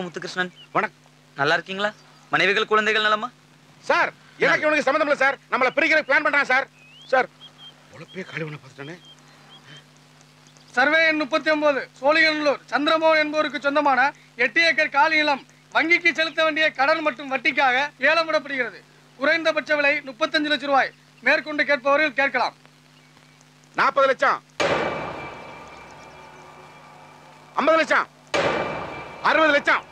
வணக்கம் முத்துகிருஷ்ணன் வணக்கம் நல்லா இருக்கீங்களா மனைவிகள் குழந்தைகள் நலமா சார் எனக்கு இவனுக்கு சம்மந்தம் இல்லை சார் நம்மள பிரிக்கிற பிளான் பண்றான் சார் சார் உழப்பே கழிவுன பார்த்துட்டானே சர்வே எண் முப்பத்தி ஒன்பது சோழிகநல்லூர் சந்திரமோகன் என்பவருக்கு சொந்தமான எட்டு ஏக்கர் காலி நிலம் வங்கிக்கு செலுத்த வேண்டிய கடன் மற்றும் வட்டிக்காக ஏலம் விடப்படுகிறது குறைந்தபட்ச விலை முப்பத்தஞ்சு லட்சம் ரூபாய் மேற்கொண்டு கேட்பவர்கள் கேட்கலாம் நாற்பது லட்சம் ஐம்பது லட்சம் அறுபது லட்சம்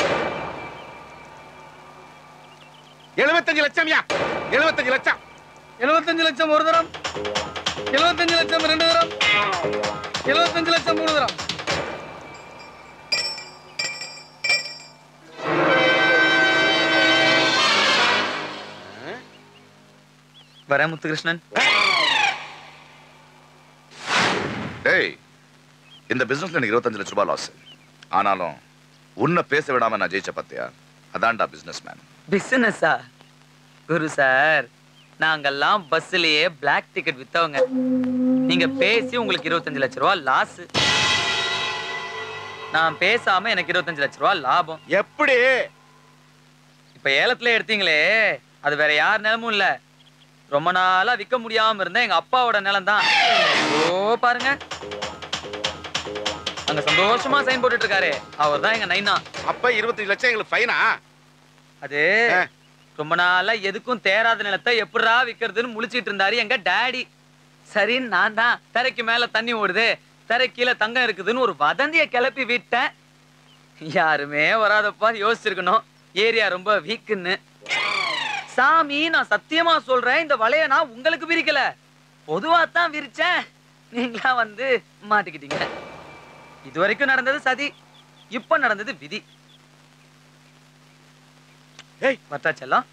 எழுபத்தஞ்சு லட்சம் யா எழுபத்தஞ்சு லட்சம் எழுபத்தஞ்சு லட்சம் ஒரு தரம் எழுபத்தஞ்சு லட்சம் ரெண்டு தரம் எழுபத்தஞ்சு லட்சம் மூணு தரம் வரேன் முத்துகிருஷ்ணன் டேய் இந்த பிசினஸ்ல எனக்கு இருபத்தஞ்சு லட்ச ரூபாய் லாஸ் ஆனாலும் உன்னை பேச விடாம நான் ஜெயிச்ச பாத்தியா அதான்டா பிசினஸ் மேன் பிசினஸா குரு சார் நாங்கெல்லாம் பஸ்லயே பிளாக் டிக்கெட் வித்தவங்க நீங்க பேசி உங்களுக்கு இருபத்தஞ்சு லட்ச ரூபா லாஸ் நான் பேசாம எனக்கு இருபத்தஞ்சு லட்ச ரூபா லாபம் எப்படி இப்ப ஏலத்துல எடுத்தீங்களே அது வேற யார் நிலமும் இல்ல ரொம்ப நாளா விற்க முடியாம இருந்த எங்க அப்பாவோட நிலம் தான் ஓ பாருங்க அங்க சந்தோஷமா சைன் போட்டுட்டு இருக்காரு அவர் தான் எங்க நைனா அப்ப இருபத்தஞ்சு லட்சம் எங்களுக்கு ஃபைனா அது ரொம்ப நாளா எதுக்கும் தேராத நிலத்தை எப்படிடா விக்கிறதுன்னு முழிச்சிட்டு இருந்தாரு எங்க டாடி சரி நான் தான் தரைக்கு மேல தண்ணி ஓடுது தரை கீழே தங்கம் இருக்குதுன்னு ஒரு வதந்திய கிளப்பி விட்டேன் யாருமே வராதப்பா யோசிச்சிருக்கணும் ஏரியா ரொம்ப வீக்குன்னு சாமி நான் சத்தியமா சொல்றேன் இந்த வலைய நான் உங்களுக்கு விரிக்கல பொதுவா தான் விரிச்சேன் நீங்களா வந்து மாட்டிக்கிட்டீங்க இது வரைக்கும் நடந்தது சதி இப்ப நடந்தது விதி ஏய் வட்டாச்செல்லாம்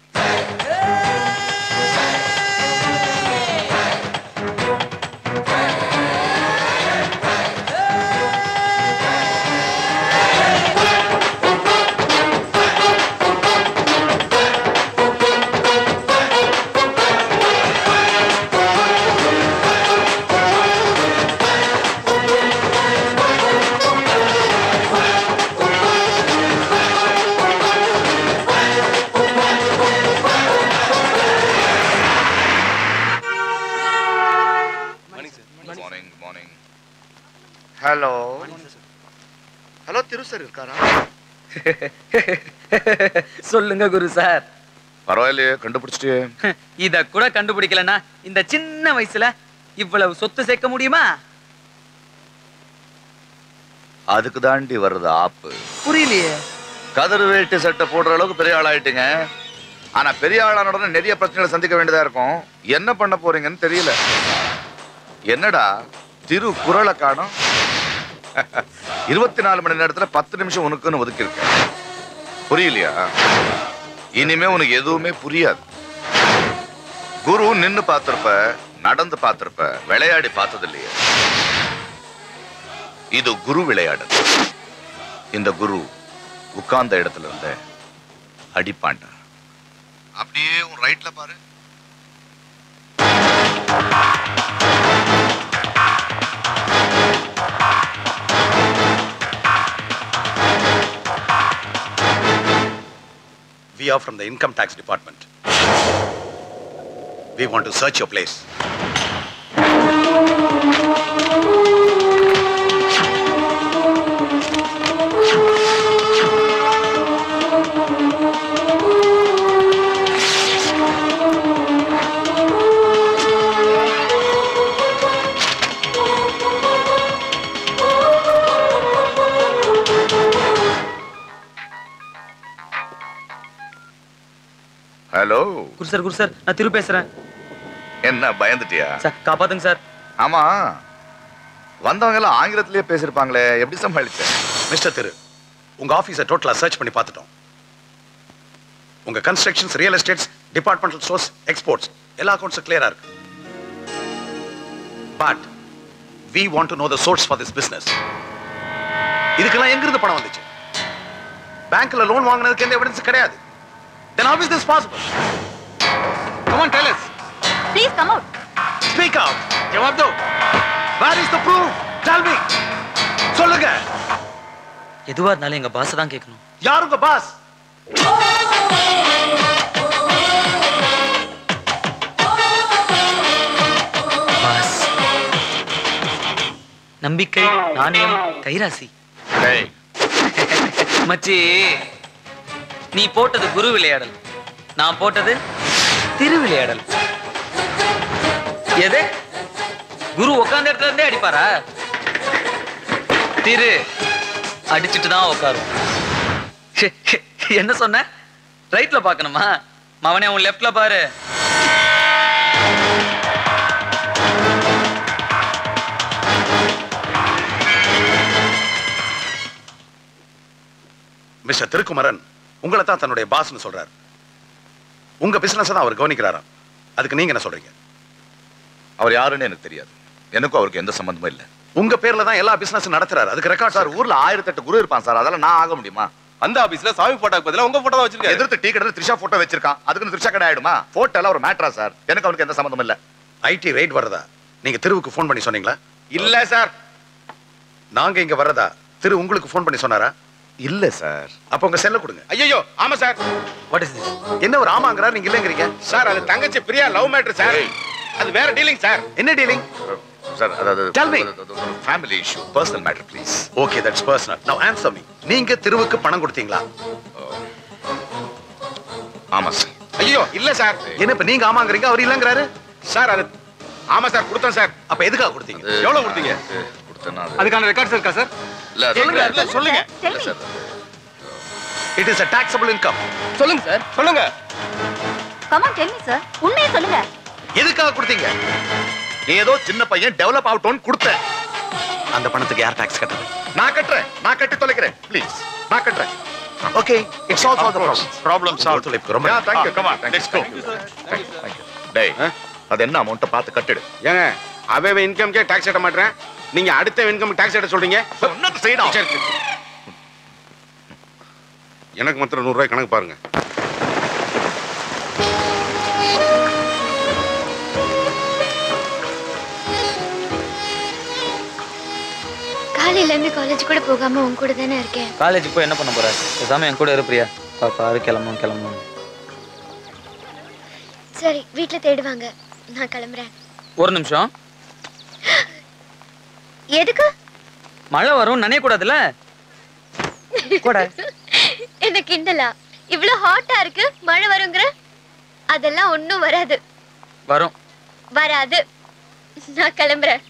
morning morning hello hello Thiru sir இருக்காரா சொல்லுங்க குரு சார் பரவாயில்லையே கண்டுபிடிச்சிட்டே இத கூட கண்டுபிடிக்கலனா இந்த சின்ன வயசுல இவ்வளவு சொத்து சேர்க்க முடியுமா அதுக்கு தாண்டி வருது ஆப்பு புரியலையே கதறு வேட்டு சட்டை போடுற அளவுக்கு பெரிய ஆள் ஆயிட்டீங்க ஆனா பெரிய ஆளான உடனே நிறைய பிரச்சனைகளை சந்திக்க வேண்டியதா இருக்கும் என்ன பண்ண போறீங்கன்னு தெரியல என்னடா திரு குரலை காணும் இருபத்தி நாலு மணி நேரத்துல பத்து நிமிஷம் உனக்குன்னு ஒதுக்கி புரியலையா இனிமே உனக்கு எதுவுமே புரியாது குரு நின்னு பார்த்திருப்ப நடந்து பார்த்திருப்ப விளையாடி பார்த்தது இல்லையே இது குரு விளையாடு இந்த குரு உட்கார்ந்த இடத்துல இருந்த அடிப்பாண்டா அப்படியே உன் ரைட்ல பாரு We are from the income tax department. We want to search your place. Hello Guru sir Guru sir நான் திரு பேசுறேன் என்ன பயந்துட்டியா சார் காப்பாத்துங்க சார் ஆமா வந்தவங்க எல்லாம் ஆங்கிலத்திலேயே பேசிருப்பாங்களே எப்படி சமாளிச்ச மிஸ்டர் திரு உங்க ஆபீஸை டோட்டலா சர்ச் பண்ணி பார்த்துட்டோம் உங்க constructions real estates departmental stores exports எல்லா அக்கௌண்ட்ஸும் கிளியரா இருக்கு but we want to know the source for this business இதுக்கெல்லாம் எங்கிருந்து பணம் வந்துச்சு பேங்க்ல லோன் வாங்குனதுக்கு எந்த எவிடன்ஸ் கிடையாது then how is this possible come on tell us please come out speak out ஜவாப் தோ where is the proof tell me சொல்லுங்க எதுவா இருந்தாலும் எங்க பாஸ் தான் கேட்கணும் யார் உங்க பாஸ் பாஸ் நம்பிக்கை நாணயம் கைராசி மச்சி நீ போட்டது குரு விளையாடல் நான் போட்டது திருவிளையாடல் எது குரு உட்கார்ந்த இடத்துல இருந்தே அடிப்பாரா திரு அடிச்சிட்டு தான் உட்காரும் என்ன சொன்ன ரைட்ல பார்க்கணுமா மவனே உன் லெஃப்ட்ல பாரு மிஸ்டர் திருக்குமரன் உங்களை தான் தன்னுடைய பாஸ்னு சொல்றாரு உங்க பிசினஸ் தான் அவர் கவனிக்கிறாராம் அதுக்கு நீங்க என்ன சொல்றீங்க அவர் யாருன்னு எனக்கு தெரியாது எனக்கும் அவருக்கு எந்த சம்பந்தமும் இல்ல உங்க பேர்ல தான் எல்லா பிசினஸ் நடத்துறாரு அதுக்கு ரெக்கார்ட் சார் ஊர்ல ஆயிரத்தி எட்டு குரு இருப்பான் சார் அதெல்லாம் நான் ஆக முடியுமா அந்த ஆபீஸ்ல சாமி போட்டோக்கு பதிலா உங்க போட்டோ தான் வச்சிருக்காரு எதிர்த்து டீ கடையில் த்ரிஷா போட்டோ வச்சிருக்கான் அதுக்கு த்ரிஷா கடை ஆயிடுமா போட்டோ எல்லாம் ஒரு மேட்டரா சார் எனக்கு அவனுக்கு எந்த சம்பந்தமும் இல்ல ஐடி ரைட் வரதா நீங்க திருவுக்கு ஃபோன் பண்ணி சொன்னீங்களா இல்ல சார் நாங்க இங்க வரதா திரு உங்களுக்கு ஃபோன் பண்ணி சொன்னாரா இல்ல சார் அப்ப உங்க செல்ல கொடுங்க ஐயோ ஆமா சார் வாட் இஸ் திஸ் என்ன ஒரு ஆமாங்கிறார் நீங்க இல்லங்கிறீங்க சார் அது தங்கச்சி பிரியா லவ் மேட்டர் சார் அது வேற டீலிங் சார் என்ன டீலிங் சார் அதாவது Tell me. Family issue personal matter please okay that's personal now answer me நீங்க திருவுக்கு பணம் கொடுத்தீங்களா ஆமா சார் ஐயோ இல்ல சார் என்ன இப்ப நீங்க ஆமாங்கறீங்க அவர் இல்லங்கறாரு சார் அது ஆமா சார் கொடுத்தோம் சார் அப்ப எதுக்காக கொடுத்தீங்க எவ்வளவு கொடுத்தீங்க கொடுத்தேன்னா அதுக்கான ரெக்கார்ட்ஸ் இருக்கா சார் இல்ல சொல்லுங்க இல்ல சொல்லுங்க இல்ல sir it is a taxable income சொல்லுங்க சார் சொல்லுங்க கமான் டெல் மீ சார் உண்மையை சொல்லுங்க எதுக்காக கொடுத்தீங்க ஏதோ சின்ன பையன் டெவலப் ஆகட்டும்னு கொடுத்தேன் அந்த பணத்துக்கு யார் டாக்ஸ் கட்டுறது நான் கட்டுறேன் நான் கட்டி தொலைக்கிறேன் ப்ளீஸ் நான் கட்டுறேன் okay it's all for the problem problem solve தொலைப்பு ரொம்ப யா thank you come on let's go thank you டேய் அது என்ன அமௌண்ட்ட பார்த்து கட்டிடு ஏங்க அவன் இன்கம்க்கே டாக்ஸ் கட்ட மாட்டேன் நீங்க அடுத்த இன்கம் டாக்ஸ் கட்ட சொல்றீங்க சொன்னது செய்யணும் சரி, சரி. எனக்கு மாத்திரம் நூறு ரூபாய் கணக்கு பாருங்க காலையில இருந்து காலேஜ் கூட போகாம உன் கூட தானே இருக்கேன் காலேஜுக்கு போய் என்ன பண்ண போற பேசாம என் கூட இரு பிரியா பாரு கிளம்பணும் கிளம்பணும் சரி வீட்ல தேடுவாங்க நான் கிளம்புறேன் ஒரு நிமிஷம் எதுக்கு மழை வரும் நனைய கூடாதுல்ல கூட என்ன கிண்டலா இவ்ளோ ஹாட்டா இருக்கு மழை வருங்கிற அதெல்லாம் ஒண்ணும் வராது வரும் வராது நான் கிளம்புறேன்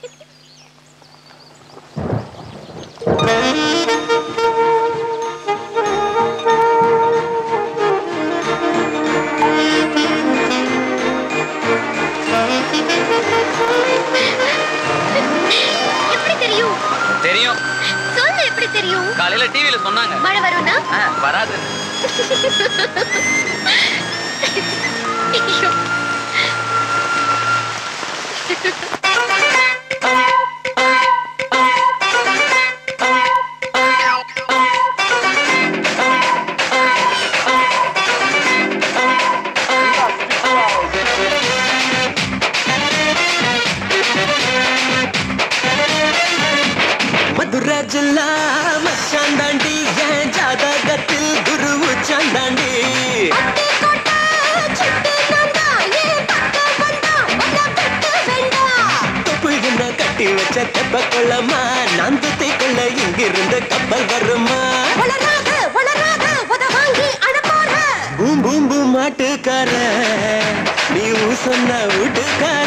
எப்படி தெரியும் தெரியும் சொல்லு எப்படி தெரியும் காலையில டிவில சொன்னாங்க மழை வரும்னா ஆ, வராது ஐயோ. மதுரை ஜில்லா மச்சாந்தாண்டி என் ஜாதகத்தில் குரு உச்சாந்தாண்டி தொப்புள் என்ன கட்டி வச்ச தெப்ப கொள்ளமா நான் துத்தி கொள்ள இங்கிருந்த கப்பல் வருமா பூம் பூம் பூம் மாட்டுக்கார நீ ஊ சொன்ன வீட்டுக்கார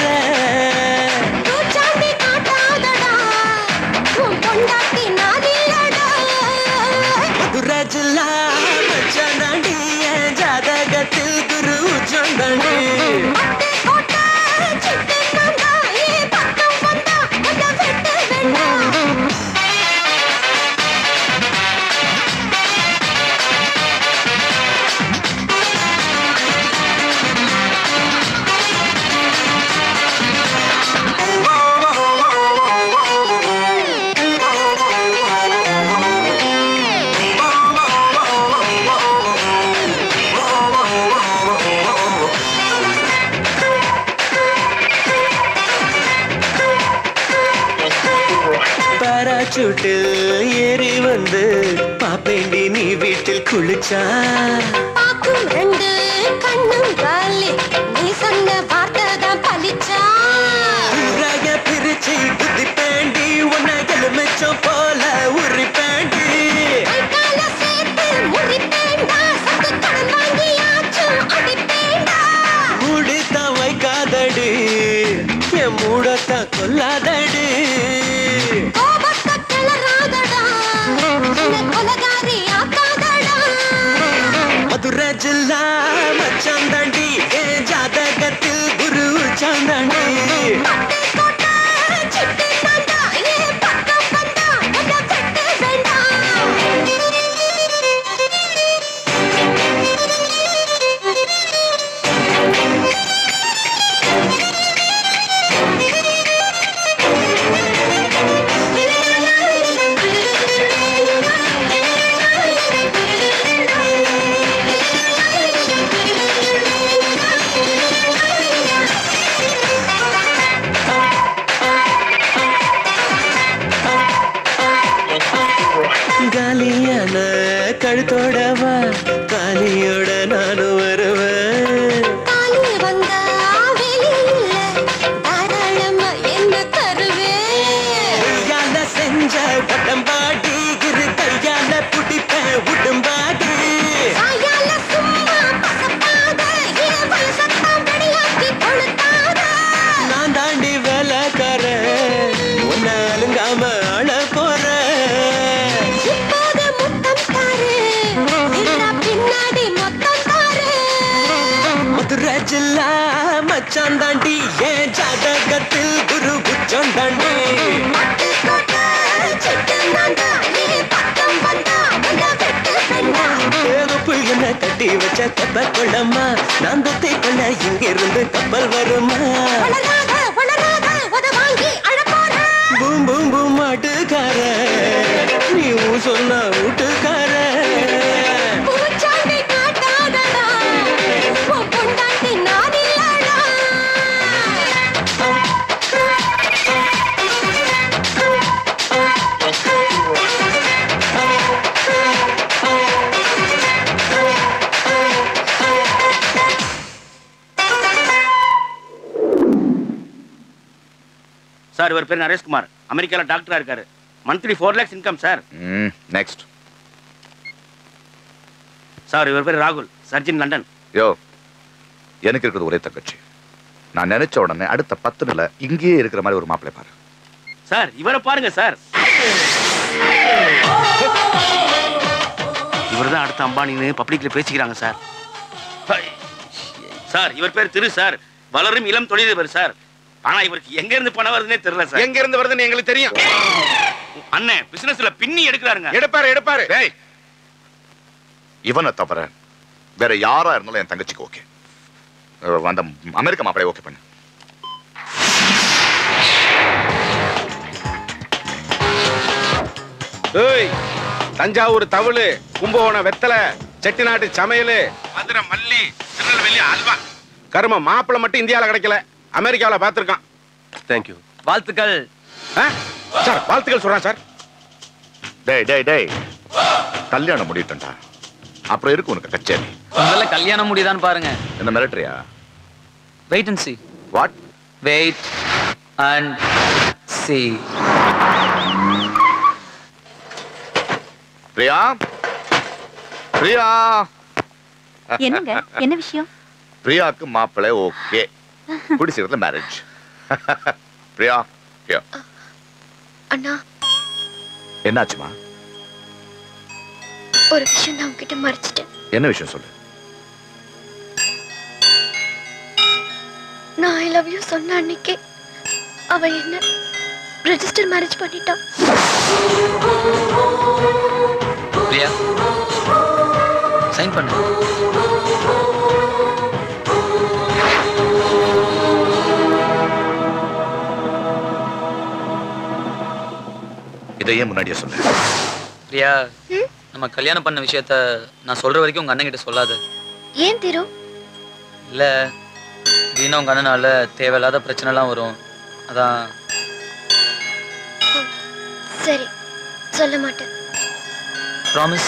மதுரை ஜில்லா மச்சாந்தாண்டி என் ஜாதகத்தில் குரு உச்சாந்தாண்டி பாராச்சூட்டில் ஏறி வந்து பாப்பேண்டி நீ வீட்டில் குளிச்சா பாக்கும் ரெண்டு கண்ணும் காலி நீ சொன்ன வார்த்தை தான் பலிச்சா ஊராக பிரிச்சு குத்தி பேண்டி உன்னை எலுமிச்சம் போல உரி பேண்டி கால சேர்த்து முறிப்பேண்டா சத்து கடன் வாங்கியாச்சும் அடிப்பேண்டா மூடித்தான் வைக்காதடி என் மூடத்தான் கொல்லாதடி கோபத்தை கிளறாதடா என்ன கொலகாரி ஆக்காதடா மதுரை ஜில்லா மச்சான் தாண்டி என் ஜாதகத்தில் குரு சாந்தாண்டி சிட்டு நான்டா ஏன் பக்கம் வந்தா உன்னை விட்டு காலியான கழுத்தோட வா காலியோட நானும் வருவேன் தாலி வந்தா வெளியில தாராளமா என்ன தருவேன் கையால செஞ்ச உடம்பாடி இரு கையால புடிப்பேன் உடம்பாடி சாயால சும்மா பசப்பாத என் வயசத்தான் வெடியாக்கி கொளுத்தாத நான் தாண்டி வேலைக்காரன் உன்னை அலுங்காம அழ போறேன் இப்போது முத்தம் தாரு இல்லா பின்னாடி மொத்தம் தாரு மதுரை ஜில்லா மச்சான் தாண்டி என் ஜாதகத்தில் குரு புச்சம் தாண்டி சிட்டு நான்டா ஏன் பக்கம் வந்தா உன்னை விட்டு பெண்ணா ஏகப்பு என்ன கட்டி வச்ச தெப்ப கொள்ளம்மா நான் தொத்தி கொள்ள இங்கிருந்து கப்பல் வருமா வளராத வளராத உத வாங்கி அழப்போற பூம் பூம் பூம் மாட்டுக்கார நீ ஊ சொன்ன வீட்டுக்கார பூச்சாண்டி காட்டாதடா உன் பொண்டாட்டி நான் இல்லடா சார் இவர் பேர் நரேஷ்குமார் அமெரிக்கால டாக்டரா இருக்காரு monthly four lakhs income sir next sir இவர் பேர் ராகுல் சர்ஜன் லண்டன் யோ எனக்கு இருக்கிறது ஒரே தங்கச்சி நான் நினைச்ச உடனே அடுத்த பத்து நிலை இங்கேயே இருக்கிற மாதிரி ஒரு மாப்பிள்ளை பாரு சார் இவரை பாருங்க சார் இவர் தான் அடுத்த அம்பானின்னு பப்ளிக்ல பேசிக்கிறாங்க சார் ஹை. சார் இவர் பேர் திரு சார் வளரும் இளம் தொழிலதிபர் சார் ஆனா இவருக்கு எங்க இருந்து பணம் வருதுன்னே தெரியல சார் எங்க இருந்து வருதுன்னு எங்களுக்கு தெரியும் அண்ணே பிசினஸ்ல பின்னி எடுக்கிறாருங்க எடுப்பாரு எடுப்பாரு டேய் இவனை தவிர வேற யாரா இருந்தாலும் என் தங்கச்சிக்கு ஓகே அந்த அமெரிக்க மாப்பிளைய ஓகே பண்ணு ஏய் தஞ்சாவூர் தவிழு கும்பகோணம் வெத்தலை செட்டிநாட்டு சமையல் மதுரை மல்லி திருநெல்வேலி அல்வா கரும மாப்பிளை மட்டும் இந்தியாவில் கிடைக்கல அமெரிக்காவில் பார்த்துருக்கான் தேங்க்யூ வாழ்த்துக்கள் சார் வாழ்த்துக்கள் சொல்றேன் சார் டேய் டேய் டேய் கல்யாணம் முடியட்டா அப்புறம் இருக்கு உனக்கு கச்சேரி முதல்ல கல்யாணம் முடியுதான்னு பாருங்க என்ன மிரட்டரியா wait and see what wait and see Priya Priya என்னங்க என்ன விஷயம் பிரியாக்கு மாப்பிள்ளை ஓகே பிடிச்சிருந்த மேரேஜ் பிரியா பிரியா அண்ணா என்னாச்சுமா ஒரு விஷயம் நான் உங்ககிட்ட மறைச்சிட்டேன் என்ன விஷயம் சொல்லு நான் ஐ லவ் யூ சொன்ன அன்னைக்கே அவ என்ன ரெஜிஸ்டர் மேரேஜ் பண்ணிட்டான் பிரியா சைன் பண்ணு இதை ஏன் முன்னாடியே சொன்ன பிரியா நம்ம கல்யாணம் பண்ண விஷயத்த நான் சொல்ற வரைக்கும் உங்க அண்ணன் கிட்ட சொல்லாத ஏன் திரு இல்ல தினம் உங்க அண்ணனால தேவையில்லாத பிரச்சனைலாம் வரும் அதான் சரி சொல்ல மாட்டேன் ப்ராமிஸ்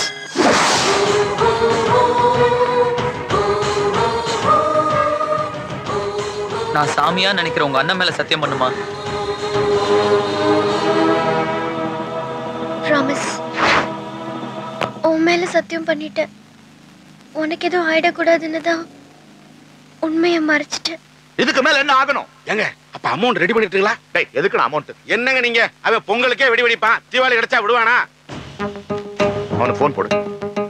நான் சாமியா நினைக்கிற உங்க அண்ணன் மேல சத்தியம் பண்ணுமா ப்ராமிஸ் உன் மேல சத்தியம் பண்ணிட்டேன் உனக்கு எதுவும் ஆயிடக்கூடாதுன்னு தான் உண்மையை மறைச்சிட்டேன் இதுக்கு மேல என்ன ஆகணும் ஏங்க அப்ப அமௌண்ட் ரெடி பண்ணிட்டீங்களா டேய் எதுக்கு அமௌண்ட் என்னங்க நீங்க அவன் பொங்கலுக்கே வெடி வெடிப்பான் தீபாவளி கிடைச்சா விடுவானா அவனுக்கு ஃபோன் போடு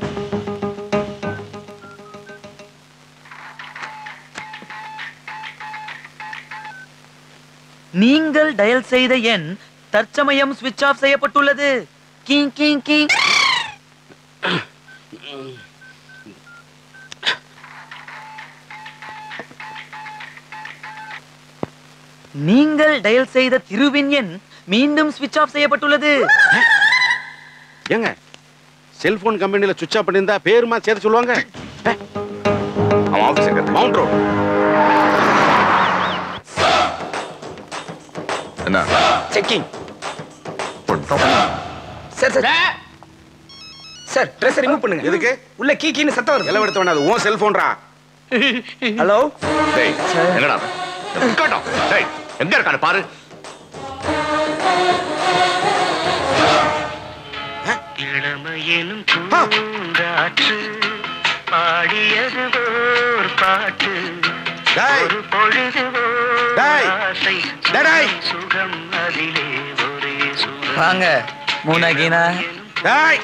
நீங்கள் டயல் செய்த எண் தற்சமயம் ஸ்விட்ச் ஆஃப் செய்யப்பட்டுள்ளது கிங் கிங் கிங் நீங்கள் டயல் செய்த திருவின் எண் மீண்டும் ஸ்விட்ச் ஆஃப் செய்யப்பட்டுள்ளது ஏங்க செல்போன் கம்பெனில சுவிட்ச் ஆஃப் பண்ணியிருந்தா பேருமா சேர்த்து சொல்லுவாங்க அவன் ஆபீஸ் எங்க மவுண்ட் ரோட் என்ன checking sir sir sir dress remove பண்ணுங்க எதுக்கு உள்ள கீ கீன்னு சத்தம் வருது எல்லாம் எடுத்து வேணாது உன் செல்போன்ரா ஹலோ டேய் எங்கடா அவன்? இருக்கட்டும். டேய் எங்க இருக்கானு பாரு இளமையெனும் பூங்காற்று பாடியது ஓர் பாட்டு ஒரு பொழுது ஓர் ஆசை டேய். சுகம் அதிலே ஒரே சுகம் வாங்க மூணாகினா டேய்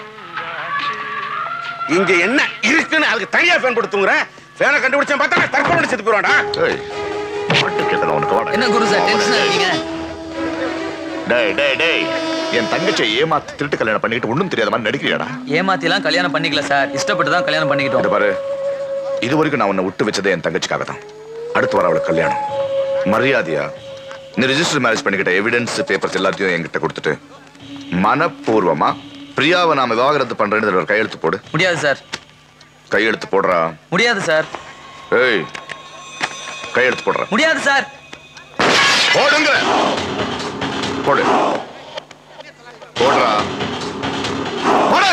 இங்க என்ன இருக்குன்னு அதுக்கு தனியா ஃபேன் கொடுத்துங்கற ஃபேனை கண்டுபிடிச்சேன் பார்த்தா தற்கொலை பண்ணி செத்து போறான்டா ஏய் பாட்டு கேட்டதா உனக்கு வாடா என்ன குரு சார் டென்ஷன் ஆகீங்க டேய் டேய் டேய் என் தங்கச்சியை ஏமாத்தி திருட்டு கல்யாணம் பண்ணிட்டு ஒண்ணும் தெரியாத மாதிரி நடிக்கிறியாடா ஏமாத்திலாம் கல்யாணம் பண்ணிக்கல சார் இஷ்டப்பட்டு தான் கல்யாணம் பண்ணிக்கிட்டோம் இது பாரு இது வரைக்கும் நான் உன்னை விட்டு வச்சதே என் தங்கச்சிக்காக தான் அடுத்து வர அவளுக்கு கல்யாணம் மரியாதையா நீ ரெஜிஸ்டர் மேரேஜ் பண்ணிக்கிட்ட எவிடன்ஸ் பேப்பர்ஸ் எல்லாத்தையும் என்கிட்ட கொடுத்துட்டு மனப்பூர்வமா பிரியாவை நாம விவாகரத்து பண்றேன்னு இதுல ஒரு கையெழுத்து போடு முடியாது சார் கையெழுத்து போடுறா முடியாது சார் ஏய் கையெழுத்து போடுற முடியாது சார் போடுங்க போடு போடுறா போடு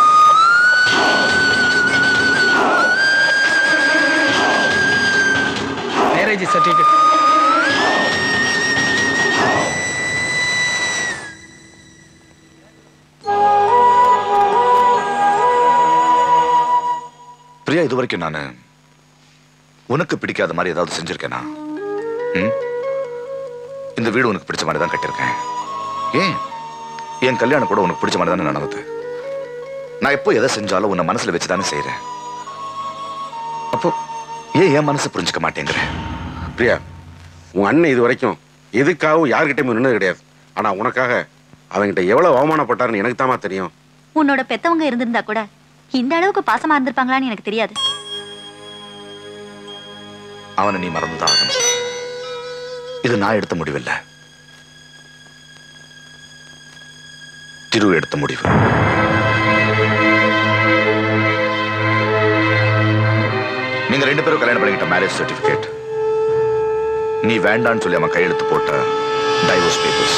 மேரேஜ் சர்டிஃபிகேட் பிரியா இது வரைக்கும் நான் உனக்கு பிடிக்காத மாதிரி ஏதாவது செஞ்சிருக்கேனா ம்? இந்த வீடு உனக்கு பிடிச்ச மாதிரி தான் கட்டியிருக்கேன் ஏன் என் கல்யாணம் கூட உனக்கு பிடிச்ச மாதிரி தானே நடந்தது நான் எப்போ எதை செஞ்சாலும் உன்னை மனசுல வச்சு தானே செய்யறேன் அப்போ ஏன் என் மனசை புரிஞ்சுக்க மாட்டேங்கிற பிரியா உன் அண்ணன் இது வரைக்கும் எதுக்காகவும் யார்கிட்டயும் நின்னது கிடையாது ஆனா உனக்காக அவன்கிட்ட எவ்வளவு அவமானப்பட்டாருன்னு எனக்கு தாமா தெரியும் உன்னோட பெத்தவங்க இருந்திருந்தா கூட இந்த அளவுக்கு பாசமா இருந்திருப்பாங்களான்னு எனக்கு தெரியாது அவனை நீ மறந்துதான் ஆகணும் இது நான் எடுத்த முடிவில்லை திரு எடுத்த முடிவு நீங்க ரெண்டு பேரும் கல்யாணம் பண்ணிக்கிட்ட மேரேஜ் சர்டிபிகேட் நீ வேண்டான்னு சொல்லி அவன் கையெழுத்து போட்ட டைவோர்ஸ் பேப்பர்ஸ்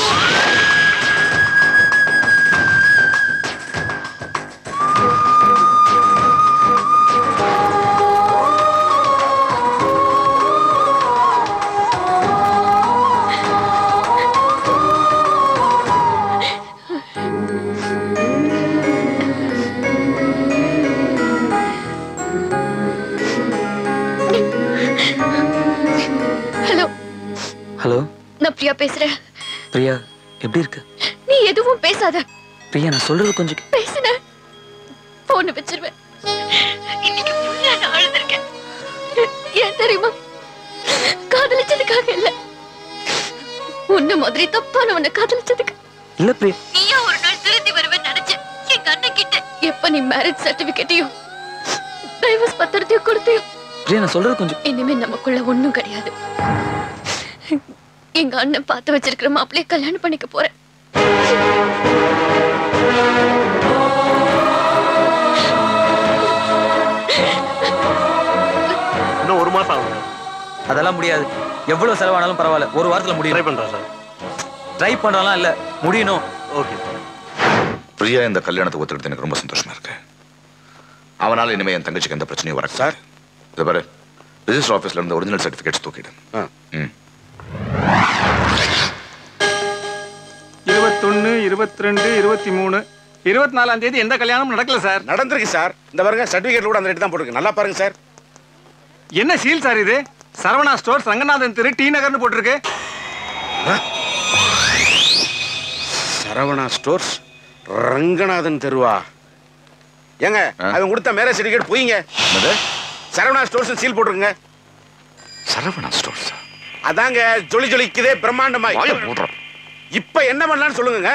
ஹலோ ஹலோ நான் பிரியா பேசுறேன் பிரியா எப்படி இருக்கு நீ எதுவும் பேசாத பிரியா நான் சொல்றது கொஞ்சம் கே- பேசுன போன வச்சிருவேன் இன்னைக்கு full ஆ நான் அழுதுருக்கேன் ஏன் தெரியுமா காதலிச்சதுக்காக இல்ல உன்ன மாதிரி தப்பான உன்னை காதலிச்சதுக்கு இல்ல பிரியா நீயா ஒரு நாள் திருந்தி வருவேன்னு நினைச்சேன் எங்க அண்ணன் கிட்ட எப்ப நீ மேரேஜ் சர்டிபிகேட்டையும் டைவர்ஸ் பத்திரத்தையும் கொடுத்தையும் பிரியா நான் சொல்றது கொஞ்சம் இனிமே நமக்குள்ள ஒண்ணும் கிடையாது எங்க அண்ணன் பார்த்து வச்சிருக்கிற மாப்பிள்ளைய கல்யாணம் பண்ணிக்க போறேன் இன்னும் ஒரு மாசம் ஆகும் அதெல்லாம் முடியாது எவ்வளவு செலவானாலும் பரவாயில்ல ஒரு வாரத்துல முடியும் ட்ரை பண்றேன் சார் ட்ரை பண்றலாம் இல்ல முடியணும் ஓகே பிரியா இந்த கல்யாணத்தை ஒத்துக்கிட்டு எனக்கு ரொம்ப சந்தோஷமா இருக்கு அவனால இனிமே என் தங்கச்சிக்கு எந்த பிரச்சனையும் வர சார் இதை பாரு ரிஜிஸ்டர் ஆஃபீஸ்ல இருந்து ஒரிஜினல் சர்டிஃபிகேட்ஸ் தூக்கிடு ம் இருபத்தொன்னு இருபத்தி ரெண்டு இருபத்தி மூணு இருபத்தி நாலாம் தேதி எந்த கல்யாணமும் நடக்கல சார் நடந்திருக்கு சார் இந்த பாருங்க சர்டிபிகேட் கூட அந்த ரேட் தான் போட்டுருக்கு நல்லா பாருங்க சார் என்ன சீல் சார் இது சரவணா ஸ்டோர்ஸ் ரங்கநாதன் திரு டி நகர்னு போட்டிருக்கு சரவணா ஸ்டோர்ஸ் ரங்கநாதன் தெருவா ஏங்க அவன் கொடுத்த மேரேஜ் சர்டிஃபிகேட் போயிங்க சரவணா ஸ்டோர்ஸ் சீல் போட்டுருங்க சரவணா ஸ்டோர்ஸ் அதாங்க ஜொலி ஜொலிக்குதே பிரம்மாண்டமா இப்ப என்ன பண்ணலாம்னு சொல்லுங்க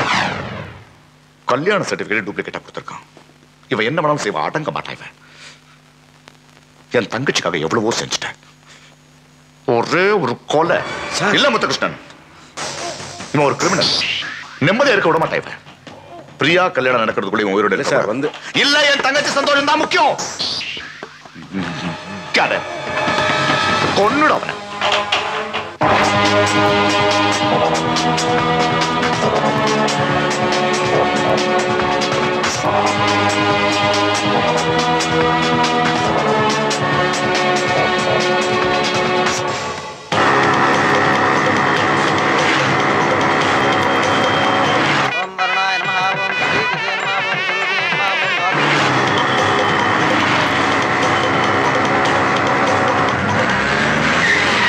கல்யாண சர்டிஃபிகேட் டூப்ளிகேட்டா கொடுத்துருக்கான் இவன் என்ன வேணாலும் செய்வான் அடங்க மாட்டான் இவன் என் தங்கச்சிக்காக எவ்வளவோ செஞ்சுட்டேன் ஒரே ஒரு கொலை இல்ல முத்துகிருஷ்ணன் இவன் ஒரு கிரிமினல் நிம்மதியா இருக்க விட மாட்டான் இவன் பிரியா கல்யாணம் நடக்கிறதுக்குள்ள இவன் உயிரோட சார் வந்து இல்ல என் தங்கச்சி சந்தோஷம் தான் முக்கியம் கதை கொன்னுடும் அவனை ஓம்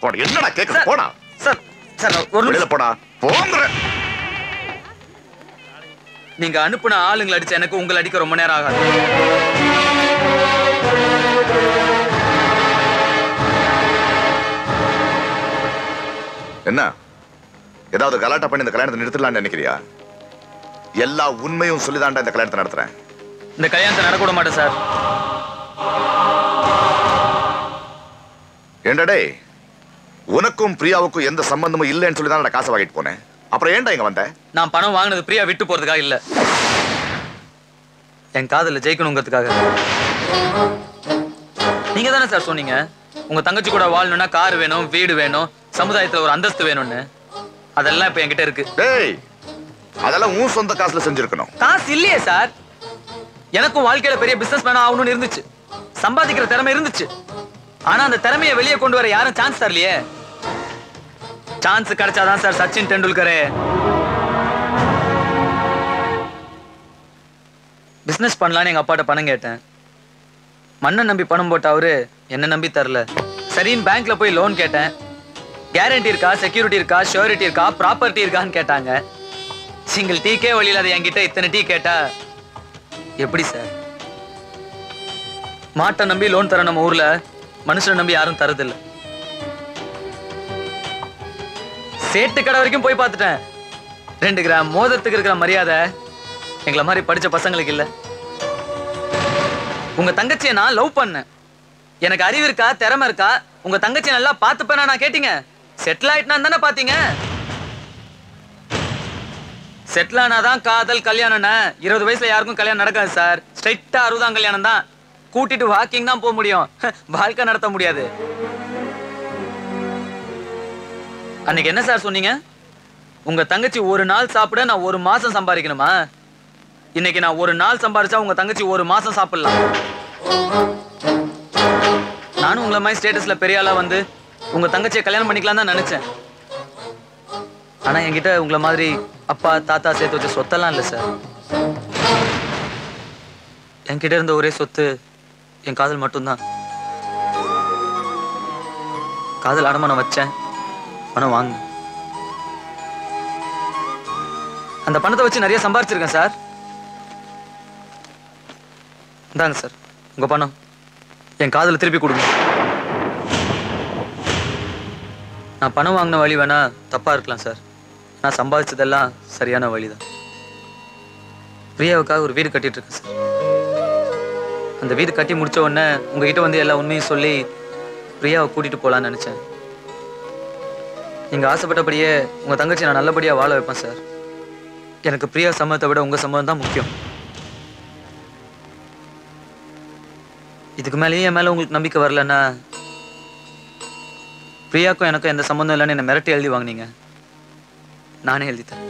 போடா என்னடா கேக்குற போடா சார் சார் ஒரு வெளியில போடா போங்கற நீங்க அனுப்புன ஆளுங்களை அடிச்ச எனக்கு உங்களை அடிக்க ரொம்ப நேரம் ஆகாது என்ன ஏதாவது கலாட்டா பண்ணி இந்த கல்யாணத்தை நிறுத்தலாம்னு நினைக்கிறியா எல்லா உண்மையும் சொல்லிதான்டா இந்த கல்யாணத்தை நடத்துறேன் இந்த கல்யாணத்தை நடக்க விட மாட்டேன் சார் ஏண்டா டேய் உனக்கும் பிரியாவுக்கும் எந்த சம்பந்தமும் இல்லைன்னு சொல்லி தான் நான் காசை வாங்கிட்டு போனேன் அப்புறம் ஏன்டா இங்க வந்த நான் பணம் வாங்கினது பிரியா விட்டு போறதுக்காக இல்ல என் காதல ஜெயிக்கணுங்கிறதுக்காக நீங்க தானே சார் சொன்னீங்க உங்க தங்கச்சி கூட வாழணும்னா கார் வேணும் வீடு வேணும் சமுதாயத்துல ஒரு அந்தஸ்து வேணும்னு அதெல்லாம் இப்ப என்கிட்ட இருக்கு டேய் அதெல்லாம் உன் சொந்த காசுல செஞ்சிருக்கணும் காசு இல்லையே சார் எனக்கும் வாழ்க்கையில பெரிய பிசினஸ் மேன் ஆகணும்னு இருந்துச்சு சம்பாதிக்கிற திறமை இருந்துச்சு ஆனா அந்த திறமையை வெளியே கொண்டு வர யாரும் சான்ஸ் தரலையே சான்ஸ் கிடைச்சாதான் சார் சச்சின் டெண்டுல்கரே பிசினஸ் பண்ணலான்னு எங்க அப்பாட்ட பணம் கேட்டேன் மண்ணை நம்பி பணம் போட்ட அவரு என்ன நம்பி தரல சரின்னு பேங்க்ல போய் லோன் கேட்டேன் கேரண்டி இருக்கா செக்யூரிட்டி இருக்கா ஷூரிட்டி இருக்கா ப்ராப்பர்ட்டி இருக்கான்னு கேட்டாங்க சிங்கிள் டீக்கே வழியில் அது என்கிட்ட இத்தனை டீ கேட்டா எப்படி சார் மாட்டை நம்பி லோன் தர நம்ம ஊர்ல மனுஷனை நம்பி யாரும் தரதில்ல சேட்டு கடை வரைக்கும் போய் பார்த்துட்டேன் ரெண்டு கிராம் மோதிரத்துக்கு இருக்கிற மரியாதை எங்களை மாதிரி படிச்ச பசங்களுக்கு இல்ல உங்க தங்கச்சியை நான் லவ் பண்ணேன் எனக்கு அறிவு இருக்கா திறமை இருக்கா உங்க தங்கச்சி நல்லா பார்த்துப்பேனா நான் கேட்டீங்க செட்டில் ஆயிட்டுனா தானே பாத்தீங்க செட்டில் ஆனாதான் காதல் கல்யாணம்னா இருபது வயசுல யாருக்கும் கல்யாணம் நடக்காது சார் ஸ்ட்ரைட்டா அறுபதாம் கல்யாணம் தான் கூட்டிட்டு வாக்கிங் தான் போக முடியும் வாழ்க்கை நடத்த முடியாது அன்னைக்கு என்ன சார் சொன்னீங்க உங்க தங்கச்சி ஒரு நாள் சாப்பிட நான் ஒரு மாசம் சம்பாதிக்கணுமா இன்னைக்கு நான் ஒரு நாள் சம்பாதிச்சா உங்க தங்கச்சி ஒரு மாசம் சாப்பிடலாம் நானும் உங்களை மாதிரி ஸ்டேட்டஸ்ல பெரிய ஆளா வந்து உங்க தங்கச்சியை கல்யாணம் பண்ணிக்கலாம் தான் நினைச்சேன் ஆனா என்கிட்ட உங்களை மாதிரி அப்பா தாத்தா சேர்த்து வச்ச சொத்தெல்லாம் இல்லை சார் என்கிட்ட இருந்த ஒரே சொத்து என் காதல் மட்டும்தான் காதல் அடமானம் வச்சேன் பணம் வாங்க அந்த பணத்தை வச்சு நிறைய சம்பாரிச்சிருக்கேன் சார் இந்தாங்க சார் உங்க பணம் என் காதல திருப்பி கொடுங்க நான் பணம் வாங்கின வழி வேணா தப்பா இருக்கலாம் சார் நான் சம்பாதிச்சதெல்லாம் சரியான வழிதான் பிரியாவுக்காக ஒரு வீடு கட்டிட்டு இருக்கேன் சார் அந்த வீடு கட்டி முடிச்ச உடனே உங்ககிட்ட வந்து எல்லா உண்மையும் சொல்லி பிரியாவை கூட்டிட்டு போலான்னு நினைச்சேன் நீங்க ஆசைப்பட்டபடியே உங்க தங்கச்சி நான் நல்லபடியா வாழ வைப்பேன் சார் எனக்கு பிரியா சம்மதத்தை விட உங்க சம்மதம் தான் முக்கியம் இதுக்கு மேலேயும் என் மேல உங்களுக்கு நம்பிக்கை வரலன்னா பிரியாக்கும் எனக்கும் எந்த சம்மந்தம் இல்லைன்னு என்னை மிரட்டி எழுதி வாங்குனீங்க நானே எழுதி தரேன்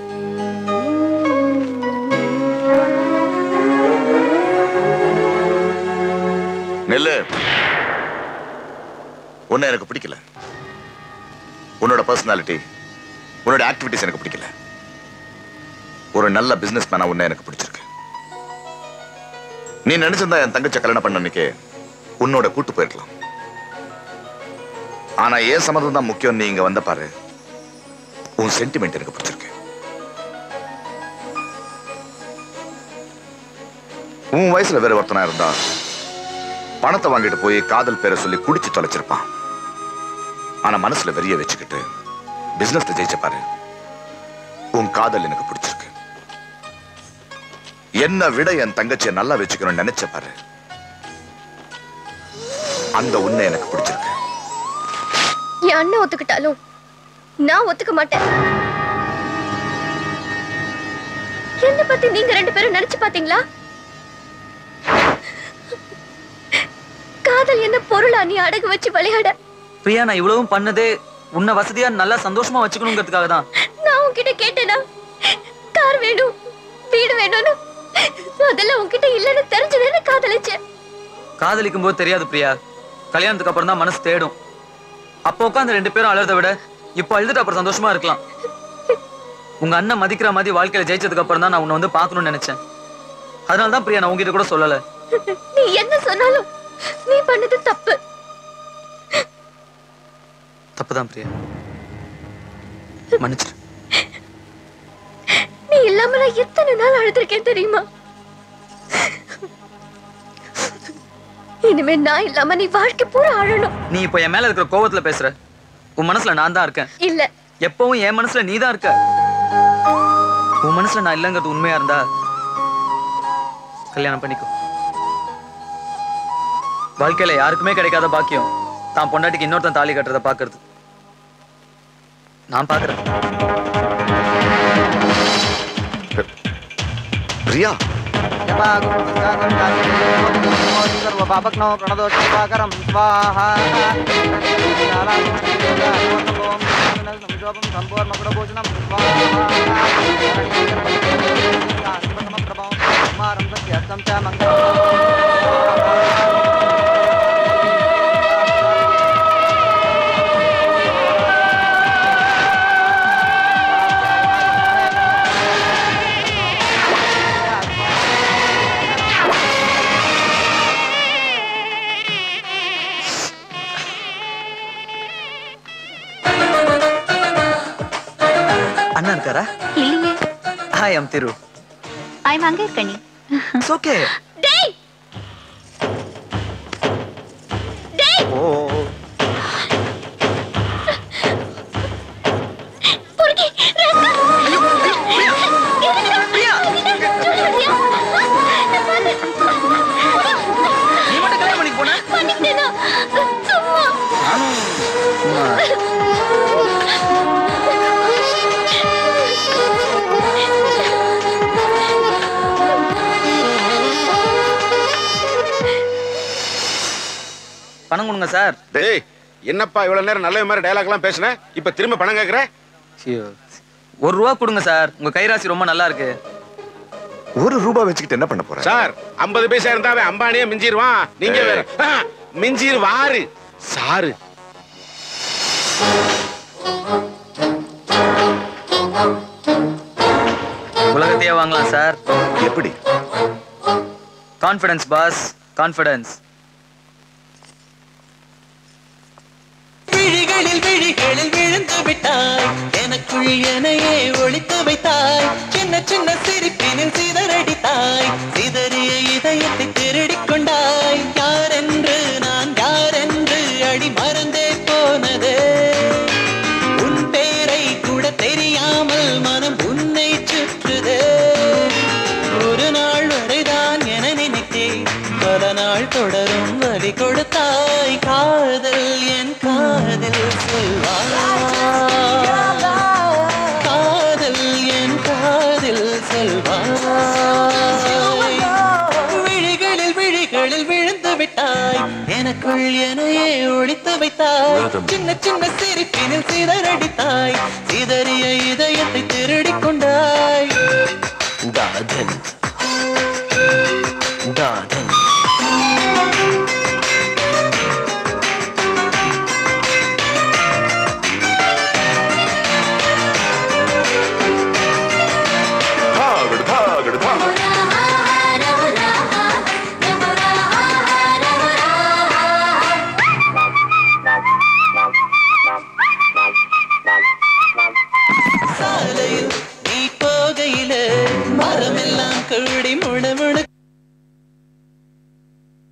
நெல்லு உன்னை எனக்கு பிடிக்கல உன்னோட பர்சனாலிட்டி உன்னோட ஆக்டிவிட்டிஸ் எனக்கு பிடிக்கல ஒரு நல்ல பிசினஸ் மேனா உன்னை எனக்கு பிடிச்சிருக்கு நீ நினைச்சிருந்தா என் தங்கச்ச கல்யாணம் பண்ண அன்னைக்கு உன்னோட கூட்டு போயிருக்கலாம் ஆனா ஏன் சம்மதம் தான் முக்கியம் நீ இங்க வந்த பாரு உன் சென்டிமெண்ட் எனக்கு பிடிச்சிருக்கு உன் வயசுல வேற ஒருத்தனா இருந்தா பணத்தை வாங்கிட்டு போய் காதல் பேரை சொல்லி குடிச்சு தொலைச்சிருப்பான் ஆனா மனசுல வெறிய வச்சுக்கிட்டு பிசினஸ்ல ஜெயிச்ச பாரு உன் காதல் எனக்கு பிடிச்சிருக்கு என்னை விட என் தங்கச்சியை நல்லா வச்சுக்கணும்னு நினைச்ச பாரு அந்த உன்னை எனக்கு பிடிச்சிருக்கு என் அண்ணன் ஒத்துக்கிட்டாலும் நான் ஒத்துக்க மாட்டேன் என்ன பத்தி நீங்க ரெண்டு பேரும் நினைச்சு பாத்தீங்களா காதல் என்ன பொருளா நீ அடகு வச்சு விளையாட பிரியா நான் இவ்வளவும் பண்ணதே உன்னை வசதியா நல்லா சந்தோஷமா வச்சுக்கணுங்கிறதுக்காக தான் நான் உன்கிட்ட கேட்டேனா கார் வேணும் வீடு வேணும்னு அதெல்லாம் உன்கிட்ட இல்லைன்னு தெரிஞ்சதுன்னு காதலிச்சேன் காதலிக்கும் போது தெரியாது பிரியா கல்யாணத்துக்கு அப்புறம் தான் மனசு தேடும் அப்போ உட்காந்து ரெண்டு பேரும் அழுறத விட இப்போ அழுதுட்டு அப்புறம் சந்தோஷமா இருக்கலாம் உங்க அண்ணன் மதிக்கிற மாதிரி வாழ்க்கையில ஜெயிச்சதுக்கு அப்புறம் தான் நான் உன்னை வந்து பார்க்கணும்னு நினைச்சேன் அதனால தான் பிரியா நான் உங்ககிட்ட கூட சொல்லல நீ என்ன சொன்னாலும் நீ பண்ணது தப்பு தப்புதான் பிரியா மன்னிச்சிரு நீ இல்லாம நான் எத்தனை நாள் அழுதுருக்கேன் தெரியுமா இனிமே நான் இல்லாம நீ வாழ்க்கை பூரா அழணும் நீ இப்போ என் மேல இருக்கிற கோவத்துல பேசுற உன் மனசுல நான் தான் இருக்கேன் இல்ல எப்பவும் என் மனசுல நீ தான் இருக்க உன் மனசுல நான் இல்லைங்கிறது உண்மையா இருந்தா கல்யாணம் பண்ணிக்கோ வாழ்க்கையில யாருக்குமே கிடைக்காத பாக்கியம் தான் பொண்டாட்டிக்கு இன்னொருத்தன் தாலி கட்டுறத பாக்குறது நான் பாக்குறேன் பிரியா सर्वपापग्नो प्रणदोषाकरं स्वाहा सम्पूर्णगुणभूषणं स्वाहा सत्यर्थं च அண்ணா இருக்காரா இல்லையே ஹாய் எம் திரு ஐம் அங்கே இருக்கணி ஓகே டேய் டேய் ஓ பொறுக்கி நீ மட்டும் கல்யாணம் பண்ணிக்க போன பண்ணிக்கிட்டேனா சும்மா பணம் கொடுங்க சார் டேய் என்னப்பா இவ்வளவு நேரம் நல்ல மாதிரி டயலாக்லாம் பேசுன இப்ப திரும்ப பணம் கேக்குற ஒரு ரூபா கொடுங்க சார் உங்க கைராசி ரொம்ப நல்லா இருக்கு ஒரு ரூபா வச்சுக்கிட்டு என்ன பண்ண போற சார் 50 பைசா இருந்தாவே அம்பானியே மிஞ்சிருவான் நீங்க வேற ஆ, மிஞ்சிரு வாரு சாரு உலகத்தையே வாங்கலாம் சார் எப்படி கான்ஃபிடன்ஸ் பாஸ் கான்ஃபிடன்ஸ் விழிகளில் விழிகளில் விழுந்து விட்டாய் எனக்குள் எனையே ஒழித்து வைத்தாய் சின்ன சின்ன சிரிப்பினில் சிதறடித்தாய் சிதறிய இதயத்தை திருடிக் கொண்டாய் யார் என்று நான் யார் என்று அடி மறந்தே போனதே உன் பேரை கூட தெரியாமல் மனம் உன்னை சுற்றுதே ஒரு நாள் வரைதான் என நினைத்தேன் பல நாள் தொடரும் வழி கொடுத்தாய் காதல் என் காதல் செல்வாய் காதல் என் காதல் செல்வாய் விழிகளில் விழிகளில் விழுந்து விட்டாய் எனக்குள் எனையே ஒழித்து வைத்தாய் சின்ன சின்ன சிரிப்பினில் சிதற